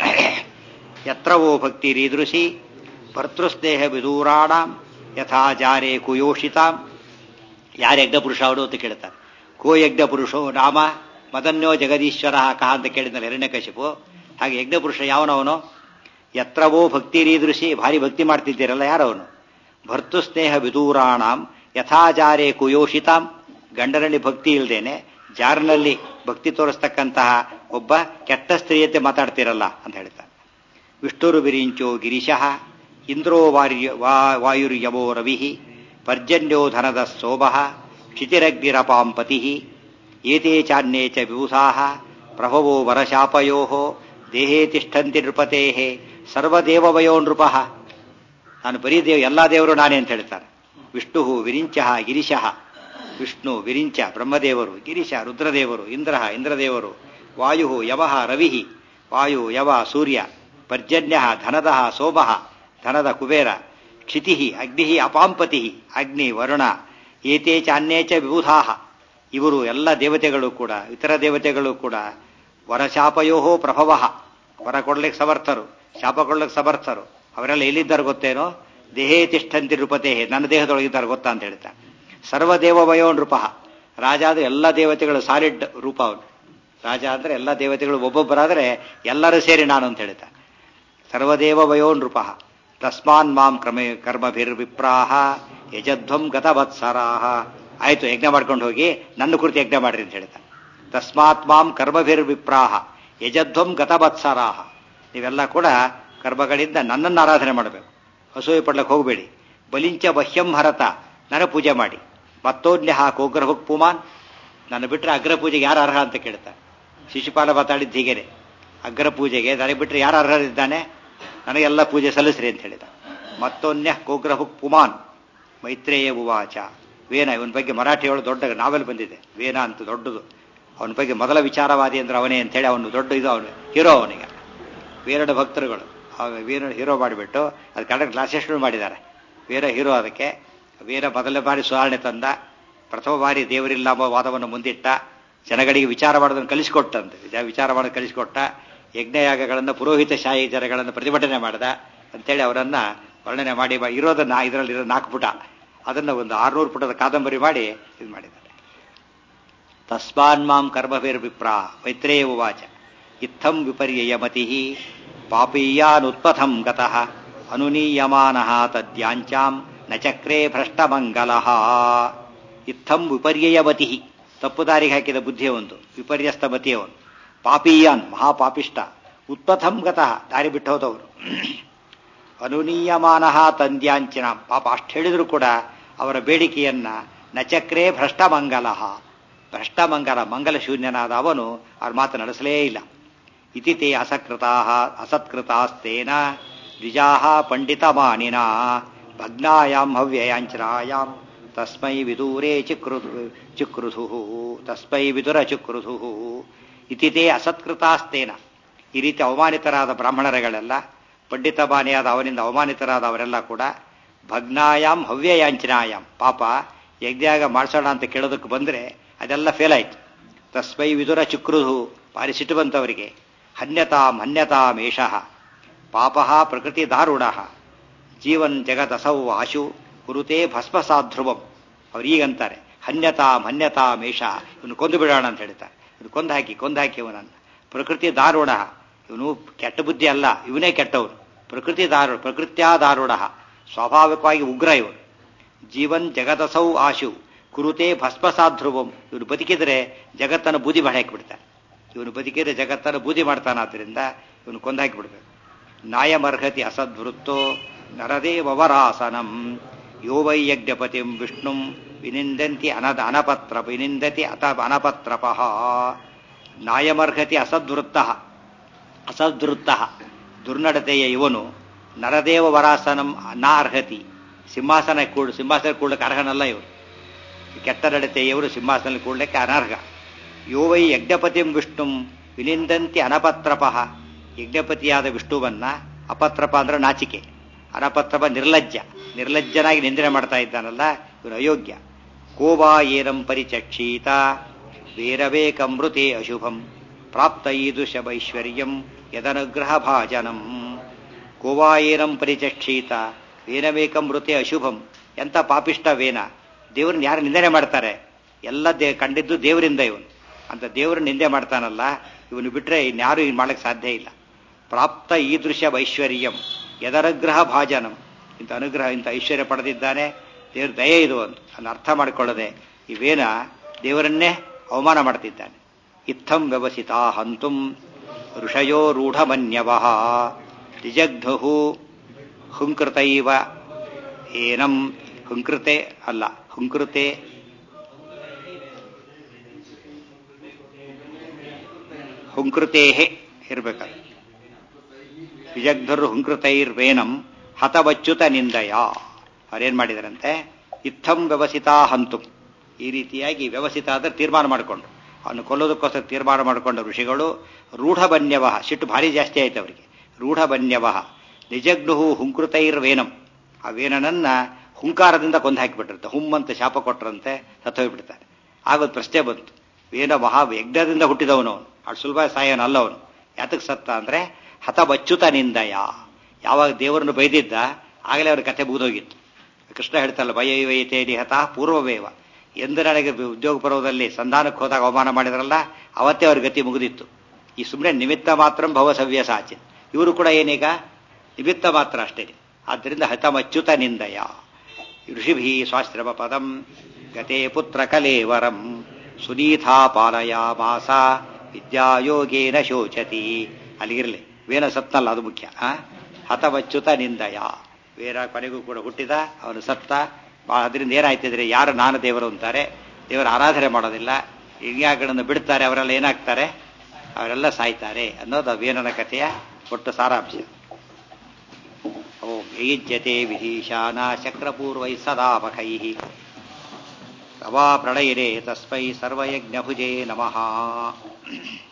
ಯತ್ರವೋ ಭಕ್ತಿ ರೀದೃಶಿ ಭರ್ತೃಸ್ನೇಹ ವಿದೂರಾಣ ಯಥಾ ಜಾರೆ ಕುಯೋಷಿತಾಂ ಯಾರ ಯಜ್ಞ ಪುರುಷ ಅವನು ಅಂತ ಕೇಳ್ತಾರೆ ಕೋ ಯಜ್ಞ ಪುರುಷೋ ನಾಮ ಮದನ್ಯೋ ಜಗದೀಶ್ವರ ಕಹ ಅಂತ ಕೇಳಿದ್ನಲ್ಲ ಹಿರಣ್ಯಕಶಿಪು ಹಾಗೆ ಯಜ್ಞ ಪುರುಷ ಯಾವನವನು ಯತ್ರವೋ ಭಕ್ತಿ ರೀದೃಶಿ ಭಾರಿ ಭಕ್ತಿ ಮಾಡ್ತಿದ್ದೀರಲ್ಲ ಯಾರವನು ಭರ್ತು ಸ್ನೇಹ ವಿದೂರಾಣಾಂ ಯಥಾಚಾರೇ ಕುಯೋಷಿತಾಂ ಗಂಡನಲ್ಲಿ ಭಕ್ತಿ ಇಲ್ದೇನೆ ಜಾರನಲ್ಲಿ ಭಕ್ತಿ ತೋರಿಸ್ತಕ್ಕಂತಹ ಒಬ್ಬ ಕೆಟ್ಟ ಸ್ತ್ರೀಯತೆ ಮಾತಾಡ್ತಿರಲ್ಲ ಅಂತ ಹೇಳ್ತಾರೆ ವಿಷ್ಣುರು ವಿರಿಂಚೋ ಗಿರಿಶಃ ಇಂದ್ರೋ ವಾರ್ಯ ವಾಯುರ್ಯವೋ ರವಿ ಪರ್ಜನ್ಯೋ ಧನದ ಸೋಮ ಕ್ಷಿತಿರಗ್ನಿರಪಾಂಪತಿ ಏತೆ ಚಾನ್ಯೇ ಚ ವಿಭೂಷಾ ಪ್ರಭವೋ ವರಶಾಪಯೋ ದೇಹೇ ತಿಷ್ಠಂತಿ ನೃಪತೆ ಸರ್ವದೇವವಯೋ ನೃಪ ನಾನು ಬರೀ ದೇವ ಎಲ್ಲಾ ದೇವರು ನಾನೇ ಅಂತ ಹೇಳ್ತಾರೆ ವಿಷ್ಣು ವಿರಿಂಚ ಗಿರಿಶಃ ವಿಷ್ಣು ವಿರಿಂಚ ಬ್ರಹ್ಮದೇವರು ಗಿರಿಶ ರುದ್ರದೇವರು ಇಂದ್ರ ಇಂದ್ರದೇವರು ವಾಯು ಯವ ರವಿ ವಾಯು ಯವ ಸೂರ್ಯ ಪರ್ಜನ್ಯ ಧನದ ಸೋಮ ಧನದ ಕುಬೇರ ಕ್ಷಿತಿ ಅಗ್ನಿ ಅಪಾಂಪತಿ ಅಗ್ನಿ ವರುಣ ಏತೇ ಚಾನ್ಯೇ ಚ ವಿಬುಧಾ ಇವರು ಎಲ್ಲ ದೇವತೆಗಳು ಕೂಡ ಇತರ ದೇವತೆಗಳು ಕೂಡ ವರಶಾಪಯೋ ಪ್ರಭವ ವರ ಕೊಡ್ಲಿಕ್ಕೆ ಸಮರ್ಥರು ಶಾಪ ಕೊಡ್ಲಿಕ್ಕೆ ಸಮರ್ಥರು ಅವರೆಲ್ಲ ಎಲ್ಲಿದ್ದಾರೆ ಗೊತ್ತೇನೋ ದೇಹೇ ತಿಷ್ಠಂತಿ ನೃಪತೆ ನನ್ನ ದೇಹದೊಳಗಿದ್ದಾರೆ ಗೊತ್ತಾ ಅಂತ ಹೇಳ್ತಾ ಸರ್ವದೇವವಯೋ ನೃಪ ರಾಜ ಆದ್ರೆ ಎಲ್ಲ ದೇವತೆಗಳು ಸಾಲಿಡ್ ರೂಪ ಅವನು ರಾಜ ಅಂದ್ರೆ ಎಲ್ಲ ದೇವತೆಗಳು ಒಬ್ಬೊಬ್ಬರಾದ್ರೆ ಎಲ್ಲರೂ ಸೇರಿ ನಾನು ಅಂತ ಹೇಳ್ತಾ ಸರ್ವದೇವವಯೋ ನೃಪ ತಸ್ಮಾನ್ ಮಾಂ ಕ್ರಮೆ ಕರ್ಮಭಿರ್ವಿಪ್ರಾಹ ಯಜಧ್ವಂ ಗತವತ್ಸರಾಹ ಆಯ್ತು ಯಜ್ಞ ಮಾಡ್ಕೊಂಡು ಹೋಗಿ ನನ್ನ ಕುರಿತು ಯಜ್ಞ ಮಾಡ್ರಿ ಅಂತ ಹೇಳ್ತಾ ತಸ್ಮಾತ್ ಮಾಂ ಕರ್ಮಭಿರ್ವಿಪ್ರಾಹ ಯಜಧ್ವಂ ಗತವತ್ಸರಾಹ ನೀವೆಲ್ಲ ಕೂಡ ಕರ್ಮಗಳಿಂದ ನನ್ನನ್ನು ಆರಾಧನೆ ಮಾಡಬೇಕು ಅಸೂಯೆ ಪಡ್ಲಕ್ಕೆ ಹೋಗಬೇಡಿ ಬಲಿಂಚ ಬಹ್ಯಂ ಹರತ ನನ್ನ ಪೂಜೆ ಮಾಡಿ ಮತ್ತೋನ್ಯ ಕೋಗ್ರಭಕ್ ಪುಮಾನ್ ನನ್ನ ಬಿಟ್ಟರೆ ಅಗ್ರ ಪೂಜೆಗೆ ಯಾರು ಅರ್ಹ ಅಂತ ಕೇಳ್ತಾರೆ ಶಿಶುಪಾಲ ಮಾತಾಡಿದ್ದು ಹೀಗೇನೆ ಅಗ್ರ ಪೂಜೆಗೆ ನನಗೆ ಬಿಟ್ಟರೆ ಯಾರು ಅರ್ಹರಿದ್ದಾನೆ ನನಗೆಲ್ಲ ಪೂಜೆ ಸಲ್ಲಿಸ್ರಿ ಅಂತ ಹೇಳಿದ ಮತ್ತೊನ್ಯ ಕೋಗ್ರಭಕ್ ಪುಮಾನ್ ಮೈತ್ರೇಯ ಉವಾಚ ವೇನ ಇವನ ಬಗ್ಗೆ ಮರಾಠಿಯೊಳಗೆ ದೊಡ್ಡ ನಾವೆಲ್ ಬಂದಿದೆ ವೇನ ಅಂತ ದೊಡ್ಡದು ಅವನ ಬಗ್ಗೆ ಮೊದಲ ವಿಚಾರವಾದಿ ಅಂದ್ರೆ ಅವನೇ ಅಂತೇಳಿ ಅವನು ದೊಡ್ಡ ಇದು ಅವನು ಹೀರೋ ಅವನಿಗೆ ವೀರನ ಭಕ್ತರುಗಳು ವೀರ ಹೀರೋ ಮಾಡಿಬಿಟ್ಟು ಅದು ಕನ್ನಡ ಕ್ಲಾಸೆಸ್ಗಳು ಮಾಡಿದ್ದಾರೆ ವೀರ ಹೀರೋ ಅದಕ್ಕೆ ವೀರ ಮೊದಲ ಬಾರಿ ಸುಧಾರಣೆ ತಂದ ಪ್ರಥಮ ಬಾರಿ ದೇವರಿಲ್ಲ ಎಂಬ ವಾದವನ್ನು ಮುಂದಿಟ್ಟ ಜನಗಳಿಗೆ ವಿಚಾರ ಮಾಡೋದನ್ನು ಕಲಿಸಿಕೊಟ್ಟಂತೆ ವಿಚಾರ ಮಾಡೋದು ಕಲಿಸಿಕೊಟ್ಟ ಯಜ್ಞಯಾಗಗಳನ್ನು ಪುರೋಹಿತ ಶಾಹಿ ಜನಗಳನ್ನು ಪ್ರತಿಭಟನೆ ಮಾಡಿದ ಅಂತೇಳಿ ಅವರನ್ನ ವರ್ಣನೆ ಮಾಡಿ ಇರೋದನ್ನ ಇದರಲ್ಲಿ ಇರೋ ನಾಲ್ಕು ಪುಟ ಅದನ್ನು ಒಂದು ಆರ್ನೂರು ಪುಟದ ಕಾದಂಬರಿ ಮಾಡಿ ಇದು ಮಾಡಿದ್ದಾರೆ ತಸ್ಮಾನ್ ಮಾಂ ಕರ್ಮಭಿರ್ವಿಪ್ರಾ ಮೈತ್ರೇಯ ಉವಾಚ ಇತ್ತಂ ವಿಪರ್ಯಯ ಮತಿ ಪಾಪೀಯಾನುತ್ಪಥಂ ಗತಃ ಅನುನೀಯಮಾನಃ ತದ್ಯಾಂಚಾಂ ನ ಚಕ್ರೇ ಭ್ರಷ್ಟಮಂಗಲ ಇತ್ತಂ ವಿಪರ್ಯಯವತಿ ತಪ್ಪು ದಾರಿಗೆ ಹಾಕಿದ ಬುದ್ಧಿಯ ಒಂದು ವಿಪರ್ಯಸ್ತ ಮತಿಯವನು ಪಾಪೀಯಾನ್ ಮಹಾಪಾಪಿಷ್ಟ ಉತ್ಪಥಂ ಗತಃ ದಾರಿ ಬಿಟ್ಟು ಹೋದವರು ಅನುನೀಯಮಾನಃ ತಂದ್ಯಾಂಚಿನ ಪಾಪ ಅಷ್ಟು ಹೇಳಿದ್ರು ಕೂಡ ಅವರ ಬೇಡಿಕೆಯನ್ನ ನಚಕ್ರೇ ಭ್ರಷ್ಟಮಂಗಲ ಭ್ರಷ್ಟಮಂಗಲ ಮಂಗಲ ಶೂನ್ಯನಾದ ಅವನು ಅವ್ರ ಮಾತು ನಡೆಸಲೇ ಇಲ್ಲ ಇತಿ ತೇ ಅಸಕೃತಾ ಅಸತ್ಕೃತಾಸ್ತೇನ ದ್ವಿಜಾ ಪಂಡಿತಮಾನಿನ ಭಗ್ನಾಯಾಂ ಹವ್ಯಯಾಂಚನಾಯಾಂ ತಸ್ಮೈ ವಿದೂರೇ ಚಿಕ್ರು ಚಿಕ್ರುಧು ತಸ್ಮೈ ವಿದುರ ಚಿಕ್ರುಧು ಇತಿ ತೇ ಅಸತ್ಕೃತಾಸ್ತೇನ ಈ ರೀತಿ ಅವಮಾನಿತರಾದ ಬ್ರಾಹ್ಮಣರುಗಳೆಲ್ಲ ಪಂಡಿತಮಾನಿಯಾದ ಅವನಿಂದ ಅವಮಾನಿತರಾದ ಅವರೆಲ್ಲ ಕೂಡ ಭಗ್ನಾಯಾಮ್ ಹವ್ಯಯಾಂಚನಾಯಾಮ್ ಪಾಪ ಯಜ್ಞಾಗ ಮಾಡಿಸೋಣ ಅಂತ ಕೇಳೋದಕ್ಕೆ ಬಂದರೆ ಅದೆಲ್ಲ ಫೇಲ್ ಆಯ್ತು ತಸ್ಮೈ ವಿದುರ ಚುಕ್ರುಧು ಭಾರಿ ಸಿಟ್ಟು ಬಂತವರಿಗೆ ಹನ್ಯತಾಂ ಹನ್ಯತಾಂ ಏಷಃ ಪಾಪ ಪ್ರಕೃತಿ ದಾರುಣ ಜೀವನ್ ಜಗದಸೌ ಆಶು ಕುರುತೆ ಭಸ್ಮಸಾಧ್ರುವಂ ಅವ್ರು ಈಗಂತಾರೆ ಹನ್ಯತಾಂ ಹನ್ಯತಾಂ ಏಷ ಇವನು ಕೊಂದು ಬಿಡೋಣ ಅಂತ ಹೇಳ್ತಾರೆ ಇವನು ಕೊಂದು ಹಾಕಿ ಕೊಂದು ಹಾಕಿ ಇವನನ್ನು ಪ್ರಕೃತಿ ದಾರುಣ ಇವನು ಕೆಟ್ಟ ಬುದ್ಧಿ ಅಲ್ಲ ಇವನೇ ಕೆಟ್ಟವನು ಪ್ರಕೃತಿ ದಾರು ಪ್ರಕೃತ್ಯಾ ದಾರುಣ ಸ್ವಾಭಾವಿಕವಾಗಿ ಉಗ್ರ ಇವನು ಜೀವನ್ ಜಗದಸೌ ಆಶು ಕುರುತೆ ಭಸ್ಮಸಾಧ್ರುವಂ ಇವನು ಬದುಕಿದ್ರೆ ಜಗತ್ತನ್ನು ಬೂದಿ ಮಾಡಿ ಹಾಕಿಬಿಡ್ತಾನೆ ಇವನು ಬದುಕಿದ್ರೆ ಜಗತ್ತನ್ನು ಬೂದಿ ಮಾಡ್ತಾನಾದ್ರಿಂದ ಇವನು ಕೊಂದಾಕಿ ಬಿಡ್ಬೇಕು ನಾಯಮರ್ಹತಿ ಅಸದ್ವೃತ್ತೋ ನರದೇವರಾಸನಂ ಯೋ ವೈ ಯಜ್ಞಪತಿಂ ವಿಷ್ಣುಂ ವಿನಿಂದಂತಿ ಅನದ ಅನಪತ್ರ ವಿನಿಂದತಿ ಅತ ಅನಪತ್ರಪಃ ನಾಯಮರ್ಹತಿ ಅಸದ್ವೃತ್ತ ಅಸದ್ವೃತ್ತ ದುರ್ನಡತೆಯ ಇವನು ನರದೇವ ವರಾಸನಂ ನಾ ಅರ್ಹತಿ ಸಿಂಹಾಸನ ಕೂಡ್ ಸಿಂಹಾಸನ ಕೂಡ್ಲಿಕ್ಕೆ ಅರ್ಹನಲ್ಲ ಇವರು ಕೆಟ್ಟ ನಡತೆ ಇವರು ಸಿಂಹಾಸನ ಕೂಡ್ಲಿಕ್ಕೆ ಅನರ್ಹ ಯೋ ವೈ ಯಜ್ಞಪತಿಂ ವಿಷ್ಣುಂ ವಿನಿಂದಂತಿ ಅನಪತ್ರಪಃ ಯಜ್ಞಪತಿಯಾದ ವಿಷ್ಣುವನ್ನ ಅಪತ್ರಪ ಅಂದ್ರೆ ನಾಚಿಕೆ ಅನಪತ್ರಪ ನಿರ್ಲಜ್ಜ ನಿರ್ಲಜ್ಜನಾಗಿ ನಿಂದನೆ ಮಾಡ್ತಾ ಇದ್ದಾನಲ್ಲ ಇವನು ಅಯೋಗ್ಯ ಕೋವಾ ಏನಂ ಪರಿಚಕ್ಷೀತ ವೇರವೇಕಮೃತೆ ಅಶುಭಂ ಪ್ರಾಪ್ತ ಈದೃಶಮೈಶ್ವರ್ಯಂ ಯದನುಗ್ರಹ ಭಾಜನಂ ಕೋವಾ ಏನಂ ಪರಿಚಕ್ಷೀತ ವೇನವೇಕಮೃತೆ ಅಶುಭಂ ಎಂತ ಪಾಪಿಷ್ಟ ವೇನ ದೇವ್ರನ್ನ ಯಾರು ನಿಂದನೆ ಮಾಡ್ತಾರೆ ಎಲ್ಲ ದೇ ಕಂಡಿದ್ದು ದೇವರಿಂದ ಇವನು ಅಂತ ದೇವರು ನಿಂದೆ ಮಾಡ್ತಾನಲ್ಲ ಇವನು ಬಿಟ್ರೆ ಇನ್ಯಾರು ಇದು ಮಾಡಕ್ಕೆ ಸಾಧ್ಯ ಇಲ್ಲ ಪ್ರಾಪ್ತ ಈದೃಶ ಐಶ್ವರ್ಯಂ ಯದನುಗ್ರಹ ಭಾಜನಂ ಇಂಥ ಅನುಗ್ರಹ ಇಂಥ ಐಶ್ವರ್ಯ ಪಡೆದಿದ್ದಾನೆ ದೇವ್ರ ದಯೆ ಇದು ಅಂತ ಅದನ್ನು ಅರ್ಥ ಮಾಡಿಕೊಳ್ಳದೆ ಇವೇನ ದೇವರನ್ನೇ ಅವಮಾನ ಮಾಡ್ತಿದ್ದಾನೆ ಇತ್ತಂ ವ್ಯವಸಿತ ಹಂತುಂ ಋಷಯೋ ರೂಢಮನ್ಯವ ನಿಜಗ್ಧು ಹುಂಕೃತೈವ ಏನಂ ಹುಂಕೃತೆ ಅಲ್ಲ ಹುಂಕೃತೆ ಹುಂಕೃತೇಹೆ ಇರ್ಬೇಕಲ್ಲ ವಿಜಗ್ಧರು ಹುಂಕೃತೈರ್ವೇನಂ ಹತವಚ್ಯುತ ನಿಂದಯ ಅವ್ರೇನ್ ಮಾಡಿದಾರಂತೆ ಇತ್ತಂ ವ್ಯವಸಿತಾ ಹಂತು ಈ ರೀತಿಯಾಗಿ ವ್ಯವಸಿತ ಆದ್ರೆ ತೀರ್ಮಾನ ಮಾಡಿಕೊಂಡು ಅವನು ಕೊಲ್ಲೋದಕ್ಕೋಸ್ಕರ ತೀರ್ಮಾನ ಮಾಡಿಕೊಂಡ ಋಷಿಗಳು ರೂಢಬನ್ಯವ ಸಿಟ್ಟು ಭಾರಿ ಜಾಸ್ತಿ ಆಯ್ತು ಅವರಿಗೆ ರೂಢಬನ್ಯವ ನಿಜಗ್ನುಹು ಹುಂಕೃತೈರ್ವೇನಂ ಆ ವೇನನನ್ನ ಹುಂಕಾರದಿಂದ ಕೊಂದು ಹಾಕಿಬಿಟ್ಟಿರುತ್ತೆ ಹುಮ್ಮಂತ ಶಾಪ ಕೊಟ್ಟರಂತೆ ಸತ್ತೋಗ್ಬಿಡ್ತಾರೆ ಆಗೋದು ಪ್ರಶ್ನೆ ಬಂತು ವೇನ ಮಹಾ ಯಜ್ಞದಿಂದ ಹುಟ್ಟಿದವನು ಅವನು ಅಷ್ಟು ಸುಲಭ ಸಾಯೋನು ಅಲ್ಲ ಅವನು ಯಾತಕ್ಕೆ ಸತ್ತ ಅಂದ್ರೆ ಹತಬಚ್ಚುತ ನಿಂದಯ ಯಾವಾಗ ದೇವರನ್ನು ಬೈದಿದ್ದ ಆಗಲೇ ಅವ್ರ ಕಥೆ ಮುಗಿದೋಗಿತ್ತು ಕೃಷ್ಣ ಹೇಳ್ತಲ್ಲ ಭಯವೈತೆ ನಿಹತ ಪೂರ್ವವೇವ ಎಂದು ನನಗೆ ಉದ್ಯೋಗ ಪರ್ವದಲ್ಲಿ ಸಂಧಾನಕ್ಕೆ ಹೋದಾಗ ಅವಮಾನ ಮಾಡಿದ್ರಲ್ಲ ಅವತ್ತೇ ಅವ್ರ ಗತಿ ಮುಗಿದಿತ್ತು ಈ ಸುಮ್ಮನೆ ನಿಮಿತ್ತ ಮಾತ್ರ ಭವಸವ್ಯ ಸಾಚೆ ಇವರು ಕೂಡ ಏನೀಗ ನಿಮಿತ್ತ ಮಾತ್ರ ಅಷ್ಟೇ ಆದ್ದರಿಂದ ಹತಮಚ್ಯುತ ನಿಂದಯ ಋಷಿಭಿ ಸ್ವಾಶ್ರಮ ಪದಂ ಗತೆ ಪುತ್ರ ಕಲೇವರಂ ಸುನೀಥಾ ಪಾಲಯಾಮಾಸ ವಿದ್ಯಾಯೋಗೇನ ಶೋಚತಿ ಅಲ್ಲಿಗಿರಲಿ ವೇನ ಸತ್ತಲ್ಲ ಅದು ಮುಖ್ಯ ಹತವಚ್ಯುತ ನಿಂದಯ ವೇರ ಕೊನೆಗೂ ಕೂಡ ಹುಟ್ಟಿದ ಅವನು ಸತ್ತ ಅದರಿಂದ ಏನಾಯ್ತಿದ್ರೆ ಯಾರು ನಾನು ದೇವರು ಅಂತಾರೆ ದೇವರ ಆರಾಧನೆ ಮಾಡೋದಿಲ್ಲ ಯಜ್ಞಗಳನ್ನು ಬಿಡ್ತಾರೆ ಅವರೆಲ್ಲ ಏನಾಗ್ತಾರೆ ಅವರೆಲ್ಲ ಸಾಯ್ತಾರೆ ಅನ್ನೋದು ವೇನನ ಕಥೆಯ ಒಟ್ಟು ಸಾರಾಂಶ ಓಂ ಯೈಜ್ಯತೆ ವಿಧೀಶಾನ ಚಕ್ರಪೂರ್ವೈ ಸದಾ ಮಖೈ ಪ್ರವಾ ಪ್ರಣಯಿರೆ ತಸ್ಮೈ ಸರ್ವಯಜ್ಞಭುಜೇ ನಮಃ